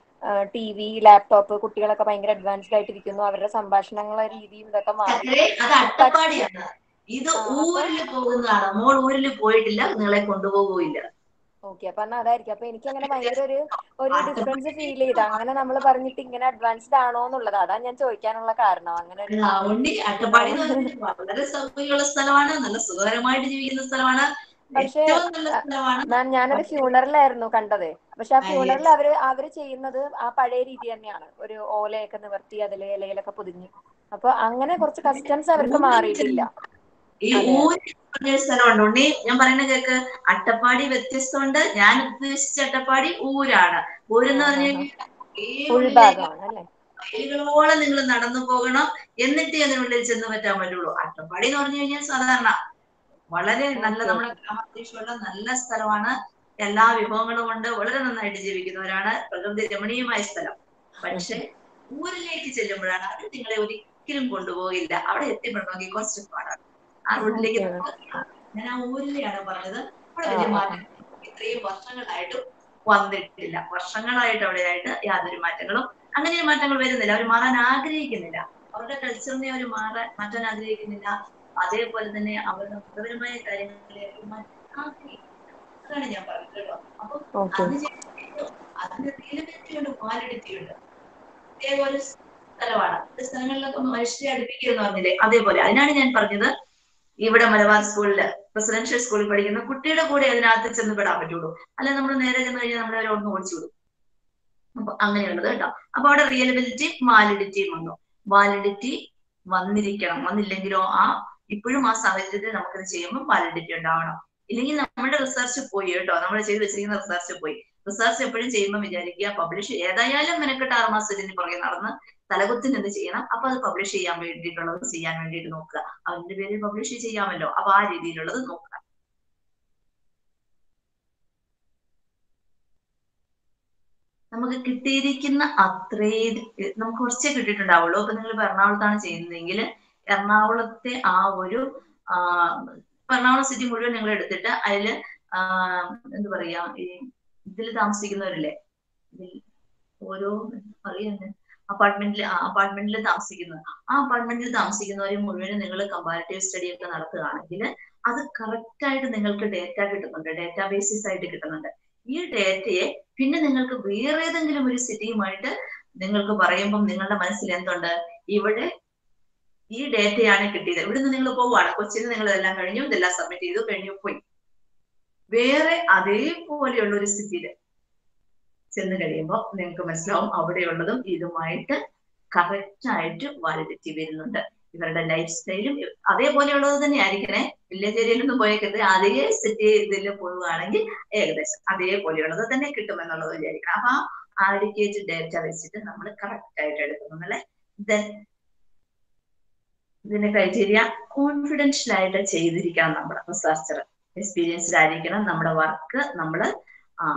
ടി വി ലാപ്ടോപ്പ് കുട്ടികളൊക്കെ ഭയങ്കര അഡ്വാൻസ്ഡ് ആയിട്ടിരിക്കുന്നു അവരുടെ സംഭാഷണങ്ങളെ രീതിയും ഇതൊക്കെ മാറി ചക്കരെ അത് അട്ടപ്പാടിയാണ് ഇത് ആ, അപ്പൊ- ഊരിൽ പോകുന്നതാണ് മോൾ ഊരിൽ പോയിട്ടില്ല നിങ്ങളെ കൊണ്ടുപോകുകയില്ല ഓക്കെ അപ്പൊ എന്നാ അതായിരിക്കും അപ്പൊ എനിക്ക് അങ്ങനെ ഭയങ്കര ഒരു ഒരു അട്ടപ്പാടി- ഡിഫറൻസ് ഫീൽ ചെയ്തു അങ്ങനെ നമ്മൾ പറഞ്ഞിട്ട് ഇങ്ങനെ അഡ്വാൻസ്ഡ് ആണോ എന്നുള്ളത് അതാ ഞാൻ ചോദിക്കാനുള്ള കാരണം അങ്ങനെ ഒരു അതുകൊണ്ട് അട്ടപ്പാടി എന്ന് പറഞ്ഞാൽ വളരെ സൗകര്യമുള്ള സ്ഥലമാണ് നല്ല സുഖകരമായിട്ട് ജീവിക്കുന്ന സ്ഥലമാണ് പക്ഷേ, ഏറ്റവും നല്ല സ്ഥലമാണ് മാം ഞാനൊരു ഫ്യൂണറലായിരുന്നു കണ്ടത് പക്ഷെ ആ ആ, ഫ്യൂണറിൽ yes. അവര് അവര് ചെയ്യുന്നത് ആ പഴയ രീതി തന്നെയാണ് ഒരു ഓലയൊക്കെ നിവർത്തി അതില് ഇലയിലൊക്കെ പൊതിഞ്ഞ് അപ്പൊ അങ്ങനെ കുറച്ച് കസ്റ്റംസ് അവർക്ക് മാറിയിട്ടില്ല ഈ അതെ. ഊര് പറഞ്ഞൊരു സ്ഥലമുണ്ട് ഉണ്ണി ഞാൻ പറയുന്ന കേക്ക് അട്ടപ്പാടി വ്യത്യസ്തമുണ്ട് ഞാൻ ഉദ്ദേശിച്ച അട്ടപ്പാടി ഊരാണ് ഊരെന്ന് ആ, ആ, പറഞ്ഞു ആ. കഴിഞ്ഞാൽ ഈ ഉള്ളിലേക്ക് ഉൾഭാഗമാണ് അല്ലേ മൈലുകളോളം നിങ്ങൾ നടന്നു പോകണം എന്നിട്ട് അതിനുള്ളിൽ ചെന്ന് പറ്റാൻ പറ്റുള്ളൂ അട്ടപ്പാടി എന്ന് പറഞ്ഞു കഴിഞ്ഞാൽ സാധാരണ വളരെ നല്ല Okay, നമ്മുടെ ഗ്രാമപ്രദേശമുള്ള നല്ല സ്ഥലമാണ് എല്ലാ വിഭവങ്ങളും കൊണ്ട് വളരെ നന്നായിട്ട് ജീവിക്കുന്നവരാണ് പ്രകൃതി രമണീയമായ സ്ഥലം പക്ഷെ ഊരിലേക്ക് ചെല്ലുമ്പോഴാണ് അത് നിങ്ങളെ ഒരിക്കലും കൊണ്ടുപോകില്ല അവിടെ എത്തിപ്പെടണമെങ്കിൽ കുറച്ച് പാടാണ് ആ റൂട്ടിലേക്ക് Okay. നമുക്ക് ഞാൻ ആ ഊരിലെയാണ് പറഞ്ഞത് അവിടെ ആ, വലിയ ആ, ആ. മാറ്റം ഇത്രയും വർഷങ്ങളായിട്ടും വന്നിട്ടില്ല വർഷങ്ങളായിട്ട് അവിടെയായിട്ട് യാതൊരു മാറ്റങ്ങളും അങ്ങനെ മാറ്റങ്ങൾ വരുന്നില്ല അവർ മാറാൻ ആഗ്രഹിക്കുന്നില്ല അവരുടെ കൾച്ചറിനെ അവർ മാറാൻ മാറ്റാൻ ആഗ്രഹിക്കുന്നില്ല അതേപോലെ തന്നെ അവരുടെ മതപരമായ കാര്യങ്ങളെ അവർ മാറ്റാൻ ആഗ്രഹിക്കുന്നില്ല അതാണ് ഞാൻ പറഞ്ഞത് കേട്ടോ അപ്പൊ ഓക്കെ അത് ചെയ്യുമ്പോൾ അതിന്റെ റിയലിറ്റി ഉണ്ട് വാലിഡിറ്റി ഉണ്ട് പ്രത്യേക ഒരു സ്ഥലമാണ് ഈ സ്ഥലങ്ങളിലൊക്കെ മനുഷ്യരെ അടുപ്പിക്കുന്നു പറഞ്ഞില്ലേ അതേപോലെ അതിനാണ് ഞാൻ പറഞ്ഞത് ഇവിടെ മലബാർ സ്കൂളില് റെസിഡൻഷ്യൽ സ്കൂളിൽ പഠിക്കുന്ന കുട്ടിയുടെ കൂടെ അതിനകത്ത് ചെന്ന് പെടാൻ പറ്റുള്ളൂ അല്ലെ നമ്മൾ നേരെ ചെന്ന് കഴിഞ്ഞാൽ നമ്മളെ അവരെ ഒന്ന് ഓടിച്ചു വിടും അപ്പൊ അങ്ങനെയുള്ളത് കേട്ടോ അപ്പൊ അവിടെ റിയലബിലിറ്റി വാലിഡിറ്റിയും വന്നു വാലിഡിറ്റി വന്നിരിക്കണം വന്നില്ലെങ്കിലോ ആ ഇപ്പോഴും ആ സാഹചര്യത്തിൽ നമുക്കത് ചെയ്യുമ്പോൾ വാലിഡിറ്റി ഉണ്ടാവണം ഇല്ലെങ്കിൽ നമ്മുടെ റിസർച്ച് പോയി കേട്ടോ നമ്മൾ ചെയ്ത് വെച്ചിരിക്കുന്ന റിസർച്ച് പോയി റിസർച്ച് എപ്പോഴും ചെയ്യുമ്പോൾ വിചാരിക്കുക പബ്ലിഷ് ഏതായാലും മെനക്കെട്ട് ആറ് മാസത്തിന് പുറകെ നടന്ന് തലകുത്തിന് എന്ത് ചെയ്യണം അപ്പൊ അത് പബ്ലിഷ് ചെയ്യാൻ വേണ്ടിയിട്ടുള്ളത് ചെയ്യാൻ വേണ്ടിയിട്ട് നോക്കുക അതിന്റെ പേരിൽ പബ്ലിഷ് ചെയ്യാമല്ലോ അപ്പൊ ആ രീതിയിലുള്ളത് നോക്കുക നമുക്ക് കിട്ടിയിരിക്കുന്ന അത്രയും നമുക്ക് കുറച്ചേ കിട്ടിയിട്ടുണ്ടാവുള്ളൂ അപ്പൊ നിങ്ങൾ എറണാകുളത്താണ് ചെയ്യുന്നതെങ്കിൽ എറണാകുളത്തെ ആ ഒരു ആ എറണാകുളം സിറ്റി മുഴുവൻ നിങ്ങൾ എടുത്തിട്ട് അതില് ആ എന്താ പറയാ ഈ ഇതിൽ താമസിക്കുന്നവരില്ലേ ഇതിൽ ഓരോ പറയുന്നത് അപ്പാർട്ട്മെന്റിൽ അപ്പാർട്ട്മെന്റിൽ താമസിക്കുന്നത് ആ അപ്പാർട്ട്മെന്റിൽ താമസിക്കുന്നവരെ മുഴുവനും നിങ്ങൾ കമ്പാരിറ്റീവ് സ്റ്റഡി ഒക്കെ നടത്തുകയാണെങ്കിൽ അത് കറക്റ്റ് ആയിട്ട് നിങ്ങൾക്ക് ഡേറ്റ കിട്ടുന്നുണ്ട് ഡേറ്റാ ബേസിസ് ആയിട്ട് കിട്ടുന്നുണ്ട് ഈ ഡേറ്റയെ പിന്നെ നിങ്ങൾക്ക് വേറെ ഏതെങ്കിലും ഒരു സിറ്റിയുമായിട്ട് നിങ്ങൾക്ക് പറയുമ്പം നിങ്ങളുടെ മനസ്സിൽ എന്തുണ്ട് ഇവിടെ ഈ ഡേറ്റയാണ് കിട്ടിയത് ഇവിടുന്ന് നിങ്ങൾ പോവുകയാണ് കൊച്ചിയിൽ നിങ്ങൾ ഇതെല്ലാം കഴിഞ്ഞു ഇതെല്ലാം സബ്മിറ്റ് ചെയ്തു കഴിഞ്ഞു പോയി വേറെ അതേപോലെയുള്ള ഒരു സ്ഥിതിയിൽ ചെന്ന് കഴിയുമ്പോൾ നിങ്ങൾക്ക് മനസ്സിലാവും അവിടെയുള്ളതും ഇതുമായിട്ട് കറക്റ്റ് ആയിട്ട് വാലിഡിറ്റി വരുന്നുണ്ട് ഇവരുടെ ലൈഫ് സ്റ്റൈലും അതേപോലെയുള്ളത് തന്നെ ആയിരിക്കണേ വില്ലേജ് ഏരിയയിലൊന്നും പോയേക്കരുത് അതേ സിറ്റി ഇതിൽ പോവുകയാണെങ്കിൽ ഏകദേശം അതേപോലെയുള്ളത് തന്നെ കിട്ടുമെന്നുള്ളത് വിചാരിക്കണം അപ്പൊ ആ ആഡിക്കേറ്റ് ഡേറ്റ വെച്ചിട്ട് നമ്മൾ കറക്റ്റ് ആയിട്ട് എടുക്കുന്നു അല്ലെ ദെൻ ഇതിന്റെ ക്രൈറ്റീരിയ കോൺഫിഡൻഷ്യൽ ആയിട്ട് ചെയ്തിരിക്കണം നമ്മുടെ റിസർച്ചർ എക്സ്പീരിയൻസ്ഡ് ആയിരിക്കണം നമ്മുടെ വർക്ക് നമ്മൾ ആ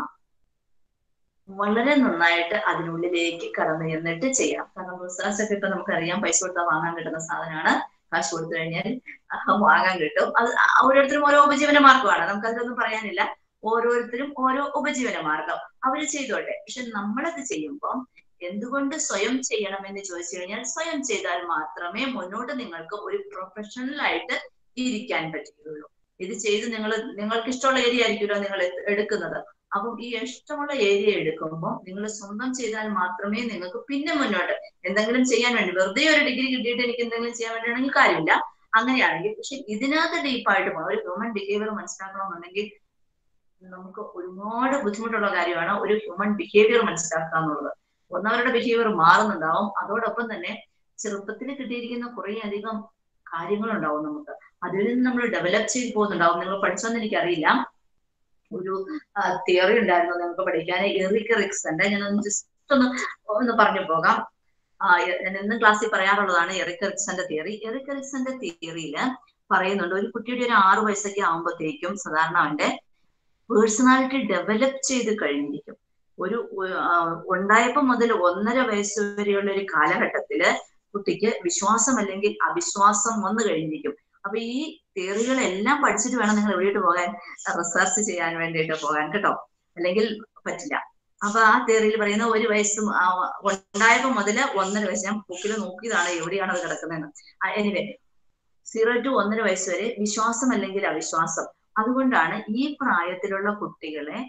വളരെ നന്നായിട്ട് അതിനുള്ളിലേക്ക് കടന്നു ചെന്നിട്ട് ചെയ്യാം കാരണം റിസർച്ച് ഒക്കെ ഇപ്പൊ നമുക്കറിയാം പൈസ കൊടുത്താൽ വാങ്ങാൻ കിട്ടുന്ന സാധനമാണ് കാശ് കൊടുത്തു കഴിഞ്ഞാൽ വാങ്ങാൻ കിട്ടും അത് ഓരോരുത്തരും ഓരോ ഉപജീവന മാർഗമാണ് നമുക്ക് അതിലൊന്നും പറയാനില്ല ഓരോരുത്തരും ഓരോ ഉപജീവന മാർഗം അവര് ചെയ്തോട്ടെ പക്ഷെ നമ്മളത് ചെയ്യുമ്പോൾ എന്തുകൊണ്ട് സ്വയം ചെയ്യണം എന്ന് ചോദിച്ചു കഴിഞ്ഞാൽ സ്വയം ചെയ്താൽ മാത്രമേ മുന്നോട്ട് നിങ്ങൾക്ക് ഒരു പ്രൊഫഷണൽ ആയിട്ട് ഇരിക്കാൻ പറ്റുകയുള്ളൂ ഇത് ചെയ്ത് നിങ്ങൾ നിങ്ങൾക്ക് ഇഷ്ടമുള്ള ഏരിയ ആയിരിക്കുമല്ലോ നിങ്ങൾ എടുക്കുന്നത് അപ്പം ഈ ഇഷ്ടമുള്ള ഏരിയ എടുക്കുമ്പോൾ നിങ്ങൾ സ്വന്തം ചെയ്താൽ മാത്രമേ നിങ്ങൾക്ക് പിന്നെ മുന്നോട്ട് എന്തെങ്കിലും ചെയ്യാൻ വേണ്ടി വെറുതെ ഒരു ഡിഗ്രി കിട്ടിയിട്ട് എനിക്ക് എന്തെങ്കിലും ചെയ്യാൻ വേണ്ടിയാണെങ്കിൽ കാര്യമില്ല അങ്ങനെയാണെങ്കിൽ പക്ഷെ ഇതിനകത്ത് ഡീപ്പായിട്ട് പോകണം ഒരു ഹ്യൂമൻ ബിഹേവിയർ മനസ്സിലാക്കണമെന്നുണ്ടെങ്കിൽ നമുക്ക് ഒരുപാട് ബുദ്ധിമുട്ടുള്ള കാര്യമാണ് ഒരു ഹ്യൂമൻ ബിഹേവിയർ മനസ്സിലാക്കുക എന്നുള്ളത് ഒന്നവരുടെ ബിഹേവിയർ മാറുന്നുണ്ടാവും അതോടൊപ്പം തന്നെ ചെറുപ്പത്തിൽ കിട്ടിയിരിക്കുന്ന കുറെ അധികം കാര്യങ്ങളുണ്ടാവും നമുക്ക് അതിൽ നിന്ന് നമ്മൾ ഡെവലപ്പ് ചെയ്ത് പോകുന്നുണ്ടാവും നിങ്ങൾ പഠിച്ചോന്ന് എനിക്കറിയില്ല ഒരു തിയറി ഉണ്ടായിരുന്നു നിങ്ങൾക്ക് പഠിക്കാൻ എറിക് റിക്സന്റെ ഞാനൊന്ന് ജസ്റ്റ് ഒന്ന് ഒന്ന് പറഞ്ഞു പോകാം ഞാൻ ഇന്ന് ക്ലാസ്സിൽ പറയാറുള്ളതാണ് എറിക് റിക്സന്റെ തിയറി എറിക് റിക്സന്റെ തിയറിയില് പറയുന്നുണ്ട് ഒരു കുട്ടിയുടെ ഒരു ആറു വയസ്സൊക്കെ ആകുമ്പോഴത്തേക്കും സാധാരണ അവന്റെ പേഴ്സണാലിറ്റി ഡെവലപ്പ് ചെയ്ത് കഴിഞ്ഞിരിക്കും ഒരു ഉണ്ടായപ്പോ മുതൽ ഒന്നര വയസ്സ് വരെയുള്ള ഒരു കാലഘട്ടത്തില് കുട്ടിക്ക് വിശ്വാസം അല്ലെങ്കിൽ അവിശ്വാസം വന്നു കഴിഞ്ഞിരിക്കും അപ്പൊ ഈ തിയറികളെല്ലാം പഠിച്ചിട്ട് വേണം നിങ്ങൾ എവിടെയിട്ട് പോകാൻ റിസർച്ച് ചെയ്യാൻ വേണ്ടിയിട്ട് പോകാൻ കേട്ടോ അല്ലെങ്കിൽ പറ്റില്ല അപ്പൊ ആ തിയറിയിൽ പറയുന്ന ഒരു വയസ്സ് ഉണ്ടായപ്പോ മുതല് ഒന്നര വയസ്സ് ഞാൻ ബുക്കിൽ നോക്കിയതാണ് എവിടെയാണ് അത് കിടക്കുന്നതെന്ന് എനിവേ സീറോ ടു ഒന്നര വയസ്സ് വരെ വിശ്വാസം അല്ലെങ്കിൽ അവിശ്വാസം അതുകൊണ്ടാണ് ഈ പ്രായത്തിലുള്ള കുട്ടികളെ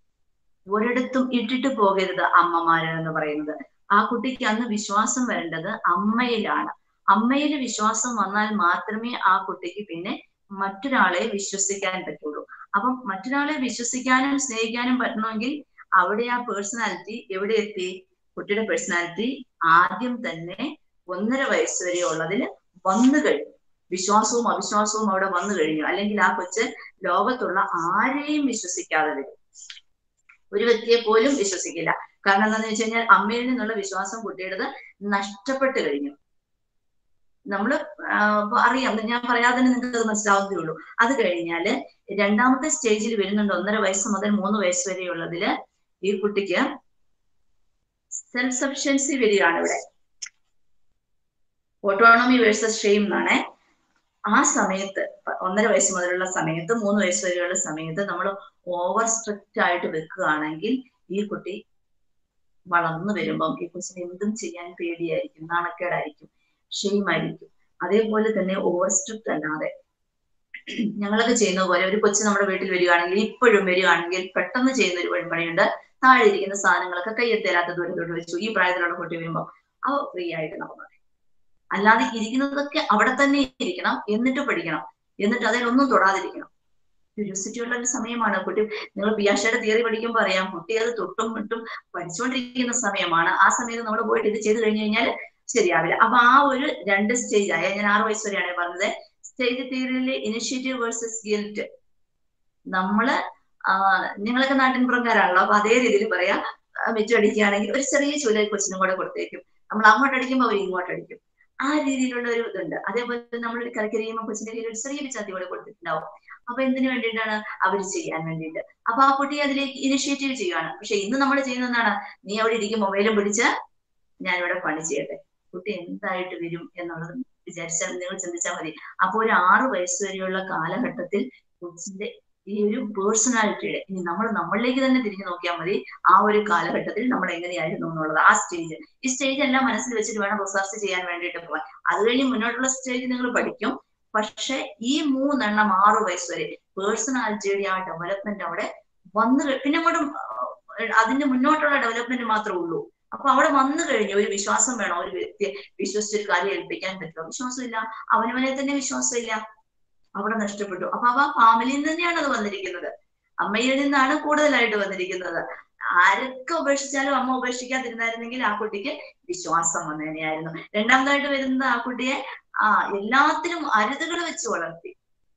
ഒരിടത്തും ഇട്ടിട്ട് പോകരുത് അമ്മമാര് എന്ന് പറയുന്നത് ആ കുട്ടിക്ക് അന്ന് വിശ്വാസം വരേണ്ടത് അമ്മയിലാണ് അമ്മയിൽ വിശ്വാസം വന്നാൽ മാത്രമേ ആ കുട്ടിക്ക് പിന്നെ മറ്റൊരാളെ വിശ്വസിക്കാൻ പറ്റുള്ളൂ അപ്പം മറ്റൊരാളെ വിശ്വസിക്കാനും സ്നേഹിക്കാനും പറ്റണമെങ്കിൽ അവിടെ ആ പേഴ്സണാലിറ്റി എവിടെ എത്തി കുട്ടിയുടെ പേഴ്സണാലിറ്റി ആദ്യം തന്നെ ഒന്നര വയസ്സ് വരെ ഉള്ളതിൽ വന്നു കഴിഞ്ഞു വിശ്വാസവും അവിശ്വാസവും അവിടെ വന്നു കഴിഞ്ഞു അല്ലെങ്കിൽ ആ കൊച്ച് ലോകത്തുള്ള ആരെയും വിശ്വസിക്കാതെ വരും ഒരു വ്യക്തിയെ പോലും വിശ്വസിക്കില്ല കാരണം എന്താണെന്ന് വെച്ച് കഴിഞ്ഞാൽ അമ്മയിൽ നിന്നുള്ള വിശ്വാസം കുട്ടിയുടേത് നഷ്ടപ്പെട്ടു കഴിഞ്ഞു നമ്മൾ അറിയാം ഞാൻ പറയാതെ തന്നെ നിങ്ങൾക്ക് അത് മനസ്സിലാവുന്നതേ ഉള്ളൂ അത് കഴിഞ്ഞാല് രണ്ടാമത്തെ സ്റ്റേജിൽ വരുന്നുണ്ട് ഒന്നര വയസ്സ് മുതൽ മൂന്ന് വയസ്സ് വരെയുള്ളതില് ഈ കുട്ടിക്ക് സെൽഫ് സഫിഷ്യൻസി വരികയാണ് ഇവിടെ ഓട്ടോണമി വേഴ്സസ് ഷെയിം എന്നാണ് ആ സമയത്ത് ഒന്നര വയസ്സ് മുതലുള്ള സമയത്ത് മൂന്ന് വയസ്സ് വരെയുള്ള സമയത്ത് നമ്മൾ ഓവർ സ്ട്രിക്റ്റ് ആയിട്ട് വെക്കുകയാണെങ്കിൽ ഈ കുട്ടി വളർന്നു വരുമ്പം ഈ കൊച്ചിന് എന്തും ചെയ്യാൻ പേടിയായിരിക്കും നാണക്കേടായിരിക്കും ഷെയിമായിരിക്കും അതേപോലെ തന്നെ ഓവർ സ്ട്രിക്റ്റ് അല്ലാതെ ഞങ്ങളൊക്കെ ചെയ്യുന്ന പോലെ ഒരു കൊച്ചു നമ്മുടെ വീട്ടിൽ വരികയാണെങ്കിൽ ഇപ്പോഴും വരികയാണെങ്കിൽ പെട്ടെന്ന് ചെയ്യുന്ന ഒരു വഴിപണിയുണ്ട് താഴെ ഇരിക്കുന്ന സാധനങ്ങളൊക്കെ കയ്യെത്തേലാത്ത ദൂരത്തോട്ട് വെച്ചു ഈ പ്രായത്തിലുള്ള കുട്ടി വരുമ്പോൾ അവ ഫ്രീ ആയിട്ട് നടന്നു അല്ലാതെ ഇരിക്കുന്നതൊക്കെ അവിടെ തന്നെ ഇരിക്കണം എന്നിട്ട് പഠിക്കണം എന്നിട്ട് അതിലൊന്നും തൊടാതിരിക്കണം ക്യൂരിയോസിറ്റി ഉള്ള ഒരു സമയമാണ് കുട്ടി നിങ്ങൾ പിയാഷയുടെ തിയറി പഠിക്കുമ്പോൾ അറിയാം കുട്ടി അത് തൊട്ടും വിട്ടും പഠിച്ചുകൊണ്ടിരിക്കുന്ന സമയമാണ് ആ സമയത്ത് നമ്മൾ പോയിട്ട് ഇത് ചെയ്ത് കഴിഞ്ഞു കഴിഞ്ഞാൽ ശരിയാവില്ല അപ്പൊ ആ ഒരു രണ്ട് സ്റ്റേജ് ആയ ഞാൻ ആറ് വയസ്സ് വരെയാണ് പറഞ്ഞത് സ്റ്റേജ് തിയറിയിലെ ഇനിഷ്യേറ്റീവ് വേഴ്സസ് ഗിൽറ്റ് നമ്മള് നിങ്ങളൊക്കെ നാട്ടിൻപുറംകാരാണല്ലോ അപ്പൊ അതേ രീതിയിൽ പറയാം മിറ്റം അടിക്കുകയാണെങ്കിൽ ഒരു ചെറിയ ചൂല കൊച്ചിനും കൂടെ കൊടുത്തേക്കും നമ്മൾ അങ്ങോട്ട് അടിക്കുമ്പോൾ അവർ ഇങ്ങോട്ട് അടിക്കും ആ രീതിയിലുള്ള ഒരു ഇതുണ്ട് അതേപോലെ നമ്മൾ ഒരു കലക്കരിയുമ്പോൾ കൊച്ചിന്റെ കയ്യിൽ ഒരു ചെറിയ ചാത്തി കൂടെ കൊടുത്തിട്ടുണ്ടാവും അപ്പൊ എന്തിനു വേണ്ടിയിട്ടാണ് അവർ ചെയ്യാൻ വേണ്ടിയിട്ട് അപ്പൊ ആ കുട്ടി അതിലേക്ക് ഇനിഷ്യേറ്റീവ് ചെയ്യുകയാണ് പക്ഷെ ഇന്ന് നമ്മൾ ചെയ്യുന്ന എന്താണ് നീ അവിടെ ഇരിക്കും മൊബൈലും പിടിച്ച് ഞാനിവിടെ പണി ചെയ്യട്ടെ കുട്ടി എന്തായിട്ട് വരും എന്നുള്ളത് വിചാരിച്ചാൽ നിങ്ങൾ ചിന്തിച്ചാൽ മതി അപ്പൊ ഒരു ആറ് വയസ്സ് വരെയുള്ള കാലഘട്ടത്തിൽ കൊച്ചിന്റെ ഈ ഒരു പേഴ്സണാലിറ്റിയുടെ ഇനി നമ്മൾ നമ്മളിലേക്ക് തന്നെ തിരിഞ്ഞു നോക്കിയാൽ മതി ആ ഒരു കാലഘട്ടത്തിൽ നമ്മൾ എങ്ങനെയായിരുന്നു എന്നുള്ളത് ആ സ്റ്റേജ് ഈ സ്റ്റേജ് എല്ലാം മനസ്സിൽ വെച്ചിട്ട് വേണം റിസർച്ച് ചെയ്യാൻ വേണ്ടിയിട്ട് പോകാൻ അത് കഴിഞ്ഞ് മുന്നോട്ടുള്ള സ്റ്റേജ് നിങ്ങൾ പഠിക്കും പക്ഷെ ഈ മൂന്നെണ്ണം ആറു വയസ്സ് വരെ പേഴ്സണാലിറ്റിയുടെ ആ ഡെവലപ്മെന്റ് അവിടെ വന്നു കഴി- പിന്നെ അങ്ങോട്ടും അതിന്റെ മുന്നോട്ടുള്ള ഡെവലപ്മെന്റ് മാത്രമേ ഉള്ളൂ അപ്പൊ അവിടെ വന്നു കഴിഞ്ഞു ഒരു വിശ്വാസം വേണം ഒരു വ്യക്തിയെ വിശ്വസിച്ചൊരു കാര്യം ഏൽപ്പിക്കാൻ പറ്റുമോ വിശ്വാസമില്ല അവനവനെ തന്നെ വിശ്വാസമില്ല അവിടെ നഷ്ടപ്പെട്ടു അപ്പൊ അവ ഫാമിലിയിൽ നിന്ന് തന്നെയാണ് അത് വന്നിരിക്കുന്നത് അമ്മയിൽ നിന്നാണ് കൂടുതലായിട്ട് വന്നിരിക്കുന്നത് ആരൊക്കെ ഉപേക്ഷിച്ചാലും അമ്മ ഉപേക്ഷിക്കാതിരുന്നായിരുന്നെങ്കിൽ ആ കുട്ടിക്ക് വിശ്വാസം വന്നതന്നെയായിരുന്നു രണ്ടാമതായിട്ട് വരുന്നത് ആ കുട്ടിയെ ആ എല്ലാത്തിനും അരുതുകൾ വെച്ച് വളർത്തി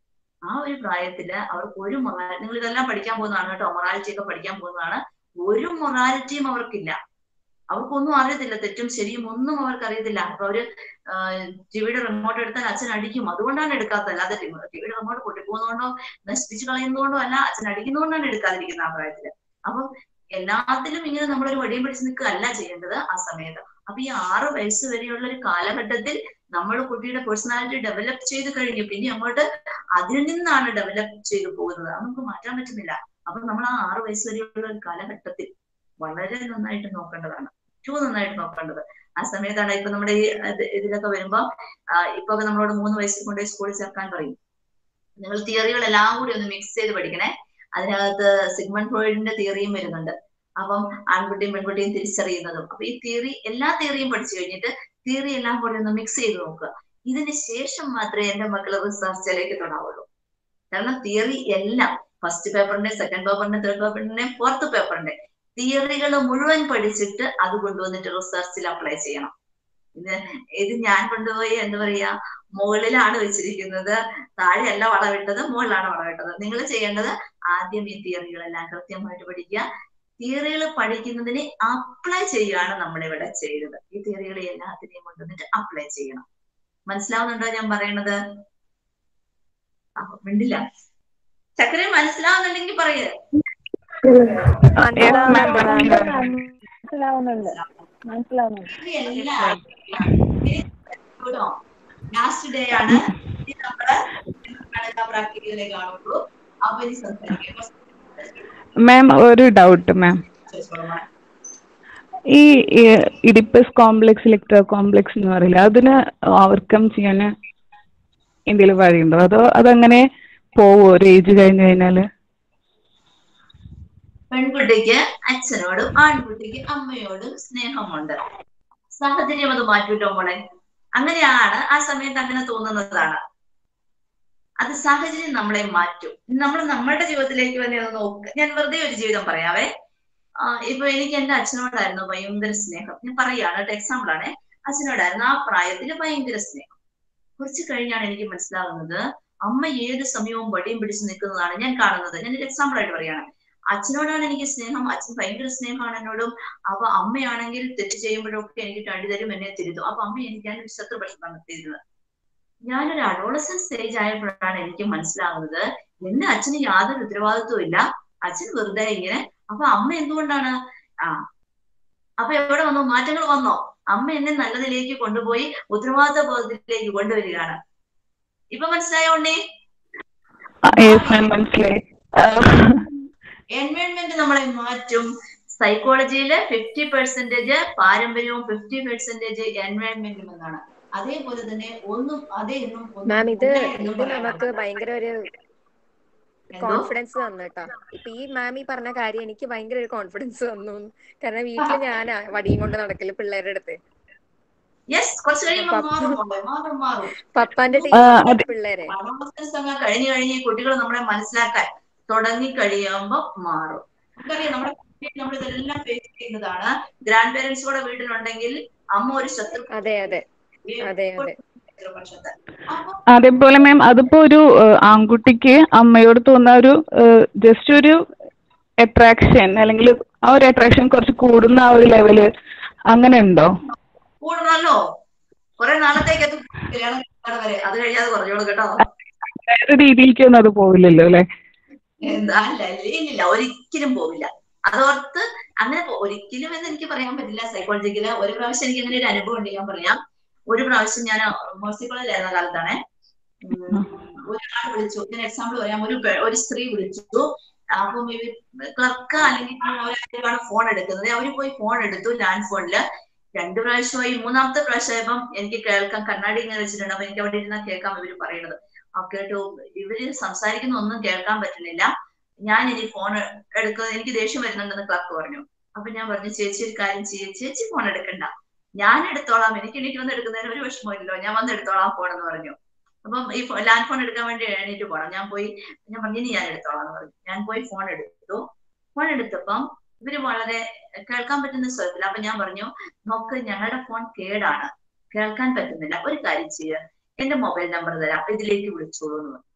ആ ഒരു പ്രായത്തില് അവർക്ക് ഒരു മൊറാ നിങ്ങൾ ഇതെല്ലാം പഠിക്കാൻ പോകുന്നതാണ് കേട്ടോ മൊറാലിറ്റി ഒക്കെ പഠിക്കാൻ പോകുന്നതാണ് ഒരു മൊറാലിറ്റിയും അവർക്കില്ല അവർക്കൊന്നും അറിയത്തില്ല തെറ്റും ശരിയും ഒന്നും അവർക്ക് അറിയത്തില്ല അപ്പൊ അവര് ടിവിയുടെ റിമോട്ട് എടുത്താൽ അച്ഛൻ അടിക്കും അതുകൊണ്ടാണ് എടുക്കാത്തത് അല്ലാതെ ടിവിയുടെ റിമോട്ട് പൊട്ടിപ്പോകുന്നതുകൊണ്ടോ നശിപ്പിച്ചു കളയുന്നതുകൊണ്ടോ അല്ല അച്ഛൻ അടിക്കുന്നതുകൊണ്ടാണ് എടുക്കാതിരിക്കുന്നത് ആ പ്രായത്തില് അപ്പം എല്ലാത്തിലും ഇങ്ങനെ നമ്മളൊരു വടിയും പിടിച്ച് നിൽക്കുകയല്ല ചെയ്യേണ്ടത് ആ സമയത്ത് അപ്പൊ ഈ ആറ് വയസ്സ് വരെയുള്ള ഒരു കാലഘട്ടത്തിൽ നമ്മൾ കുട്ടിയുടെ പേഴ്സണാലിറ്റി ഡെവലപ്പ് ചെയ്ത് കഴിഞ്ഞു പിന്നെ അങ്ങോട്ട് അതിൽ നിന്നാണ് ഡെവലപ്പ് ചെയ്തു പോകുന്നത് അത് നമുക്ക് മാറ്റാൻ പറ്റുന്നില്ല അപ്പൊ നമ്മൾ ആ ആറ് വയസ്സ് വരെയുള്ള ഒരു കാലഘട്ടത്തിൽ വളരെ നന്നായിട്ട് നോക്കേണ്ടതാണ് ഏറ്റവും നന്നായിട്ട് നോക്കേണ്ടത് ആ സമയത്താണ് ഇപ്പൊ നമ്മുടെ ഈ ഇത് ഇതിലൊക്കെ വരുമ്പോ ഇപ്പൊ നമ്മളോട് മൂന്ന് വയസ്സിൽ കൊണ്ടുപോയി സ്കൂളിൽ ചേർക്കാൻ പറയും നിങ്ങൾ തിയറികളെല്ലാം കൂടി ഒന്ന് മിക്സ് ചെയ്ത് പഠിക്കണേ അതിനകത്ത് സിഗ്മൺ ഫ്രോയിഡിന്റെ തിയറിയും വരുന്നുണ്ട് അപ്പം ആൺകുട്ടിയും പെൺകുട്ടിയും തിരിച്ചറിയുന്നതും അപ്പൊ ഈ തിയറി എല്ലാ തിയറിയും പഠിച്ചു കഴിഞ്ഞിട്ട് തിയറി എല്ലാം കൂടി ഒന്ന് മിക്സ് ചെയ്ത് നോക്കുക ഇതിന് ശേഷം മാത്രമേ എന്റെ മക്കൾ റിസർച്ചിലേക്ക് തൊടാവുള്ളൂ കാരണം തിയറി എല്ലാം ഫസ്റ്റ് പേപ്പറിന്റെ സെക്കൻഡ് പേപ്പറിന്റെ തേർഡ് പേപ്പറിന്റെ ഫോർത്ത് പേപ്പറിന്റെ തിയറികൾ മുഴുവൻ പഠിച്ചിട്ട് അത് കൊണ്ടുവന്നിട്ട് റിസർച്ചിൽ അപ്ലൈ ചെയ്യണം ഇത് ഇത് ഞാൻ കൊണ്ടുപോയി എന്താ പറയാ മുകളിലാണ് വെച്ചിരിക്കുന്നത് താഴെയല്ല വളവിട്ടത് മുകളിലാണ് വളവിട്ടത് നിങ്ങൾ ചെയ്യേണ്ടത് ആദ്യം ഈ തിയറികളെല്ലാം കൃത്യമായിട്ട് പഠിക്കുക തിയറികൾ പഠിക്കുന്നതിന് അപ്ലൈ ചെയ്യുകയാണ് നമ്മളിവിടെ ചെയ്തത് ഈ തിയറികൾ എല്ലാത്തിനെയും കൊണ്ടുവന്നിട്ട് അപ്ലൈ ചെയ്യണം മനസ്സിലാവുന്നുണ്ടോ ഞാൻ പറയണത് മിണ്ടില്ല ചക്കര മനസ്സിലാവുന്നുണ്ടെങ്കിൽ പറയേ മനസ്സിലാവുന്നുണ്ട് മനസ്സിലാവുന്നുണ്ട് ലാസ്റ്റ് ഡേ ആണ് ഇനി നമ്മള് പ്രാക്ടിക്കലിനെ കാണുള്ളൂ അപ്പൊ ഇനി സംസാരിക്കാം മാം ഒരു ഡൗട്ട് മാം ഈ ഇഡിപ്പസ് കോംപ്ലക്സ് ഇലക്ട്രോ കോംപ്ലക്സ് എന്ന് പറയില്ല അതിന് ഓവർകം ചെയ്യാൻ എന്തെങ്കിലും വഴിയുണ്ടോ അതോ അതങ്ങനെ പോവോ ഒരു ഏജ് കഴിഞ്ഞു കഴിഞ്ഞാല് പെൺകുട്ടിക്ക് അച്ഛനോടും ആൺകുട്ടിക്ക് അമ്മയോടും സ്നേഹമുണ്ട് സാഹചര്യം അത് മാറ്റൂട്ടോ മോളെ അങ്ങനെയാണ് ആ സമയത്ത് അങ്ങനെ തോന്നുന്നതാണ് അത് സാഹചര്യം നമ്മളെ മാറ്റും നമ്മൾ നമ്മുടെ ജീവിതത്തിലേക്ക് തന്നെ ഒന്ന് നോക്കുക ഞാൻ വെറുതെ ഒരു ജീവിതം പറയാവേ ഇപ്പൊ എനിക്ക് എന്റെ അച്ഛനോടായിരുന്നു ഭയങ്കര സ്നേഹം ഞാൻ പറയാണ് കേട്ടോ എക്സാമ്പിൾ ആണ് അച്ഛനോടായിരുന്നു ആ പ്രായത്തിൽ ഭയങ്കര സ്നേഹം കുറച്ച് കഴിഞ്ഞാണ് എനിക്ക് മനസ്സിലാകുന്നത് അമ്മ ഏത് സമയവും വടിയും പിടിച്ച് നിൽക്കുന്നതാണ് ഞാൻ കാണുന്നത് ഞാൻ ഒരു എക്സാമ്പിൾ ആയിട്ട് പറയാണ് അച്ഛനോടാണ് എനിക്ക് സ്നേഹം അച്ഛൻ ഭയങ്കര സ്നേഹമാണ് എന്നോടും അപ്പൊ അമ്മയാണെങ്കിൽ തെറ്റ് ചെയ്യുമ്പോഴൊക്കെ എനിക്ക് തടി തരും എന്നെ തിരുത്തും അപ്പൊ അമ്മ എനിക്ക് ഞാനൊരു ശത്രുപക്ഷം നടത്തിയിരുന്നത് ഞാനൊരു അഡോളസൻ സ്റ്റേജ് ആയപ്പോഴാണ് എനിക്ക് മനസ്സിലാകുന്നത് എന്റെ അച്ഛന് യാതൊരു ഉത്തരവാദിത്വവും ഇല്ല അച്ഛൻ വെറുതെ ഇങ്ങനെ അപ്പൊ അമ്മ എന്തുകൊണ്ടാണ് ആ അപ്പൊ എവിടെ വന്നു മാറ്റങ്ങൾ വന്നോ അമ്മ എന്നെ നല്ലതിലേക്ക് കൊണ്ടുപോയി ഉത്തരവാദിത്ത ബോധത്തിലേക്ക് കൊണ്ടുവരികയാണ് ഇപ്പൊ മനസ്സിലായോ ഉണ്ണി മനസ്സിലായി എൻവയോൺമെന്റ് നമ്മളെ മാറ്റും സൈക്കോളജിയില് ഫിഫ്റ്റി പെർസെന്റേജ് പാരമ്പര്യവും ഫിഫ്റ്റി പെർസെന്റേജ് എൻവയോൺമെന്റും എന്നാണ് അതേപോലെ തന്നെ ഒന്നും അതേ എന്നും മാം ഇത് ഇത് നമുക്ക് ഭയങ്കര ഒരു കോൺഫിഡൻസ് തന്നു കേട്ടോ ഇപ്പൊ ഈ മാം ഈ പറഞ്ഞ കാര്യം എനിക്ക് ഭയങ്കര ഒരു കോൺഫിഡൻസ് തന്നു കാരണം വീട്ടില് ഞാനാ വടിയും കൊണ്ട് നടക്കല് പിള്ളേരുടെ അടുത്ത് യെസ് കുറച്ച് കഴിയുമ്പോൾ മാറും മാറും മാറും പപ്പാന്റെ പിള്ളേരെ കഴിഞ്ഞു കഴിഞ്ഞ് കുട്ടികൾ നമ്മളെ മനസ്സിലാക്കാൻ തുടങ്ങി കഴിയുമ്പോ മാറും നമുക്കറിയാം നമ്മുടെ നമ്മൾ ഇതെല്ലാം ഫേസ് ചെയ്യുന്നതാണ് ഗ്രാൻഡ് പേരൻസ് കൂടെ വീട്ടിലുണ്ടെങ്കിൽ അമ്മ ഒരു ശത്രു അതെ അതെ അതെ അതെ അതേപോലെ മാം അതിപ്പോ ഒരു ആൺകുട്ടിക്ക് അമ്മയോട് തോന്നുന്ന ഒരു ജസ്റ്റ് ഒരു അട്രാക്ഷൻ അല്ലെങ്കിൽ ആ ഒരു അട്രാക്ഷൻ കുറച്ച് കൂടുന്ന ആ ഒരു ലെവല് അങ്ങനെ ഉണ്ടോ കൂടണമല്ലോ കുറെ നാളത്തേക്ക് അത് കല്യാണം കഴിക്കാതെ വരെ അത് കഴിയാതെ കുറഞ്ഞോളൂ കേട്ടോ വേറെ രീതിയിലേക്കൊന്നും അത് പോവില്ലല്ലോ അല്ലെ എന്താ അല്ല ഇല്ലില്ല ഒരിക്കലും പോവില്ല അതോർത്ത് അങ്ങനെ പോ- ഒരിക്കലും എന്ന് എനിക്ക് പറയാൻ പറ്റില്ല സൈക്കോളജിക്കല് ഒരു പ്രാവശ്യം എനിക്ക് അങ്ങനെ ഒരു അനുഭവം ഉണ്ട് ഞാൻ പറയാം ഒരു പ്രാവശ്യം ഞാൻ മേഴ്സി കോളേജിലായിരുന്ന കാലത്താണ് ഒരാൾ വിളിച്ചു ഞാൻ എക്സാമ്പിൾ പറയാം ഒരു പെ- ഒരു സ്ത്രീ വിളിച്ചു അപ്പം ക്ലർക്ക് അല്ലെങ്കിൽ ഒരാളാണ് ഫോൺ എടുക്കുന്നത് അവര് പോയി ഫോൺ എടുത്തു ലാൻഡ് ഫോണില് രണ്ടു പ്രാവശ്യമായി മൂന്നാമത്തെ പ്രാവശ്യമായപ്പം എനിക്ക് കേൾക്കാൻ കണ്ണാടി ഇങ്ങനെ വെച്ചിട്ടുണ്ട് അപ്പൊ എനിക്ക് അവിടെ ഇരുന്നാൽ കേൾക്കാം ഇവര് പറയുന്നത് ആ കേട്ടു ഇവര് സംസാരിക്കുന്ന ഒന്നും കേൾക്കാൻ പറ്റുന്നില്ല ഞാൻ ഇനി ഫോൺ എടുക്കുക എനിക്ക് ദേഷ്യം വരുന്നുണ്ടെന്ന് ക്ലർക്ക് പറഞ്ഞു അപ്പൊ ഞാൻ പറഞ്ഞു ചേച്ചി ഒരു കാര്യം ചെയ്യേ ചേച്ചി ഫോൺ എടുക്കണ്ട ഞാൻ എടുത്തോളാം എനിക്ക് എനിക്ക് വന്ന് എടുക്കുന്നതിന് ഒരു വിഷമമില്ലല്ലോ ഞാൻ വന്ന് എടുത്തോളാം ഫോൺ എന്ന് പറഞ്ഞു അപ്പം ഈ ലാൻഡ് ഫോൺ എടുക്കാൻ വേണ്ടി എണീറ്റ് പോകണം ഞാൻ പോയി ഞാൻ പറഞ്ഞു ഇനി ഞാൻ എടുത്തോളാം എന്ന് പറഞ്ഞു ഞാൻ പോയി ഫോൺ എടുത്തു ഫോൺ എടുത്തപ്പം ഇവര് വളരെ കേൾക്കാൻ പറ്റുന്ന സ്വരത്തിൽ അപ്പൊ ഞാൻ പറഞ്ഞു നോക്ക് ഞങ്ങളുടെ ഫോൺ കേടാണ് കേൾക്കാൻ പറ്റുന്നില്ല ഒരു കാര്യം ചെയ്യുക എന്റെ മൊബൈൽ നമ്പർ തരാം ഇതിലേക്ക് വിളിച്ചോളൂ എന്ന് പറഞ്ഞു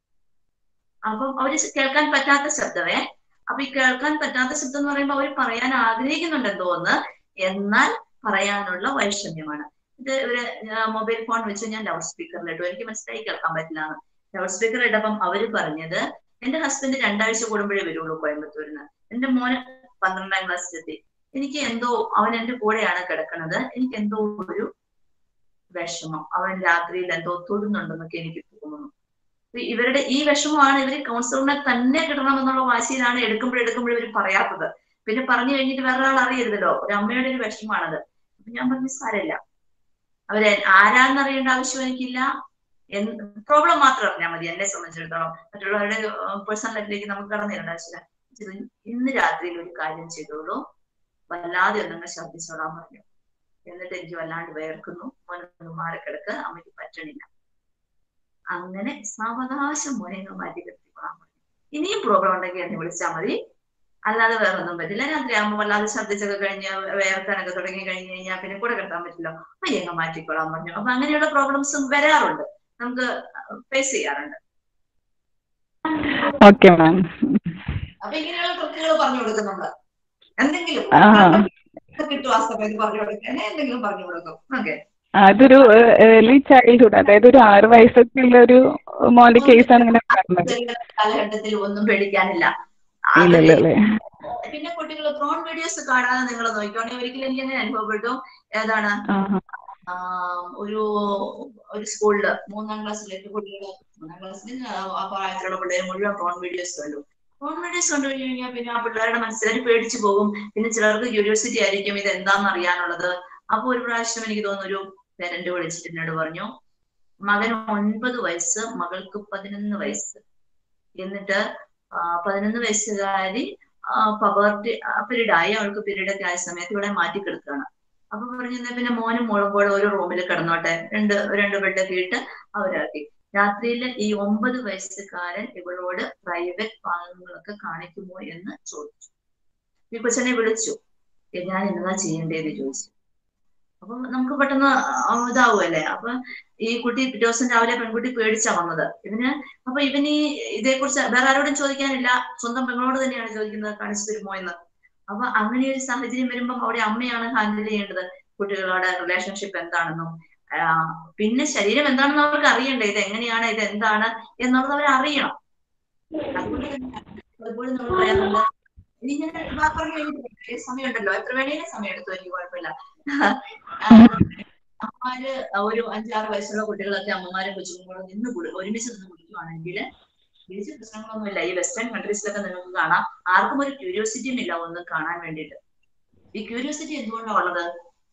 അപ്പം അവര് കേൾക്കാൻ പറ്റാത്ത ശബ്ദമേ അപ്പൊ ഈ കേൾക്കാൻ പറ്റാത്ത ശബ്ദം എന്ന് പറയുമ്പോൾ അവർ പറയാൻ ആഗ്രഹിക്കുന്നുണ്ടെന്ന് തോന്നുന്നു എന്നാൽ പറയാനുള്ള വൈഷമ്യമാണ് ഇത് ഇവര് മൊബൈൽ ഫോൺ വെച്ച് ഞാൻ ലൗഡ് സ്പീക്കറിൽ ഇട്ടു എനിക്ക് മനസ്സിലായി കേൾക്കാൻ പറ്റില്ല ലൗഡ് സ്പീക്കർ ഇട്ടപ്പം അവര് പറഞ്ഞത് എന്റെ ഹസ്ബൻഡ് രണ്ടാഴ്ച കൂടുമ്പോഴേ വരുള്ളൂ കോയമ്പത്തൂരിന്ന് എന്റെ മോന് പന്ത്രണ്ടാം ക്ലാസ്സിലെത്തി എനിക്ക് എന്തോ അവൻ എന്റെ കൂടെയാണ് കിടക്കുന്നത് എനിക്ക് എന്തോ ഒരു വിഷമം അവൻ രാത്രിയിൽ എന്തോ തൊടുന്നുണ്ടെന്നൊക്കെ എനിക്ക് തോന്നുന്നു അപ്പൊ ഇവരുടെ ഈ വിഷമമാണ് ഇവര് കൗൺസിലറിനെ തന്നെ കിട്ടണമെന്നുള്ള വാശിയിലാണ് എടുക്കുമ്പോഴും എടുക്കുമ്പോഴും ഇവർ പറയാത്തത് പിന്നെ പറഞ്ഞു കഴിഞ്ഞിട്ട് വേറെ ആൾ അറിയരുതല്ലോ ഒരു അമ്മയുടെ ഒരു വിഷമമാണത് അപ്പൊ ഞാൻ പറഞ്ഞു സാരമില്ല അവര് ആരാന്നറിയേണ്ട ആവശ്യം എനിക്കില്ല പ്രോബ്ലം മാത്രം അറിഞ്ഞാൽ മതി എന്നെ സംബന്ധിച്ചിടത്തോളം മറ്റുള്ളവരുടെ പേഴ്സണൽ ലൈഫിലേക്ക് നമുക്ക് കടന്നു തരേണ്ട ആവശ്യമില്ല ഇത് ഇന്ന് രാത്രിയിൽ ഒരു കാര്യം ചെയ്തോളൂ വല്ലാതെ ഒന്നങ്ങ് ശബ്ദിച്ചോളാൻ പറഞ്ഞു എന്നിട്ട് എനിക്ക് വല്ലാണ്ട് വേർക്കുന്നു മോനൊന്ന് മാറിക്കിടക്ക് അമ്മയ്ക്ക് പറ്റണില്ല അങ്ങനെ സാവകാശം മോനെ ഒന്ന് മാറ്റി കിടത്തിക്കൊള്ളാൻ പറഞ്ഞു ഇനിയും പ്രോബ്ലം ഉണ്ടെങ്കിൽ എന്നെ വിളിച്ചാൽ മതി അല്ലാതെ വേറെ ഒന്നും പറ്റില്ല രാത്രി ആകുമ്പോൾ വല്ലാതെ ശബ്ദിച്ചൊക്കെ കഴിഞ്ഞ് വേർക്കാനൊക്കെ തുടങ്ങി കഴിഞ്ഞ് കഴിഞ്ഞാൽ പിന്നെ കൂടെ കിടത്താൻ പറ്റില്ല പയ്യങ്ങ് മാറ്റിക്കൊള്ളാൻ പറഞ്ഞു അപ്പൊ അങ്ങനെയുള്ള പ്രോബ്ലംസും വരാറുണ്ട് നമുക്ക് ഫേസ് ചെയ്യാറുണ്ട് ഓക്കെ മാം അപ്പൊ ഇങ്ങനെയുള്ള ട്രിക്കുകൾ പറഞ്ഞു കൊടുക്കും നമ്മള് എന്തെങ്കിലും ആ കിട്ടും ആ സമയത്ത് പറഞ്ഞു കൊടുക്കാൻ എന്തെങ്കിലും പറഞ്ഞു കൊടുക്കും ഓക്കെ അതൊരു ഏർലി ചൈൽഡ്ഹുഡ് അതായത് ഒരു ആറ് വയസ്സൊക്കെ ഉള്ള ഒരു മോന്റെ കേസാണ് ഇങ്ങനെ പറഞ്ഞത് കാലഘട്ടത്തിൽ ഒന്നും പേടിക്കാനില്ല ഇല്ലല്ലോ അല്ലേ പിന്നെ കുട്ടികൾ പ്രോൺ വീഡിയോസ് കാണാതെ നിങ്ങൾ നോക്കിക്കോണേ ഒരിക്കലും എനിക്ക് അങ്ങനെ അനുഭവപ്പെട്ടു ഏതാണ് ആഹാ. ആം, ഒരു ഒരു സ്കൂളില് മൂന്നാം ക്ലാസ്സിലേക്ക് കുട്ടികൾ മൂന്നാം ക്ലാസ്സിൽ ആ പ്രായത്തിലുള്ള പിള്ളേർ മുഴുവൻ പ്രോൺ വീഡിയോസ് കണ്ടു പ്രോൺ വീഡിയോസ് കണ്ടു കഴിഞ്ഞു കഴിഞ്ഞാൽ പിന്നെ ആ പിള്ളേരുടെ മനസ്സിൽ പേടിച്ചു പോകും പിന്നെ ചിലർക്ക് ക്യൂരിയോസിറ്റി ആയിരിക്കും ഇത് എന്താണെന്ന് അറിയാനുള്ളത് അപ്പൊ ഒരു പ്രാവശ്യം എനിക്ക് തോന്നുന്നു ഒരു പേരന്റ് വിളിച്ചിട്ട് എന്നോട് പറഞ്ഞു മകന് ഒൻപത് വയസ്സ് മകൾക്ക് പതിനൊന്ന് വയസ്സ് എന്നിട്ട് ആ, പതിനൊന്ന് വയസ്സുകാരി പവേർട്ടി പീരീഡ് ആയി അവൾക്ക് പീരീഡ് ഒക്കെ ആയ സമയത്ത് ഇവിടെ മാറ്റി കിടക്കുകയാണ് അപ്പൊ പറഞ്ഞു "എന്നാ പിന്നെ മോനും മോളും കൂടെ ഒരു റൂമിൽ കിടന്നോട്ടെ രണ്ട് രണ്ട് ബെഡൊക്കെ ഇട്ട് അവരാക്കി രാത്രിയിൽ ഈ ഒമ്പത് വയസ്സുകാരൻ ഇവളോട് പ്രൈവറ്റ് ഭാഗങ്ങളൊക്കെ കാണിക്കുമോ എന്ന് ചോദിച്ചു ഈ കൊച്ചനെ വിളിച്ചു "ഏ, ഞാൻ എന്നതാ ചെയ്യേണ്ടതെന്ന് ചോദിച്ചു അപ്പൊ നമുക്ക് പെട്ടെന്ന് ആ ഇതാവുമല്ലേ അപ്പൊ ഈ കുട്ടി പിറ്റേ ദിവസം രാവിലെ പെൺകുട്ടി പേടിച്ചാ വന്നത് ഇതിന് അപ്പൊ ഇവന് ഈ ഇതേക്കുറിച്ച് വേറെ ആരോടും ചോദിക്കാനില്ല സ്വന്തം പെങ്ങളോട് തന്നെയാണ് ചോദിക്കുന്നത് കാണിച്ചു തരുമോ എന്ന് അപ്പൊ അങ്ങനെ ഒരു സാഹചര്യം വരുമ്പം അവിടെ അമ്മയാണ് ഹാൻഡിൽ ചെയ്യേണ്ടത് കുട്ടികളുടെ റിലേഷൻഷിപ്പ് എന്താണെന്നും ആ, പിന്നെ ശരീരം എന്താണെന്ന് അവർക്ക് അറിയണ്ടേ ഇത് എങ്ങനെയാണ് ഇത് എന്താണ് എന്നുള്ളത് അവർ അറിയണം അതുകൊണ്ട് തന്നെ പലപ്പോഴും നമ്മൾ പറയാറുണ്ട് ഇനി ഞാൻ ഇതാ പറഞ്ഞു കഴിഞ്ഞിട്ട് സമയമുണ്ടല്ലോ എത്ര വേണേലും സമയം എടുത്തു എനിക്ക് കുഴപ്പമില്ല ആ, അമ്മമാര് ഒരു അഞ്ചാറ് വയസ്സുള്ള കുട്ടികളൊക്കെ അമ്മമാരും കൊച്ചുങ്ങളും നിന്ന് കുടി- ഒരുമിച്ച് നിന്ന് കുടിക്കുവാണെങ്കിൽ തിരിച്ച് പ്രശ്നങ്ങളൊന്നുമില്ല ഈ വെസ്റ്റേൺ കൺട്രീസിലൊക്കെ നിങ്ങൾക്ക് കാണാം ആർക്കും ഒരു ക്യൂരിയോസിറ്റിയും ഇല്ല ഒന്നും കാണാൻ വേണ്ടിയിട്ട് ഈ ക്യൂരിയോസിറ്റി എന്തുകൊണ്ടാണ് ഉള്ളത്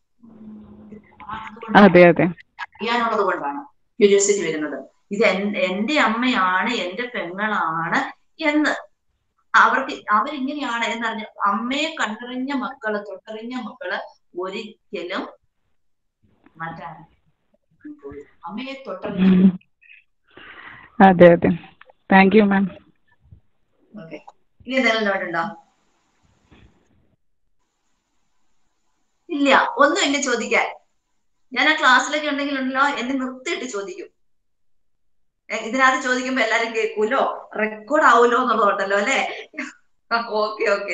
അതുകൊണ്ടാണ് അതെ അതെ അറിയാനുള്ളത് കൊണ്ടാണ് ക്യൂരിയോസിറ്റി വരുന്നത് ഇത് എൻ- എന്റെ അമ്മയാണ് എന്റെ പെങ്ങളാണ് എന്ന് അവർക്ക് അവരിങ്ങനെയാണ് എന്നറിഞ്ഞ അമ്മയെ കണ്ടറിഞ്ഞ മക്കള് തൊട്ടറിഞ്ഞ മക്കള് ഒരിക്കലും മാറ്റാൻ അമ്മയെ തൊട്ടറിഞ്ഞ ഉം. അതെ അതെ താങ്ക് യു മാം ഓക്കെ ഇനി എന്തെങ്കിലും ഡൗട്ട് ഉണ്ടോ ഇല്ല ഒന്നും എന്നെ ചോദിക്കാൻ ഞാൻ ആ ക്ലാസ്സിലൊക്കെ ഉണ്ടെങ്കിൽ ഉണ്ടല്ലോ എന്നെ നിർത്തിയിട്ട് ചോദിക്കും എ, ഇതിനകത്ത് ചോദിക്കുമ്പോ എല്ലാരും കേൾക്കൂലോ റെക്കോർഡ് ആവൂലോ എന്നുള്ളതുണ്ടല്ലോ അല്ലെ ഓക്കെ ഓക്കെ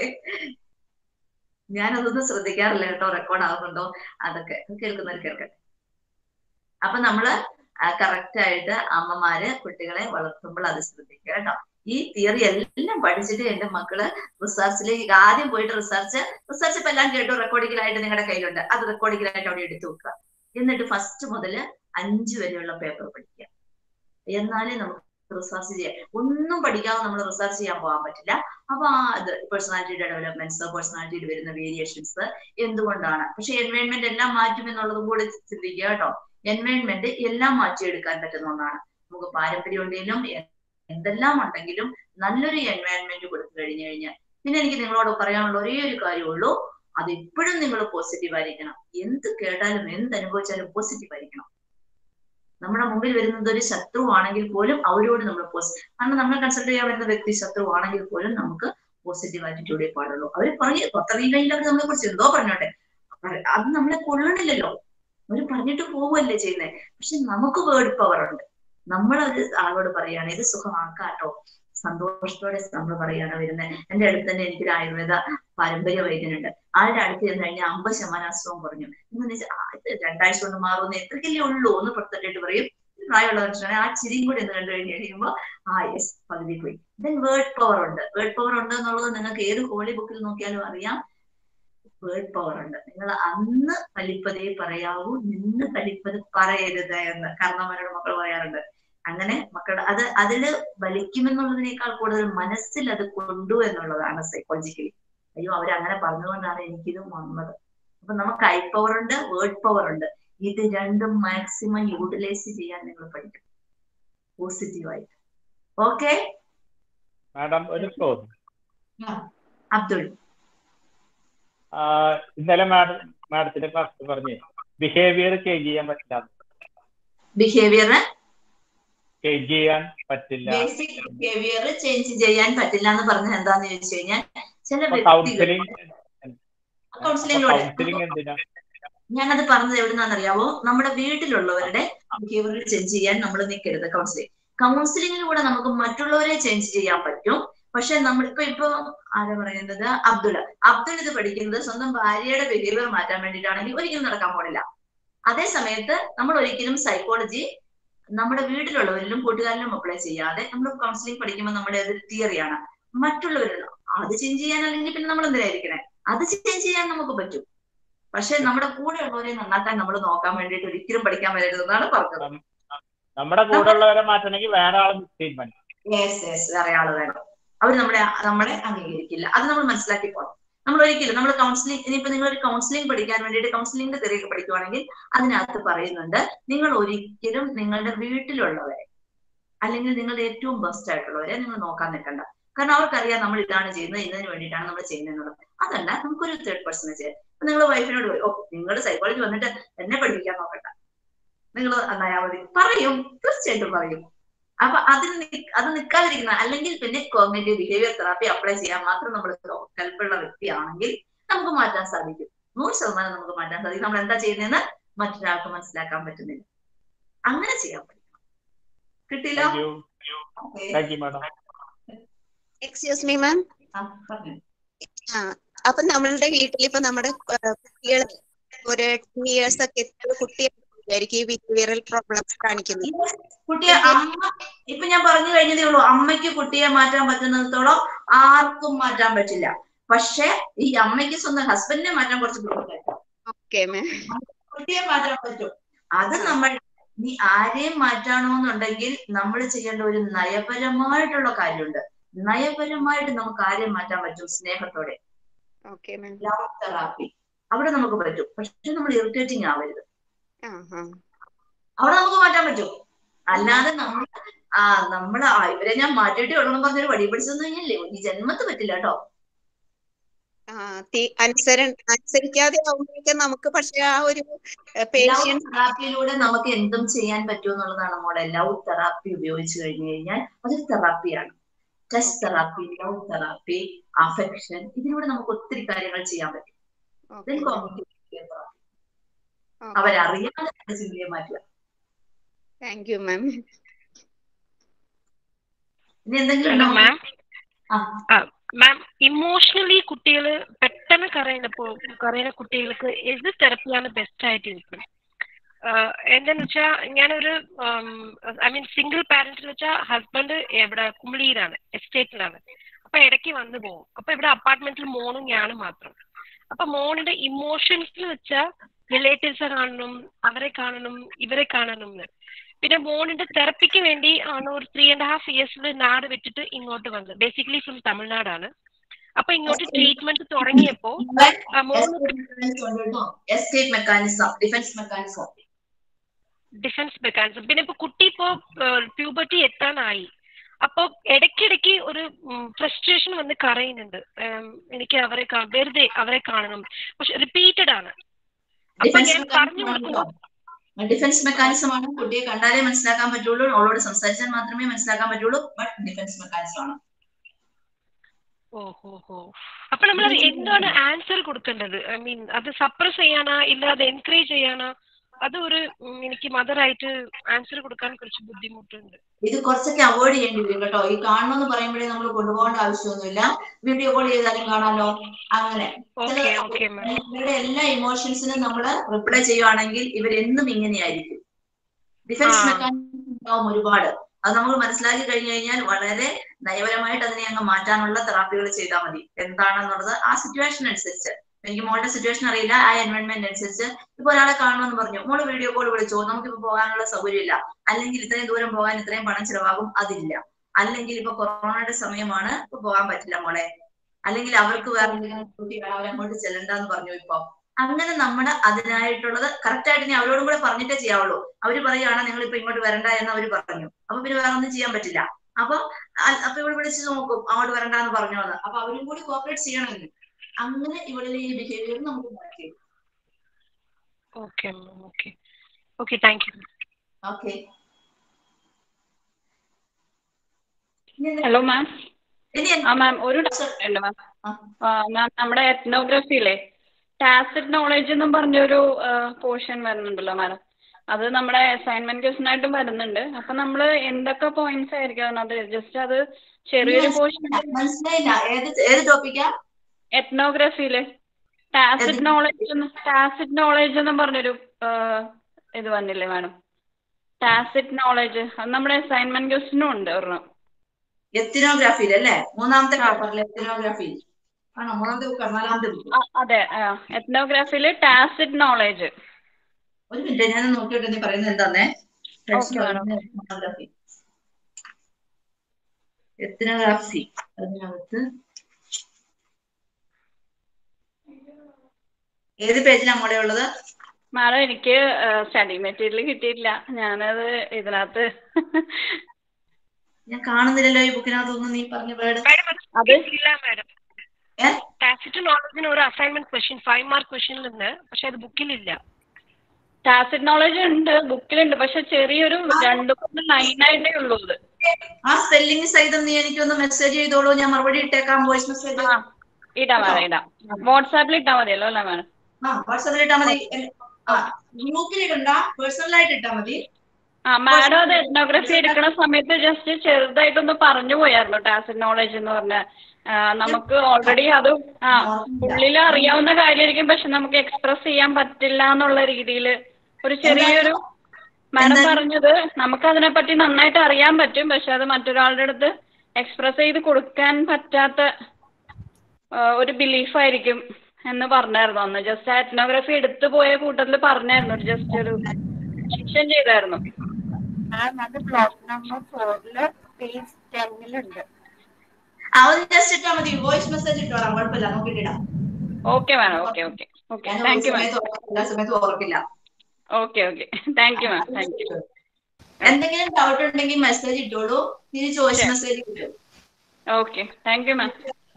ഞാനതൊന്നും ശ്രദ്ധിക്കാറില്ല കേട്ടോ റെക്കോർഡ് ആകുന്നുണ്ടോ അതൊക്കെ കേൾക്കുന്നവർ കേൾക്കട്ടെ അപ്പൊ നമ്മള് കറക്റ്റ് ആയിട്ട് അമ്മമാര് കുട്ടികളെ വളർത്തുമ്പോൾ അത് ശ്രദ്ധിക്കുക കേട്ടോ ഈ തിയറി എല്ലാം പഠിച്ചിട്ട് എന്റെ മക്കള് റിസർച്ചിലേക്ക് ആദ്യം പോയിട്ട് റിസർച്ച് റിസർച്ച് ഇപ്പൊ എല്ലാം കേട്ടു റെക്കോർഡിങ്ങിലായിട്ട് നിങ്ങളുടെ കയ്യിലുണ്ട് അത് റെക്കോർഡിങ്ങിലായിട്ട് അവിടെ എടുത്തു വെക്കുക എന്നിട്ട് ഫസ്റ്റ് മുതൽ അഞ്ച് വരെയുള്ള പേപ്പർ പഠിക്കുക എന്നാലേ നമുക്ക് റിസർച്ച് ചെയ്യാം ഒന്നും പഠിക്കാതെ നമ്മൾ റിസർച്ച് ചെയ്യാൻ പോകാൻ പറ്റില്ല അപ്പൊ ആ ഇത് പേഴ്സണാലിറ്റി ഡെവലപ്മെന്റ്സ് പേഴ്സണാലിറ്റിയിൽ വരുന്ന വേരിയേഷൻസ് എന്തുകൊണ്ടാണ് പക്ഷെ എൻവയോൺമെന്റ് എല്ലാം മാറ്റും എന്നുള്ളതും കൂടി ചിന്തിക്കുക കേട്ടോ എൻവയോൺമെന്റ് എല്ലാം മാറ്റിയെടുക്കാൻ പറ്റുന്ന ഒന്നാണ് നമുക്ക് പാരമ്പര്യം ഉണ്ടെങ്കിലും എന്തെല്ലാം ഉണ്ടെങ്കിലും നല്ലൊരു എൻവയോൺമെന്റ് കൊടുത്തു കഴിഞ്ഞു കഴിഞ്ഞാൽ പിന്നെ എനിക്ക് നിങ്ങളോട് പറയാനുള്ള ഒരേ ഒരു കാര്യമുള്ളൂ അത് എപ്പോഴും നിങ്ങൾ പോസിറ്റീവ് ആയിരിക്കണം എന്ത് കേട്ടാലും എന്ത് അനുഭവിച്ചാലും പോസിറ്റീവ് ആയിരിക്കണം നമ്മുടെ മുമ്പിൽ വരുന്നത് ഒരു ശത്രു ആണെങ്കിൽ പോലും അവരോട് നമ്മൾ പോസിറ്റീവ് കാരണം നമ്മൾ കൺസൾട്ട് ചെയ്യാൻ വരുന്ന വ്യക്തി ശത്രു ആണെങ്കിൽ പോലും നമുക്ക് പോസിറ്റീവ് ആറ്റിറ്റ്യൂഡേ പാടുള്ളൂ അവർ പറഞ്ഞു അത്രയും കഴിഞ്ഞിൽ അവർ നമ്മളെ കുറിച്ച് എന്തോ പറഞ്ഞോട്ടെ അത് നമ്മളെ കൊള്ളണില്ലല്ലോ അവർ പറഞ്ഞിട്ട് പോവല്ലേ ചെയ്യുന്നത് പക്ഷെ നമുക്ക് വേർഡ് പവർ ഉണ്ട് നമ്മൾ ഒരു ആളോട് പറയാണ് ഇത് സുഖമാക്കാട്ടോ സന്തോഷത്തോടെ നമ്മൾ പറയാണ് വരുന്നത് എന്റെ അടുത്ത് തന്നെ എനിക്കൊരു ആയുർവേദ പാരമ്പര്യ വൈദ്യനുണ്ട് ആളുടെ അടുത്ത് ചെന്ന് കഴിഞ്ഞാൽ അമ്പത് ശതമാനം അസുഖം കുറഞ്ഞു എന്ന് വെച്ചാൽ രണ്ടാഴ്ച കൊണ്ട് മാറുമെന്ന് എത്രക്കല്ലേ ഉള്ളൂ എന്ന് പുറത്തിട്ടിട്ട് പറയും പ്രായമുള്ള മനുഷ്യനാണ് ആ ചിരിയും കൂടി ഒന്ന് കണ്ടു കഴിഞ്ഞ് കഴിയുമ്പോൾ ആ യെസ് പകുതി പോയി ദെൻ വേർഡ് പവർ ഉണ്ട് വേർഡ് പവർ ഉണ്ട് എന്നുള്ളത് നിങ്ങൾക്ക് ഏത് ഹോളി ബുക്കിൽ നോക്കിയാലും അറിയാം വേർഡ് പവർ ഉണ്ട് നിങ്ങൾ അന്ന് കലിപ്പതേ പറയാവൂ നിന്ന് കലിപ്പത് പറയരുത് എന്ന് കാരണവരുടെ മക്കൾ പറയാറുണ്ട് അങ്ങനെ മക്കളുടെ അത് അതില് വലിക്കുമെന്നുള്ളതിനേക്കാൾ കൂടുതൽ മനസ്സിൽ അത് കൊണ്ടു എന്നുള്ളതാണ് സൈക്കോളജിക്കലി അയ്യോ അവരങ്ങനെ പറഞ്ഞുകൊണ്ടാണ് എനിക്കിത് വന്നത് അപ്പൊ നമുക്ക് ഐ പവർ ഉണ്ട് വേർഡ് പവർ ഉണ്ട് ഇത് രണ്ടും മാക്സിമം യൂട്ടിലൈസ് ചെയ്യാൻ നിങ്ങൾ പഠിക്കും പോസിറ്റീവായിട്ട് ഓക്കെ മാഡം ഒരു ചോദ്യം അബ്ദുൾ ഇന്നലെ മാഡം മാഡത്തിന്റെ ക്ലാസ് പറഞ്ഞ് ബിഹേവിയർ ചേഞ്ച് ചെയ്യാൻ പറ്റില്ല ബിഹേവിയർ ചേഞ്ച് ചെയ്യാൻ പറ്റില്ല ബേസിക് ബിഹേവിയർ ചേഞ്ച് ചെയ്യാൻ പറ്റില്ല എന്ന് പറഞ്ഞത് എന്താന്ന് ചോദിച്ചു കഴിഞ്ഞാൽ ചില വ്യക്തികൾ കൗൺസിലിംഗ് കൗൺസിലിംഗിലൂടെ കൗൺസിലിംഗ് എന്തിനാ ഞാനത് പറഞ്ഞത് എവിടുന്നാണെന്നറിയാവോ നമ്മുടെ വീട്ടിലുള്ളവരുടെ ബിഹേവിയർ ചേഞ്ച് ചെയ്യാൻ നമ്മൾ നിൽക്കരുത് കൗൺസിലിംഗ് കൗൺസിലിംഗിലൂടെ നമുക്ക് മറ്റുള്ളവരെ ചേഞ്ച് ചെയ്യാൻ പറ്റും പക്ഷെ നമ്മൾ ഇപ്പൊ ഇപ്പൊ ആരാ പറയുന്നത് അബ്ദുൾ അബ്ദുൾ ഇത് പഠിക്കുന്നത് സ്വന്തം ഭാര്യയുടെ ബിഹേവിയർ മാറ്റാൻ വേണ്ടിയിട്ടാണെങ്കിൽ ഒരിക്കലും നടക്കാൻ പോണില്ല അതേ സമയത്ത് നമ്മൾ ഒരിക്കലും സൈക്കോളജി നമ്മുടെ വീട്ടിലുള്ളവരിലും കൂട്ടുകാരിലും അപ്ലൈ ചെയ്യാതെ നമ്മൾ കൗൺസിലിംഗ് പഠിക്കുമ്പോൾ നമ്മുടെ അത് തിയറിയാണ് മറ്റുള്ളവരിൽ അത് ചേഞ്ച് ചെയ്യാൻ അല്ലെങ്കിൽ പിന്നെ നമ്മൾ എന്തിനായിരിക്കണേ അത് ചേഞ്ച് ചെയ്യാൻ നമുക്ക് പറ്റും പക്ഷെ നമ്മുടെ കൂടെ ഉള്ളവരെ നന്നാക്കാൻ നമ്മൾ നോക്കാൻ വേണ്ടിയിട്ട് ഒരിക്കലും പഠിക്കാൻ വരരുതെന്നാണ് പറഞ്ഞത് നമ്മുടെ കൂടെ ഉള്ളവരെ മാറ്റണമെങ്കിൽ വേറെ ആൾ തീരുമാനിക്കും യെസ് യെസ് വേറെ ആള് വേണം അവർ നമ്മളെ നമ്മളെ അംഗീകരിക്കില്ല അത് നമ്മൾ മനസ്സിലാക്കി പോകണം നമ്മൾ ഒരിക്കലും നമ്മൾ കൗൺസിലിംഗ് ഇനിയിപ്പോ നിങ്ങൾ ഒരു കൗൺസിലിംഗ് പഠിക്കാൻ വേണ്ടിയിട്ട് കൗൺസിലിംഗിന്റെ തെറിയൊക്കെ പഠിക്കുവാണെങ്കിൽ അതിനകത്ത് പറയുന്നുണ്ട് നിങ്ങൾ ഒരിക്കലും നിങ്ങളുടെ വീട്ടിലുള്ളവരെ അല്ലെങ്കിൽ നിങ്ങളുടെ ഏറ്റവും ബെസ്റ്റ് ആയിട്ടുള്ളവരെ നിങ്ങൾ നോക്കാൻ നിൽക്കണ്ട കാരണം അവർക്കറിയാം നമ്മൾ ഇതാണ് ചെയ്യുന്നത് ഇതിന് വേണ്ടിയിട്ടാണ് നമ്മൾ ചെയ്യുന്നത് എന്നുള്ളത് അതല്ല നമുക്കൊരു തേർഡ് പേഴ്സണെ ചെയ്യാം നിങ്ങൾ വൈഫിനോട് പറയും ഓ നിങ്ങൾ സൈക്കോളജി വന്നിട്ട് എന്നെ പഠിപ്പിക്കാൻ നോക്കണ്ട നിങ്ങൾ നന്നായാൽ മതി പറയും തീർച്ചയായിട്ടും പറയും അപ്പൊ അതിന് അത് നിൽക്കാതിരിക്കുന്ന അല്ലെങ്കിൽ പിന്നെ കോഗ്നേറ്റീവ് ബിഹേവിയർ തെറാപ്പി അപ്ലൈ ചെയ്യാൻ മാത്രം നമ്മൾ കൽപ്പുള്ള വ്യക്തിയാണെങ്കിൽ നമുക്ക് മാറ്റാൻ സാധിക്കും നൂറ് ശതമാനം നമുക്ക് മാറ്റാൻ സാധിക്കും നമ്മൾ എന്താ ചെയ്യുന്നതെന്ന് മറ്റൊരാൾക്ക് മനസ്സിലാക്കാൻ പറ്റുന്നില്ല അങ്ങനെ ചെയ്യാൻ പറ്റും കിട്ടില്ല thank you madam excuse me ma'am ആ പറഞ്ഞു ആ അപ്പൊ നമ്മളുടെ വീട്ടിൽ ഇപ്പൊ നമ്മുടെ കുട്ടികൾ ഒരു ടു ഇയേഴ്സ് ഒക്കെ എത്തിയ കുട്ടിയായിരിക്കും ഈ ബിഹേവിയറൽ പ്രോബ്ലംസ് കാണിക്കുന്നത് കുട്ടിയെ അമ്മ ഇപ്പൊ ഞാൻ പറഞ്ഞു കഴിഞ്ഞതേ ഉള്ളൂ അമ്മയ്ക്ക് കുട്ടിയെ മാറ്റാൻ പറ്റുന്നിടത്തോളം ആർക്കും മാറ്റാൻ പറ്റില്ല പക്ഷെ ഈ അമ്മയ്ക്ക് സ്വന്തം ഹസ്ബൻഡിനെ മാറ്റാൻ കുറച്ച് ബുദ്ധിമുട്ടായിരിക്കും ഓക്കെ മാം കുട്ടിയെ മാറ്റാൻ പറ്റും അത് നമ്മൾ നീ ആരെയും മാറ്റാണോന്നുണ്ടെങ്കിൽ നമ്മൾ ചെയ്യേണ്ട ഒരു നയപരമായിട്ടുള്ള കാര്യമുണ്ട് നയപരമായിട്ട് നമുക്ക് ആരെയും മാറ്റാൻ പറ്റും സ്നേഹത്തോടെ ഓക്കെ മാം ലവ് തെറാപ്പി അവിടെ നമുക്ക് പറ്റും പക്ഷെ നമ്മൾ ഇറിറ്റേറ്റിംഗ് ആവരുത് ആ ആ അവിടെ നമുക്ക് മാറ്റാൻ പറ്റും അല്ലാതെ നമ്മൾ ആ നമ്മള് ആ ഇവരെ ഞാൻ മാറ്റിയിട്ടേ ഉള്ളൂ എന്ന് പറഞ്ഞൊരു വടി പിടിച്ചെന്ന് കഴിഞ്ഞാലേ ഈ ജന്മത്ത് പറ്റില്ല കേട്ടോ ആ തി- അനുസര അനുസരിക്കാതെ ആവുമ്പോഴേക്കും നമുക്ക് പക്ഷെ ആ ഒരു ലവ് പേഷ്യൻസ് തെറാപ്പിയിലൂടെ നമുക്ക് എന്തും ചെയ്യാൻ പറ്റും എന്നുള്ളതാണ് മോളെ ലവ് തെറാപ്പി ഉപയോഗിച്ചു കഴിഞ്ഞു കഴിഞ്ഞാൽ അതൊരു തെറാപ്പിയാണ് test therapy love therapy affection ഇതിലൂടെ നമുക്ക് ഒത്തിരി കാര്യങ്ങൾ ചെയ്യാൻ പറ്റും Then cognitive behavior therapy. അവരറിയാതെ നമ്മുടെ ചിന്തയെ മാറ്റുക താങ്ക് യു മാം ഇനി എന്തെങ്കിലും ഹലോ ഉണ്ടോ? മാം ആ മാം ഇമോഷണലി കുട്ടികൾ പെട്ടെന്ന് കരയുന്നപ്പോൾ കരയുന്ന കുട്ടികൾക്ക് ഏത് തെറപ്പിയാണ് ബെസ്റ്റ് ആയിട്ട് ഇരിക്കുന്നത് എന്താന്ന് വെച്ചാൽ ഞാനൊരു ഐ മീൻ സിംഗിൾ പാരന്റ് എന്ന് വെച്ചാൽ ഹസ്ബൻഡ് എവിടെ കുമിളിയിലാണ് എസ്റ്റേറ്റിലാണ് അപ്പൊ ഇടയ്ക്ക് വന്നു പോകും അപ്പൊ ഇവിടെ അപ്പാർട്ട്മെന്റിൽ മോനും ഞാനും മാത്രം അപ്പൊ മോണിന്റെ ഇമോഷൻസ് വെച്ചാൽ റിലേറ്റീവ്സ് കാണണം അവരെ കാണണം ഇവരെ കാണണം എന്ന് പിന്നെ മോണിന്റെ തെറപ്പിക്ക് വേണ്ടി ആണ് ഒരു ത്രീ ആൻഡ് ഹാഫ് ഇയേഴ്സിൽ നാട് വിട്ടിട്ട് ഇങ്ങോട്ട് വന്നത് ബേസിക്കലി ഫ്രം തമിഴ്നാടാണ് അപ്പൊ ഇങ്ങോട്ട് ട്രീറ്റ്മെന്റ് തുടങ്ങിയപ്പോ ആ, മോന് escape mechanism defence mechanism defence mechanism പിന്നെ ഇപ്പൊ കുട്ടി ഇപ്പോ പ്യൂബർട്ടി എത്താനായി അപ്പൊ ഇടയ്ക്കിടയ്ക്ക് ഒരു ഫ്രസ്ട്രേഷൻ വന്ന് കരയുന്നുണ്ട് ഉം, എനിക്ക് അവരെ കാ- വെറുതെ അവരെ കാണണം പക്ഷെ റിപ്പീറ്റഡ് ആണ് അപ്പൊ ഡിഫൻസ് ഞാൻ പറഞ്ഞു കൊടുക്കുമ്പോൾ ഡിഫൻസ് മെക്കാനിസം ആണ് കുട്ടിയെ കണ്ടാലേ മനസ്സിലാക്കാൻ പറ്റുള്ളൂ അവളോട് സംസാരിച്ചാൽ മാത്രമേ മനസ്സിലാക്കാൻ പറ്റുള്ളൂ ബട്ട് ഡിഫൻസ് മെക്കാനിസം ആണ് ഓഹോ ഹോ അപ്പൊ നമ്മൾ എന്താണ് ആൻസർ കൊടുക്കേണ്ടത് ഐ മീൻ അത് സപ്രസ് ചെയ്യാനാ ഇല്ല അത് എൻകറേജ് ചെയ്യാനാ അത് ഒരു ഉം, എനിക്ക് മദറായിട്ട് ആൻസർ കൊടുക്കാൻ കുറച്ച് ബുദ്ധിമുട്ടുണ്ട് ഇത് കുറച്ചൊക്കെ അവോയ്ഡ് ചെയ്യേണ്ടി വരും കേട്ടോ ഈ കാണണമെന്ന് പറയുമ്പോഴേ നമ്മൾ കൊണ്ടുപോകേണ്ട ആവശ്യമൊന്നുമില്ല വീഡിയോ കോൾ ചെയ്താലും കാണാലോ അങ്ങനെ ഓക്കെ ഓക്കെ മാം ഇവരുടെ എല്ലാ ഇമോഷൻസിനും നമ്മൾ റിപ്ലൈ ചെയ്യുവാണെങ്കിൽ ഇവരെന്നും ഇങ്ങനെയായിരിക്കും ഡിഫൻസ് ആ. മെക്കാനിസം ഉണ്ടാവും ഒരുപാട് അത് നമ്മൾ മനസ്സിലാക്കി കഴിഞ്ഞു കഴിഞ്ഞാൽ വളരെ നയപരമായിട്ട് അതിനെ അങ്ങ് മാറ്റാനുള്ള തെറാപ്പികൾ ചെയ്താൽ മതി എന്താണെന്നുള്ളത് ആ സിറ്റുവേഷൻ അനുസരിച്ച് എനിക്ക് മോളുടെ സിറ്റുവേഷൻ അറിയില്ല ആ എൻവയോൺമെന്റ് അനുസരിച്ച് ഇപ്പൊ ഒരാളെ കാണണമെന്ന് പറഞ്ഞു മോള് വീഡിയോ കോൾ വിളിച്ചോ നമുക്കിപ്പോ പോകാനുള്ള സൗകര്യമില്ല അല്ലെങ്കിൽ ഇത്രയും ദൂരം പോകാൻ ഇത്രയും പണം ചിലവാകും അതില്ല അല്ലെങ്കിൽ ഇപ്പൊ കൊറോണയുടെ സമയമാണ് ഇപ്പൊ പോകാൻ പറ്റില്ല മോളെ അല്ലെങ്കിൽ അവർക്ക് വേറെ എന്തെങ്കിലും കുട്ടി വേണം അവരങ്ങോട്ട് ചെല്ലണ്ടെന്ന് പറഞ്ഞു ഇപ്പൊ അങ്ങനെ നമ്മൾ അതിനായിട്ടുള്ളത് കറക്റ്റ് ആയിട്ട് ഇനി അവരോടും കൂടെ പറഞ്ഞിട്ടേ ചെയ്യാവുള്ളൂ അവര് പറയുകയാണ് നിങ്ങൾ ഇപ്പൊ ഇങ്ങോട്ട് വരണ്ട എന്ന് അവര് പറഞ്ഞു അപ്പൊ പിന്നെ വേറെ ഒന്നും ചെയ്യാൻ പറ്റില്ല അപ്പൊ അ- അപ്പൊ ഇവിടെ വിളിച്ച് നോക്കും അങ്ങോട്ട് വരണ്ട എന്ന് പറഞ്ഞു എന്ന് അപ്പൊ അവരും കൂടി കോപ്പറേറ്റ് ചെയ്യണമെങ്കിൽ അങ്ങനെ ഇവളിലെ ഈ ബിഹേവിയർ നമുക്ക് മാറ്റി okay ma'am okay okay thank you okay hello ma'am ഇനി ആ മാം ഒരു ഡൗട്ട് ഉണ്ട് മാം മാം നമ്മുടെ എത്നോഗ്രഫിയിലെ ടാസിഡ് നോളജ് എന്നും പറഞ്ഞൊരു പോർഷൻ വരുന്നുണ്ടല്ലോ മാഡം അത് നമ്മുടെ അസൈൻമെന്റ് ക്വസ്റ്റൻ ആയിട്ടും വരുന്നുണ്ട് അപ്പൊ നമ്മൾ എന്തൊക്കെ പോയിന്റ്സ് ആയിരിക്കും അതിനകത്ത് ജസ്റ്റ് അത് ചെറിയൊരു പോർഷൻ മനസ്സിലായില്ല ഏത് ഏത് ടോപ്പിക്കാ എത്നോഗ്രഫിയില് ടാസിഡ് ഏത്? നോളജ് ടാസിഡ് നോളജ് എന്നും പറഞ്ഞൊരു ആ, ഇത് വന്നില്ലേ മാഡം ടാസിഡ് നോളജ് അത് നമ്മുടെ അസൈൻമെന്റ് ക്വസ്റ്റിനും ഉണ്ട് ഒരെണ്ണം എത്തിനോഗ്രാഫിയിൽ അല്ലേ മൂന്നാമത്തെ പേപ്പറിൽ എത്തിനോഗ്രാഫിയിൽ ആണോ മൂന്നാമത്തെ ബുക്ക് നാലാമത്തെ ബുക്ക് ആ, അതെ എത്നോഗ്രാഫിയില് ടാസിഡ് നോളജ് ഒരു മിനിറ്റ് ഞാൻ നോക്കിയിട്ട് നീ പറയുന്നത് എന്താന്നേ Okay, madam. എത്തിനോഗ്രാഫി എത്തിനോഗ്രാഫി അതിനകത്ത് ഏത് പേജിലാണ് മോളെ ഉള്ളത് മാഡം എനിക്ക് സ്റ്റഡി മെറ്റീരിയൽ കിട്ടിയിട്ടില്ല ഞാനത് ഇതിനകത്ത് ഞാൻ കാണുന്നില്ലല്ലോ ഈ ബുക്കിനകത്തൊന്നും നീ പറഞ്ഞ വേർഡ് അത് ഇല്ല മാഡം ഏ ടാസിറ്റ് നോളജിന് ഒരു അസൈൻമെന്റ് ക്വസ്റ്റ്യൻ ഫൈവ് മാർക്ക് ക്വസ്റ്റ്യനിലുണ്ട് പക്ഷെ അത് ബുക്കിലില്ല ടാസിഡ് നോളജ് ഉണ്ട് ബുക്കിലുണ്ട് പക്ഷെ ചെറിയൊരു രണ്ട് മൂന്ന് ലൈനായിട്ടേ ഉള്ളൂ ഇത് ആ സ്പെല്ലിംഗ് സഹിതം നീ എനിക്കൊന്ന് മെസ്സേജ് ചെയ്തോളൂ ഞാൻ മറുപടി ഇട്ടേക്കാം വോയിസ് മെസ്സേജ് ആ ഇടാം മാഡം ഇടാം വാട്സാപ്പിൽ ഇട്ടാൽ മതിയല്ലോ അല്ലേ മാഡം ആ വാട്സാപ്പിൽ ഇട്ടാ മതി ആ ഗ്രൂപ്പിൽ ഇടണ്ട പേഴ്സണലായിട്ട് ഇട്ടാ മതി ആ മാഡം അത് എത്നോഗ്രഫി എടുക്കുന്ന സമയത്ത് ജസ്റ്റ് ചെറുതായിട്ടൊന്ന് പറഞ്ഞു പോയായിരുന്നു ടാസിഡ് നോളജ് എന്ന് പറഞ്ഞ ആ, നമുക്ക് ഓൾറെഡി അത് ആ ഉള്ളിൽ അറിയാവുന്ന കാര്യമായിരിക്കും പക്ഷെ നമുക്ക് എക്സ്പ്രസ് ചെയ്യാൻ പറ്റില്ല എന്നുള്ള രീതിയിൽ ഒരു ചെറിയൊരു മാഡം എന്താ- പറഞ്ഞത് നമുക്ക് അതിനെപ്പറ്റി നന്നായിട്ട് അറിയാൻ പറ്റും പക്ഷെ അത് മറ്റൊരാളുടെ അടുത്ത് എക്സ്പ്രസ് ചെയ്ത് കൊടുക്കാൻ പറ്റാത്ത ആ, ഒരു ബിലീഫായിരിക്കും എന്ന് പറഞ്ഞായിരുന്നു അന്ന് ജസ്റ്റ് എത്നോഗ്രഫി എടുത്തു പോയ കൂട്ടത്തിൽ പറഞ്ഞായിരുന്നു ജസ്റ്റ് ഒരു മെൻഷൻ ചെയ്തായിരുന്നു മാം അത് ബ്ലോക്ക് നമ്പർ ഫോറില് പേജ് ടെന്നിലുണ്ട് ആ ഒന്ന് ജസ്റ്റ് ഇട്ടാ മതി വോയിസ് മെസ്സേജ് ഇട്ടോളാം കുഴപ്പമില്ല നോക്കിയിട്ടിടാം okay madam okay okay okay ഞാൻ ഒരു താങ്ക് യു മാം സമയത്ത് ഓർക്കില്ല, എല്ലാ സമയത്തും ഓർക്കില്ല okay okay thank you ma'am thank you എന്തെങ്കിലും ഡൗട്ട് ഉണ്ടെങ്കിൽ മെസ്സേജ് ഇട്ടോളൂ തിരിച്ച് വോയിസ് മെസ്സേജ് കിട്ടും okay thank you ma'am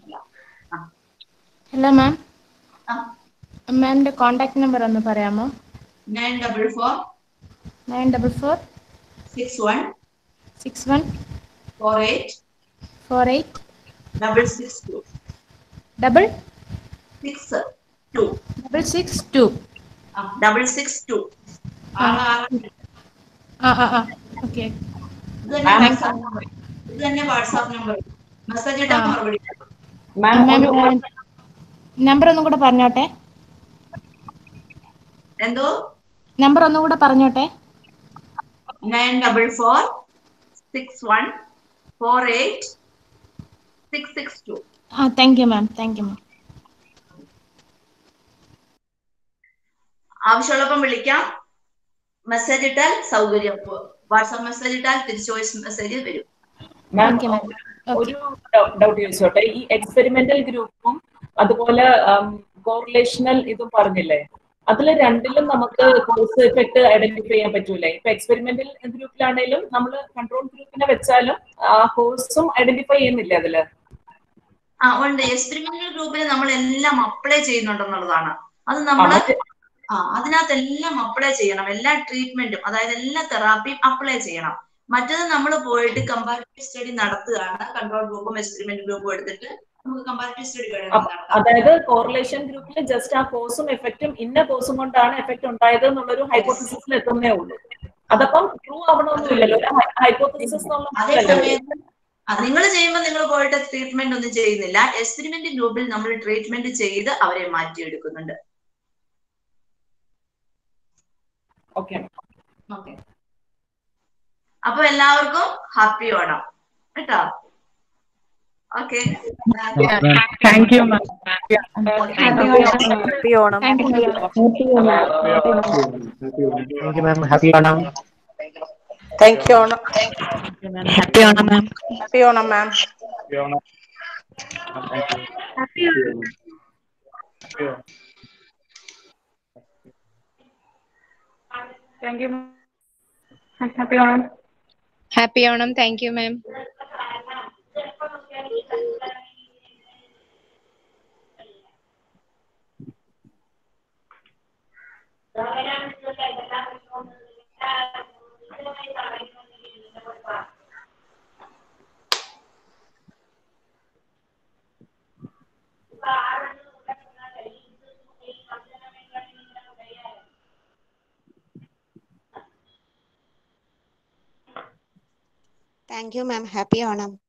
hello ma'am ആ മാമിന്റെ കോണ്ടാക്ട് നമ്പർ ഒന്ന് പറയാമോ nine double four nine double four six one six one four eight four eight double six two double six two double six two double six two ആറ് ആറ് ആ ആ ആ okay ഇത് തന്നെ വാട്സാപ്പ് നമ്പർ ഇത് തന്നെ വാട്സാപ്പ് നമ്പർ മെസ്സേജ് ഇട്ടാൽ ആ. മറുപടി മാം മാം ഒരു നമ്പർ ഒന്നും കൂടെ പറഞ്ഞോട്ടെ എന്തോ നമ്പർ ഒന്നും കൂടെ പറഞ്ഞോട്ടെ nine double four six one four eight six six two ആ thank you ma'am thank you ma'am ആവശ്യമുള്ളപ്പം വിളിക്കാം മെസ്സേജ് ഇട്ടാൽ സൗകര്യം വാട്സാപ്പ് മെസ്സേജ് ഇട്ടാൽ തിരിച്ച് വോയിസ് മെസ്സേജ് വരും മാം ഓക്കെ മാം ഒരു ഡൗട്ട് ചോദിച്ചോട്ടെ ഈ എക്സ്പെരിമെന്റൽ ഗ്രൂപ്പും അതുപോലെ കോറിലേഷണൽ ഇതും പറഞ്ഞില്ലേ അതിൽ രണ്ടിലും നമുക്ക് കോഴ്സ് എഫക്ട് ഐഡന്റിഫൈ ചെയ്യാൻ പറ്റൂലേ ഇപ്പൊ എക്സ്പെരിമെന്റൽ ഗ്രൂപ്പിലാണെങ്കിലും നമ്മൾ കൺട്രോൾ ഗ്രൂപ്പിനെ വെച്ചാലും ആ കോഴ്സും ഐഡന്റിഫൈ ചെയ്യുന്നില്ലേ അതില് ആ ഉണ്ട് എക്സ്പെരിമെന്റൽ ഗ്രൂപ്പിൽ നമ്മൾ എല്ലാം അപ്ലൈ ചെയ്യുന്നുണ്ടെന്നുള്ളതാണ് അത് നമ്മൾ ആ അതിനകത്ത് എല്ലാം അപ്ലൈ ചെയ്യണം എല്ലാ ട്രീറ്റ്മെന്റും അതായത് എല്ലാ തെറാപ്പിയും അപ്ലൈ ചെയ്യണം മറ്റത് നമ്മൾ പോയിട്ട് കമ്പാരിറ്റീവ് സ്റ്റഡി നടത്തുകയാണ് കൺട്രോൾ ഗ്രൂപ്പും എക്സ്പെരിമെന്റ് ഗ്രൂപ്പും എടുത്തിട്ട് നമുക്ക് കമ്പാരിറ്റീവ് സ്റ്റഡി അപ്പ- അതായത് കോറിലേഷൻ ഗ്രൂപ്പിൽ ജസ്റ്റ് ആ കോഴ്സും എഫക്റ്റും ഇന്ന കോഴ്സും കൊണ്ടാണ് എഫക്ട് ഉണ്ടായത് എന്നുള്ളൊരു ഹൈപ്പോത്തിസിസിൽ എത്തുന്നേ ഉള്ളൂ അതപ്പം ട്രൂ ആവണമെന്നില്ലല്ലോ ഒരു ഹൈപ്പോത്തിസിസ് അതേ എന്നുള്ള സമയത്ത് നിങ്ങൾ ചെയ്യുമ്പോൾ നിങ്ങൾ പോയിട്ട് ട്രീറ്റ്മെന്റ് ഒന്നും ചെയ്യുന്നില്ല എക്സ്പെരിമെന്റ് ഗ്രൂപ്പിൽ നമ്മൾ ട്രീറ്റ്മെന്റ് ചെയ്ത് അവരെ മാറ്റിയെടുക്കുന്നുണ്ട് ഓക്കെ ഓക്കെ അപ്പൊ എല്ലാവർക്കും ഹാപ്പി ഓണം കേട്ടോ okay thank you ma'am happy Onam thank you ma'am happy Onam thank you Onam happy Onam ma'am happy Onam ma'am thank you happy Onam happy Onam thank you ma'am thank you ma'am happy Onam